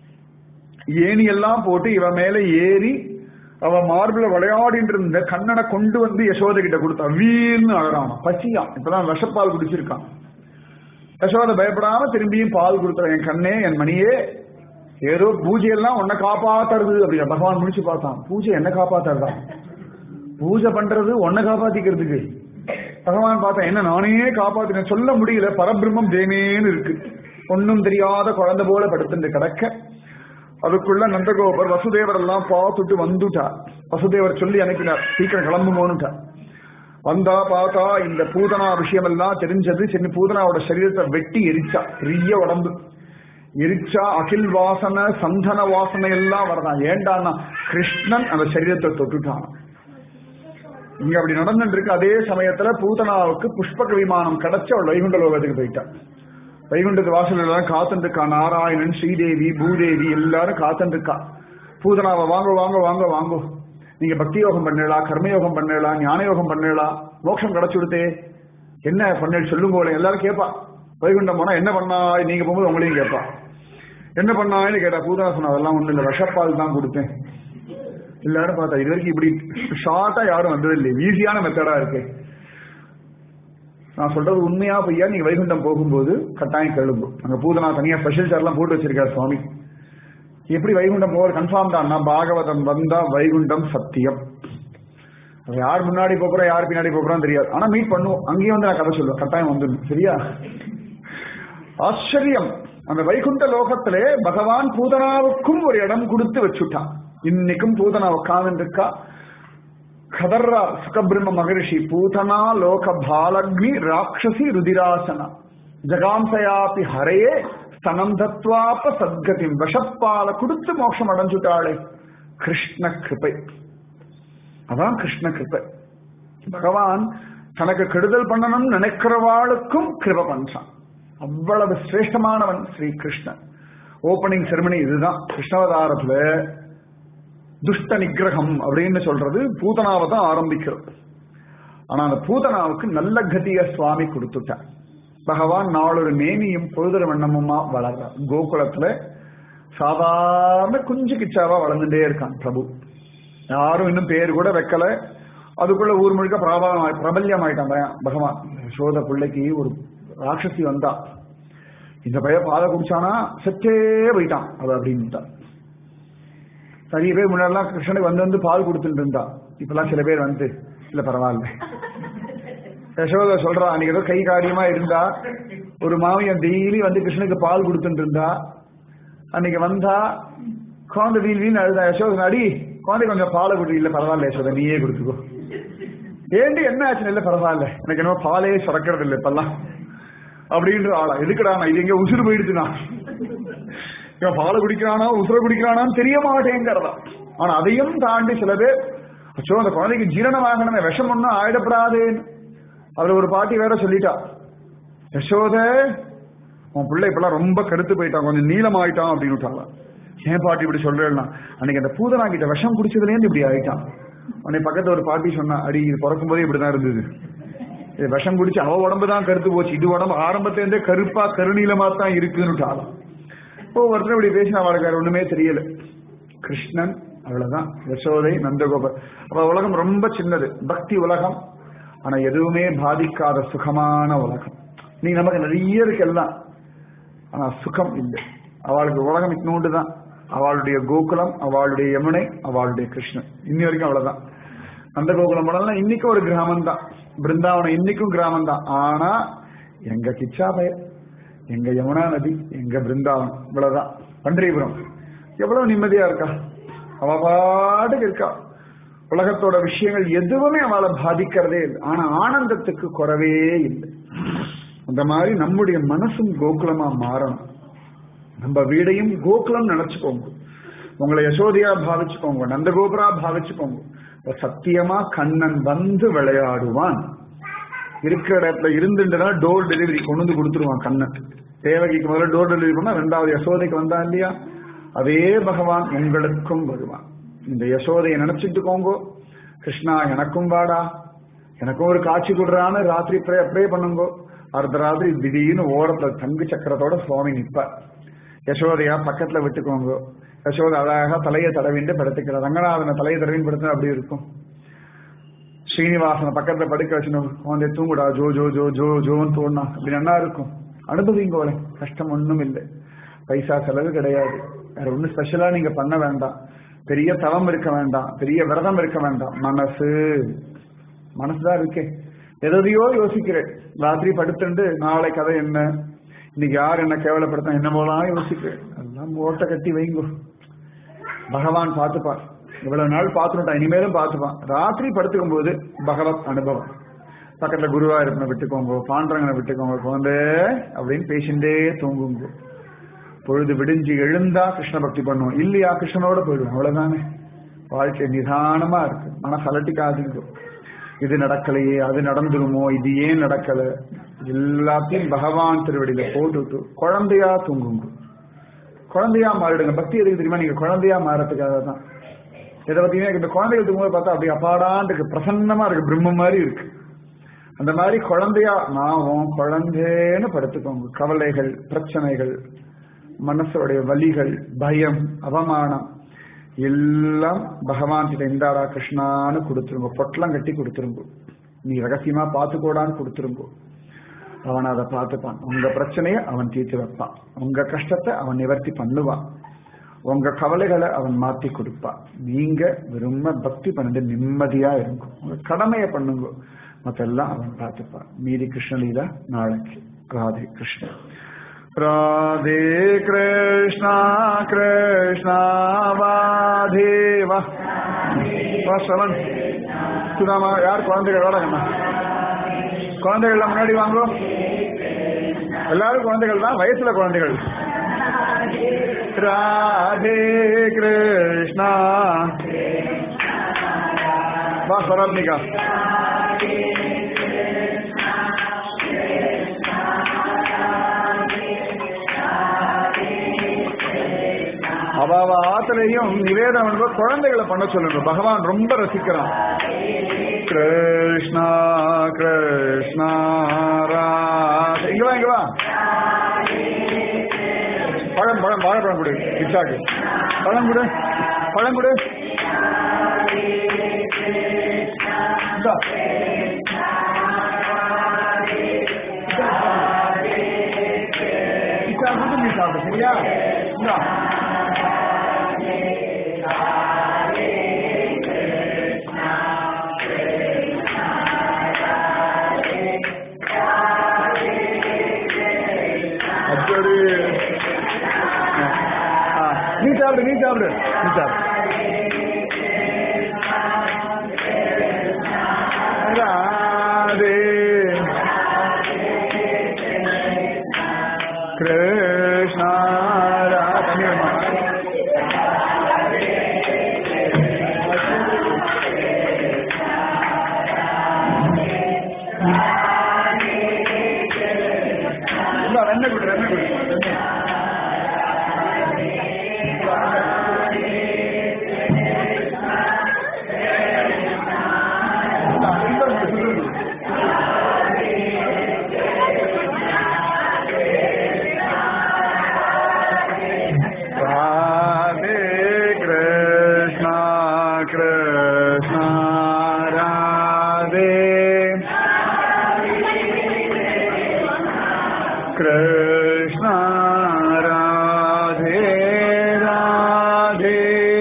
ஏணி எல்லாம் போட்டு இவ மேல ஏறி அவ மார்பிள விளையாடிட்டு இருந்த கண்ணனை கொண்டு வந்து யசோதை கிட்ட கொடுத்தா வீல்னு அழறான் பசியா இப்பதான் விஷப்பால் குடிச்சிருக்கான் யசோதை பயப்படாம திரும்பியும் பால் கொடுத்துற என் கண்ணே என் மணியே ஏதோ பூஜையெல்லாம் உன்னை காப்பாத்துறது அப்படியா பகவான் முடிச்சு பார்த்தான் பூஜை என்ன காப்பாத்துறதா பூஜை பண்றது உன்னை காப்பாத்திக்கிறதுக்கு பகவான் பார்த்தா என்ன நானே காப்பாத்தினேன் சொல்ல முடியல பரபிரம்மம் தேமேன்னு இருக்கு ஒன்னும் தெரியாத குழந்தை போல படுத்துட்டு கிடக்க அதுக்குள்ள நந்தகோபர் வசுதேவர் எல்லாம் பார்த்துட்டு வந்துட்டார் வசுதேவர் சொல்லி அனுப்பினார் சீக்கிரம் கிளம்புமோன்னுட்டார் வந்தா பார்த்தா இந்த பூதனா விஷயம் எல்லாம் தெரிஞ்சது சரி பூதனாவோட சரீரத்தை வெட்டி எரிச்சா பெரிய உடம்பு எரிச்சா அகில் வாசனை சந்தன வாசனை எல்லாம் வரதான் ஏண்டான்னா கிருஷ்ணன் அந்த சரீரத்தை தொட்டுட்டான் இங்க அப்படி நடந்துட்டு இருக்கு அதே சமயத்துல பூதனாவுக்கு புஷ்பக விமானம் கிடைச்சு அவள் வைகுண்ட லோகத்துக்கு போயிட்டான் வைகுண்டத்து வாசல் எல்லாம் காத்துட்டு இருக்கா நாராயணன் ஸ்ரீதேவி பூதேவி எல்லாரும் காத்துட்டு இருக்கா பூதனாவை வாங்க வாங்க வாங்க வாங்கோ நீங்க பக்தி யோகம் பண்ணலாம் கர்மயோகம் பண்ணலாம் ஞான யோகம் பண்ணலாம் மோட்சம் கிடைச்சு கொடுத்தே என்ன பண்ண சொல்லுங்க எல்லாரும் கேட்பா வைகுண்டம் போனா என்ன பண்ணா நீங்க போகும்போது உங்களையும் கேட்பா என்ன பண்ணான்னு கேட்டா பூதனா சொன்னா அதெல்லாம் ஒண்ணு இல்ல விஷப்பால் தான் கொடுத்தேன் எல்லாரும் பார்த்தா இது வரைக்கும் இப்படி ஷார்ட்டா யாரும் வந்தது இல்லை ஈஸியான மெத்தடா இருக்கு நான் சொல்றது உண்மையா பொய்யா நீங்க வைகுண்டம் போகும்போது கட்டாயம் கேளுங்க அங்க பூதனா தனியா ஸ்பெஷல் சேர்லாம் போட்டு வச்சிருக்காரு சுவாமி எப்படி வைகுண்டம் போவது கன்ஃபார்ம் தான் பாகவதம் வந்தா வைகுண்டம் சத்தியம் அது யார் முன்னாடி போகிறோம் யார் பின்னாடி போகிறோம் தெரியாது ஆனா மீட் பண்ணுவோம் அங்கேயும் வந்து நான் கதை சொல்லுவேன் கட்டாயம் வந்துடும் சரியா ஆச்சரியம் அந்த வைகுண்ட லோகத்திலே பகவான் பூதனாவுக்கும் ஒரு இடம் கொடுத்து வச்சுட்டான் இன்னைக்கும் பூதனா உட்கார்ந்து இருக்கா கதர்ரா சுகபிரம்ம மகரிஷி பூதனா லோக பாலக்னி ராட்சசி ருதிராசனா ஜகாம்சயாபி ஹரையே ஸ்தனம் தத்வாப்ப சத்கதி விஷப்பால கொடுத்து மோட்சம் அடைஞ்சுட்டாளே கிருஷ்ண கிருபை அதான் கிருஷ்ண கிருபை பகவான் தனக்கு கெடுதல் பண்ணணும்னு நினைக்கிறவாளுக்கும் கிருப பண்றான் அவ்வளவு சிரேஷ்டமானவன் ஸ்ரீ கிருஷ்ணன் ஓபனிங் செரமனி இதுதான் கிருஷ்ணவதாரத்துல துஷ்ட நிகிரகம் அப்படின்னு சொல்றது பூதனாவை தான் ஆரம்பிக்கிறது ஆனா அந்த பூதனாவுக்கு நல்ல கதிய சுவாமி கொடுத்துட்டார் பகவான் நாளொரு மேனியும் பொழுதொரு வண்ணமுமா வளர்றார் கோகுலத்துல சாதாரண குஞ்சு கிச்சாவா வளர்ந்துட்டே இருக்கான் பிரபு யாரும் இன்னும் பேர் கூட வைக்கல அதுக்குள்ள ஊர் முழுக்க பிரபலம் பிரபல்யம் ஆயிட்டான் பையன் பகவான் யசோத பிள்ளைக்கு ஒரு ராட்சசி வந்தா இந்த பையன் பாலை குடிச்சானா செத்தே போயிட்டான் அது அப்படின்ட்டான் நிறைய பேர் முன்னாடிலாம் கிருஷ்ணனுக்கு வந்து வந்து பால் கொடுத்துட்டு இருந்தா இப்பெல்லாம் சில பேர் வந்து இல்ல பரவாயில்ல யசோதா சொல்றா அன்னைக்கு ஏதோ கை காரியமா இருந்தா ஒரு மாமியன் டெய்லி வந்து கிருஷ்ணனுக்கு பால் கொடுத்துட்டு இருந்தா அன்னைக்கு வந்தா குழந்தை வீல் வீல் அழுதா யசோதா அடி குழந்தை கொஞ்சம் பாலை கொடுத்து இல்ல பரவாயில்ல யசோதா நீயே கொடுத்துக்கோ ஏண்டி என்ன ஆச்சுன்னு இல்ல பரவாயில்ல எனக்கு என்ன பாலே சுரக்கிறது இல்லை இப்பெல்லாம் அப்படின்ற ஆளா எதுக்குடா நான் இது எங்க உசுறு போயிடுச்சுனா இவன் பாலை குடிக்கிறானா உசுர குடிக்கிறானான்னு தெரிய மாட்டேங்கிறதா ஆனா அதையும் தாண்டி சில பேர் அச்சோ அந்த குழந்தைக்கு ஜீரணம் ஆகணுமே விஷம் ஒன்னும் ஆயிடப்படாதேன்னு அவர் ஒரு பாட்டி வேற சொல்லிட்டா யசோத உன் பிள்ளை இப்பெல்லாம் ரொம்ப கருத்து போயிட்டான் கொஞ்சம் நீளம் ஆயிட்டான் அப்படின்னு விட்டாலாம் ஏன் பாட்டி இப்படி சொல்றேன்னா அன்னைக்கு அந்த பூதனா கிட்ட விஷம் குடிச்சதுலேருந்து இப்படி ஆயிட்டான் உன்னை பக்கத்துல ஒரு பாட்டி சொன்னா அடி இது பிறக்கும் போதே இப்படிதான் இருந்தது இது விஷம் குடிச்சு அவ உடம்பு தான் கருத்து போச்சு இது உடம்பு ஆரம்பத்துல இருந்தே கருப்பா கருநீளமா தான் இருக்குன்னு இப்போ ஒருத்தர் இப்படி பேசினா அவளுக்கு வேற ஒண்ணுமே தெரியல கிருஷ்ணன் அவ்வளவுதான் யசோதை நந்தகோபர் அப்ப உலகம் ரொம்ப சின்னது பக்தி உலகம் ஆனா எதுவுமே பாதிக்காத சுகமான உலகம் நீ நமக்கு நிறைய இருக்கு எல்லாம் ஆனா சுகம் இல்லை அவளுக்கு உலகம் இட்னூண்டு தான் அவளுடைய கோகுலம் அவளுடைய யமுனை அவளுடைய கிருஷ்ணன் இன்னி வரைக்கும் அவ்வளவுதான் அந்த கோகுலம் படம்லாம் இன்னைக்கும் ஒரு கிராமம் தான் பிருந்தாவனம் இன்னைக்கும் கிராமம் தான் ஆனா எங்க கிச்சா பய எங்க யமுனா நதி எங்க பிருந்தாவனம் இவ்வளவுதான் பண்டரிபுரம் எவ்வளவு நிம்மதியா இருக்கா அவ பாட்டுக்கு இருக்கா உலகத்தோட விஷயங்கள் எதுவுமே அவளை பாதிக்கிறதே இல்லை ஆனா ஆனந்தத்துக்கு குறவே இல்லை அந்த மாதிரி நம்முடைய மனசும் கோகுலமா மாறணும் நம்ம வீடையும் கோகுலம் நினைச்சுக்கோங்க உங்களை யசோதையா பாவிச்சுக்கோங்க நந்தகோபுரா பாவிச்சுக்கோங்க சத்தியமா கண்ணன் வந்து விளையாடுவான் இருக்கிற இடத்துல இருந்துட்டுனா டோர் டெலிவரி கொண்டு வந்து கொடுத்துருவான் கண்ணன் தேவகிக்கு முதல்ல டோர் டெலிவரி பண்ணா ரெண்டாவது யசோதைக்கு வந்தா இல்லையா அதே பகவான் உங்களுக்கும் வருவான் இந்த யசோதையை நினைச்சிட்டுக்கோங்க கிருஷ்ணா எனக்கும் வாடா எனக்கும் ஒரு காட்சி கொடுறான்னு ராத்திரி ப்ரே ப்ரே பண்ணுங்கோ அடுத்த ராத்திரி திடீர்னு ஓரத்துல தங்கு சக்கரத்தோட சுவாமி நிப்பார் யசோதையா பக்கத்துல விட்டுக்கோங்க யசோதை அழகா தலையை தடவிண்டு படுத்துக்கிறார் ரங்கநாதனை தலையை தடவின்னு படுத்தா அப்படி இருக்கும் ஸ்ரீனிவாசனை பக்கத்துல படுக்க வச்சுன்னு குழந்தை தூங்குடா ஜோ ஜோ ஜோ ஜோ ஜோன்னு தோணுனா அப்படி நல்லா இருக்கும் அனுபவிங்கோல கஷ்டம் ஒண்ணும் இல்லை பைசா செலவு கிடையாது வேற ஒன்றும் ஸ்பெஷலா நீங்க பண்ண வேண்டாம் பெரிய தவம் இருக்க வேண்டாம் பெரிய விரதம் இருக்க வேண்டாம் மனசு மனசுதான் இருக்கே எதையோ யோசிக்கிறேன் ராத்திரி படுத்துட்டு நாளை கதை என்ன இன்னைக்கு யார் என்ன கேவலப்படுத்த என்ன போலாம் யோசிக்கிறேன் அதெல்லாம் ஓட்ட கட்டி வைங்கோ பகவான் பார்த்துப்பார் இவ்வளவு நாள் பார்த்துட்டான் இனிமேலும் பார்த்துப்பான் ராத்திரி படுத்துக்கும் போது பகவத் அனுபவம் பக்கத்துல குருவாயூரப்பனை விட்டுக்கோங்க பாண்டரங்கனை விட்டுக்கோங்க குழந்தை அப்படின்னு பேசிண்டே தூங்குங்க பொழுது விடிஞ்சு எழுந்தா கிருஷ்ண பக்தி பண்ணுவோம் இல்லையா கிருஷ்ணனோட போயிடுவோம் அவ்வளவுதானே வாழ்க்கை நிதானமா இருக்கு மனசு அலட்டிக்காதீங்க இது நடக்கலையே அது நடந்துருமோ இது ஏன் நடக்கல எல்லாத்தையும் பகவான் திருவடியில போட்டுட்டு குழந்தையா தூங்குங்க குழந்தையா மாறிடுங்க பக்தி எதுக்கு தெரியுமா நீங்க குழந்தையா மாறதுக்காக தான் இதை பார்த்தீங்கன்னா இந்த குழந்தைகள் தூங்கும்போது பார்த்தா அப்படி அப்பாடான் இருக்கு பிரசன்னமா இருக்கு பிரம்ம மாதிரி இருக்கு அந்த மாதிரி குழந்தையா நாவும் குழந்தைன்னு படுத்துக்கோங்க கவலைகள் பிரச்சனைகள் மனசோடைய வலிகள் பயம் அவமானம் எல்லாம் பகவான் கிட்ட இந்தாடா கிருஷ்ணான்னு கொடுத்துருங்க பொட்டலம் கட்டி கொடுத்துருங்க நீ ரகசியமா பார்த்துக்கோடான்னு கொடுத்துருங்க அவன் அதை பார்த்துப்பான் உங்க பிரச்சனையை அவன் தீர்த்து வைப்பான் உங்க கஷ்டத்தை அவன் நிவர்த்தி பண்ணுவான் உங்க கவலைகளை அவன் மாத்தி கொடுப்பான் நீங்க விரும்ப பக்தி பண்ணிட்டு நிம்மதியா இருங்க உங்க கடமையை பண்ணுங்க மத்தெல்லாம் அவன் பார்த்துப்பான் மீதி கிருஷ்ணலீலா நாளைக்கு ராதே கிருஷ்ணன் ராதே கிருஷ்ணா கிருஷ்ணா வாதேவா சவன் சுதாமா யார் குழந்தைகள் வாடகண்ணா குழந்தைகள் முன்னாடி வாங்கோ எல்லாரும் குழந்தைகள் தான் வயசுல குழந்தைகள் ராதே கிருஷ்ணா வா சரத்னிகா அவ அவ ஆத்திரையும் நிவேதம் குழந்தைகளை பண்ண சொல்லுங்க பகவான் ரொம்ப ரசிக்கிறான் கிருஷ்ணா கிருஷ்ணா ராதே இங்க வா இங்க வா பழம் பழம் வாழைப்பழம் கொடு இச்சாக்கு பழம் கொடு பழம் கொடு இந்தா. இச்சா கொடுத்து நீ சாப்பிடு சரியா இந்தா அப்படி ஆ, நீ சாப்பிடு நீ சாப்பிடு நீ சாப்பிடு ராதே கிருஷ்ணா ரா- தண்ணி வேணுமா? இந்தா, வெண்ணெய் கொடு வெண்ணெய் கொடு வெண்ணெய். இந்தா, சுகர் கொடு, சுகர் கொடு. ராதே கிருஷ்ணா கிருஷ்ணா ராதே கிருஷ்ணா ராதே ராதே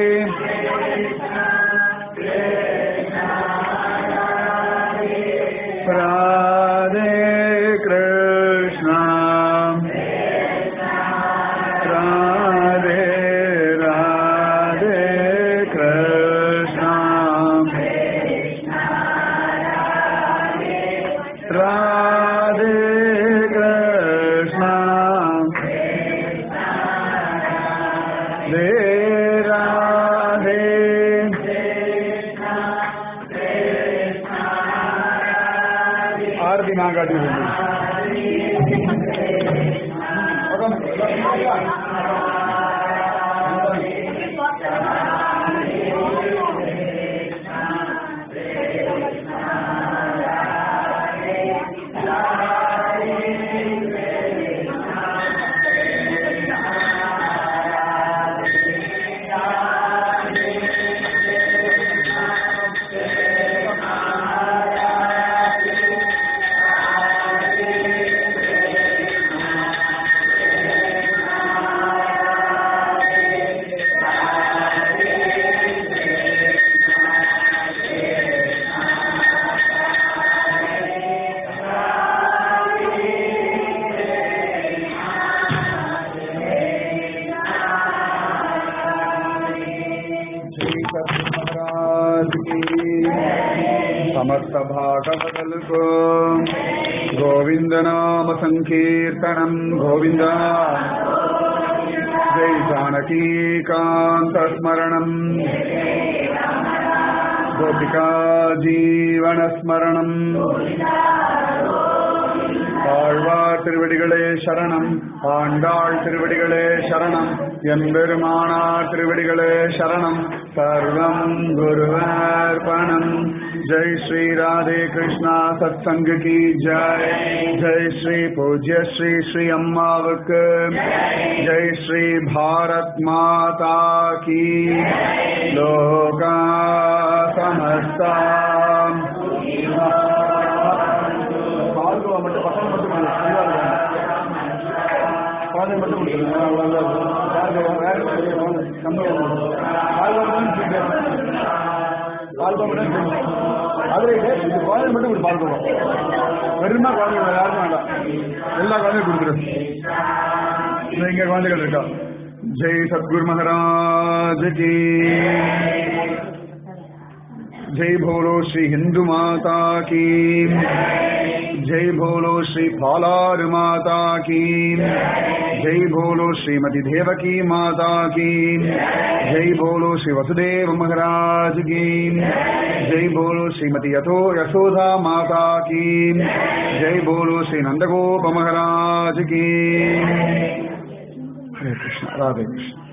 ராதே கிருஷ்ணா ராதே ராதே கிருஷ்ணா ராதே கிருஷ்ணா ரே ராதே ஆரதி நான் காட்டி श्री सद्गुरु महाराज की समस्त भागवतल को गोविंद नाम संकीर्तनम गोविंद जय जानकी कांत स्मरणम गोपिका जीवन स्मरणम ஆழ்வார் திருவடிகளே சரணம் ஆண்டாள் திருவடிகளே சரணம் எம்பெருமானார் திருவடிகளே சரணம் சர்வம் குருவர்பணம் ஜெய் ஸ்ரீ ராதே கிருஷ்ணா சத் சங்க கி ஜெய் ஜெய் ஸ்ரீ பூஜ்ய ஸ்ரீ ஸ்ரீ அம்மாவுக்கு ஜெய் ஸ்ரீ பாரத் மாதா கி லோகா சமஸ்தா பால்கோவா மட்டும் பசங்க மட்டும் கொடு. குழந்தை மட்டும் கொடுத்துருங்க அவ்வளவுதான். பால்கோவா வேற எதுவும் வாங்க. நம்ம பால்கோவா மட்டும் கொடுத்துருங்க. பால்கோவா மட்டும் கொடுத்துருங்க. அதுல இது இது குழந்தை மட்டும் கொடு பால்கோவா வெறுமா குழந்தைங்க வேற யாருக்கும் வேண்டாம் எல்லா குழந்தையும் கொடுத்துரு இந்த இங்க குழந்தைகள் இருக்கா ஜெய் சத்குரு மகாராஜ் கி जय भोलो श्री हिंदू माता की जय भोलो श्री फालार माता की जय भोलो श्रीमती देवकी माता की जय भोलो श्री वसुदेव महाराज की जय भोलो श्रीमती यथो यशोदा माता की जय भोलो श्री नंदगोप महाराज की हरे कृष्ण राधे कृष्ण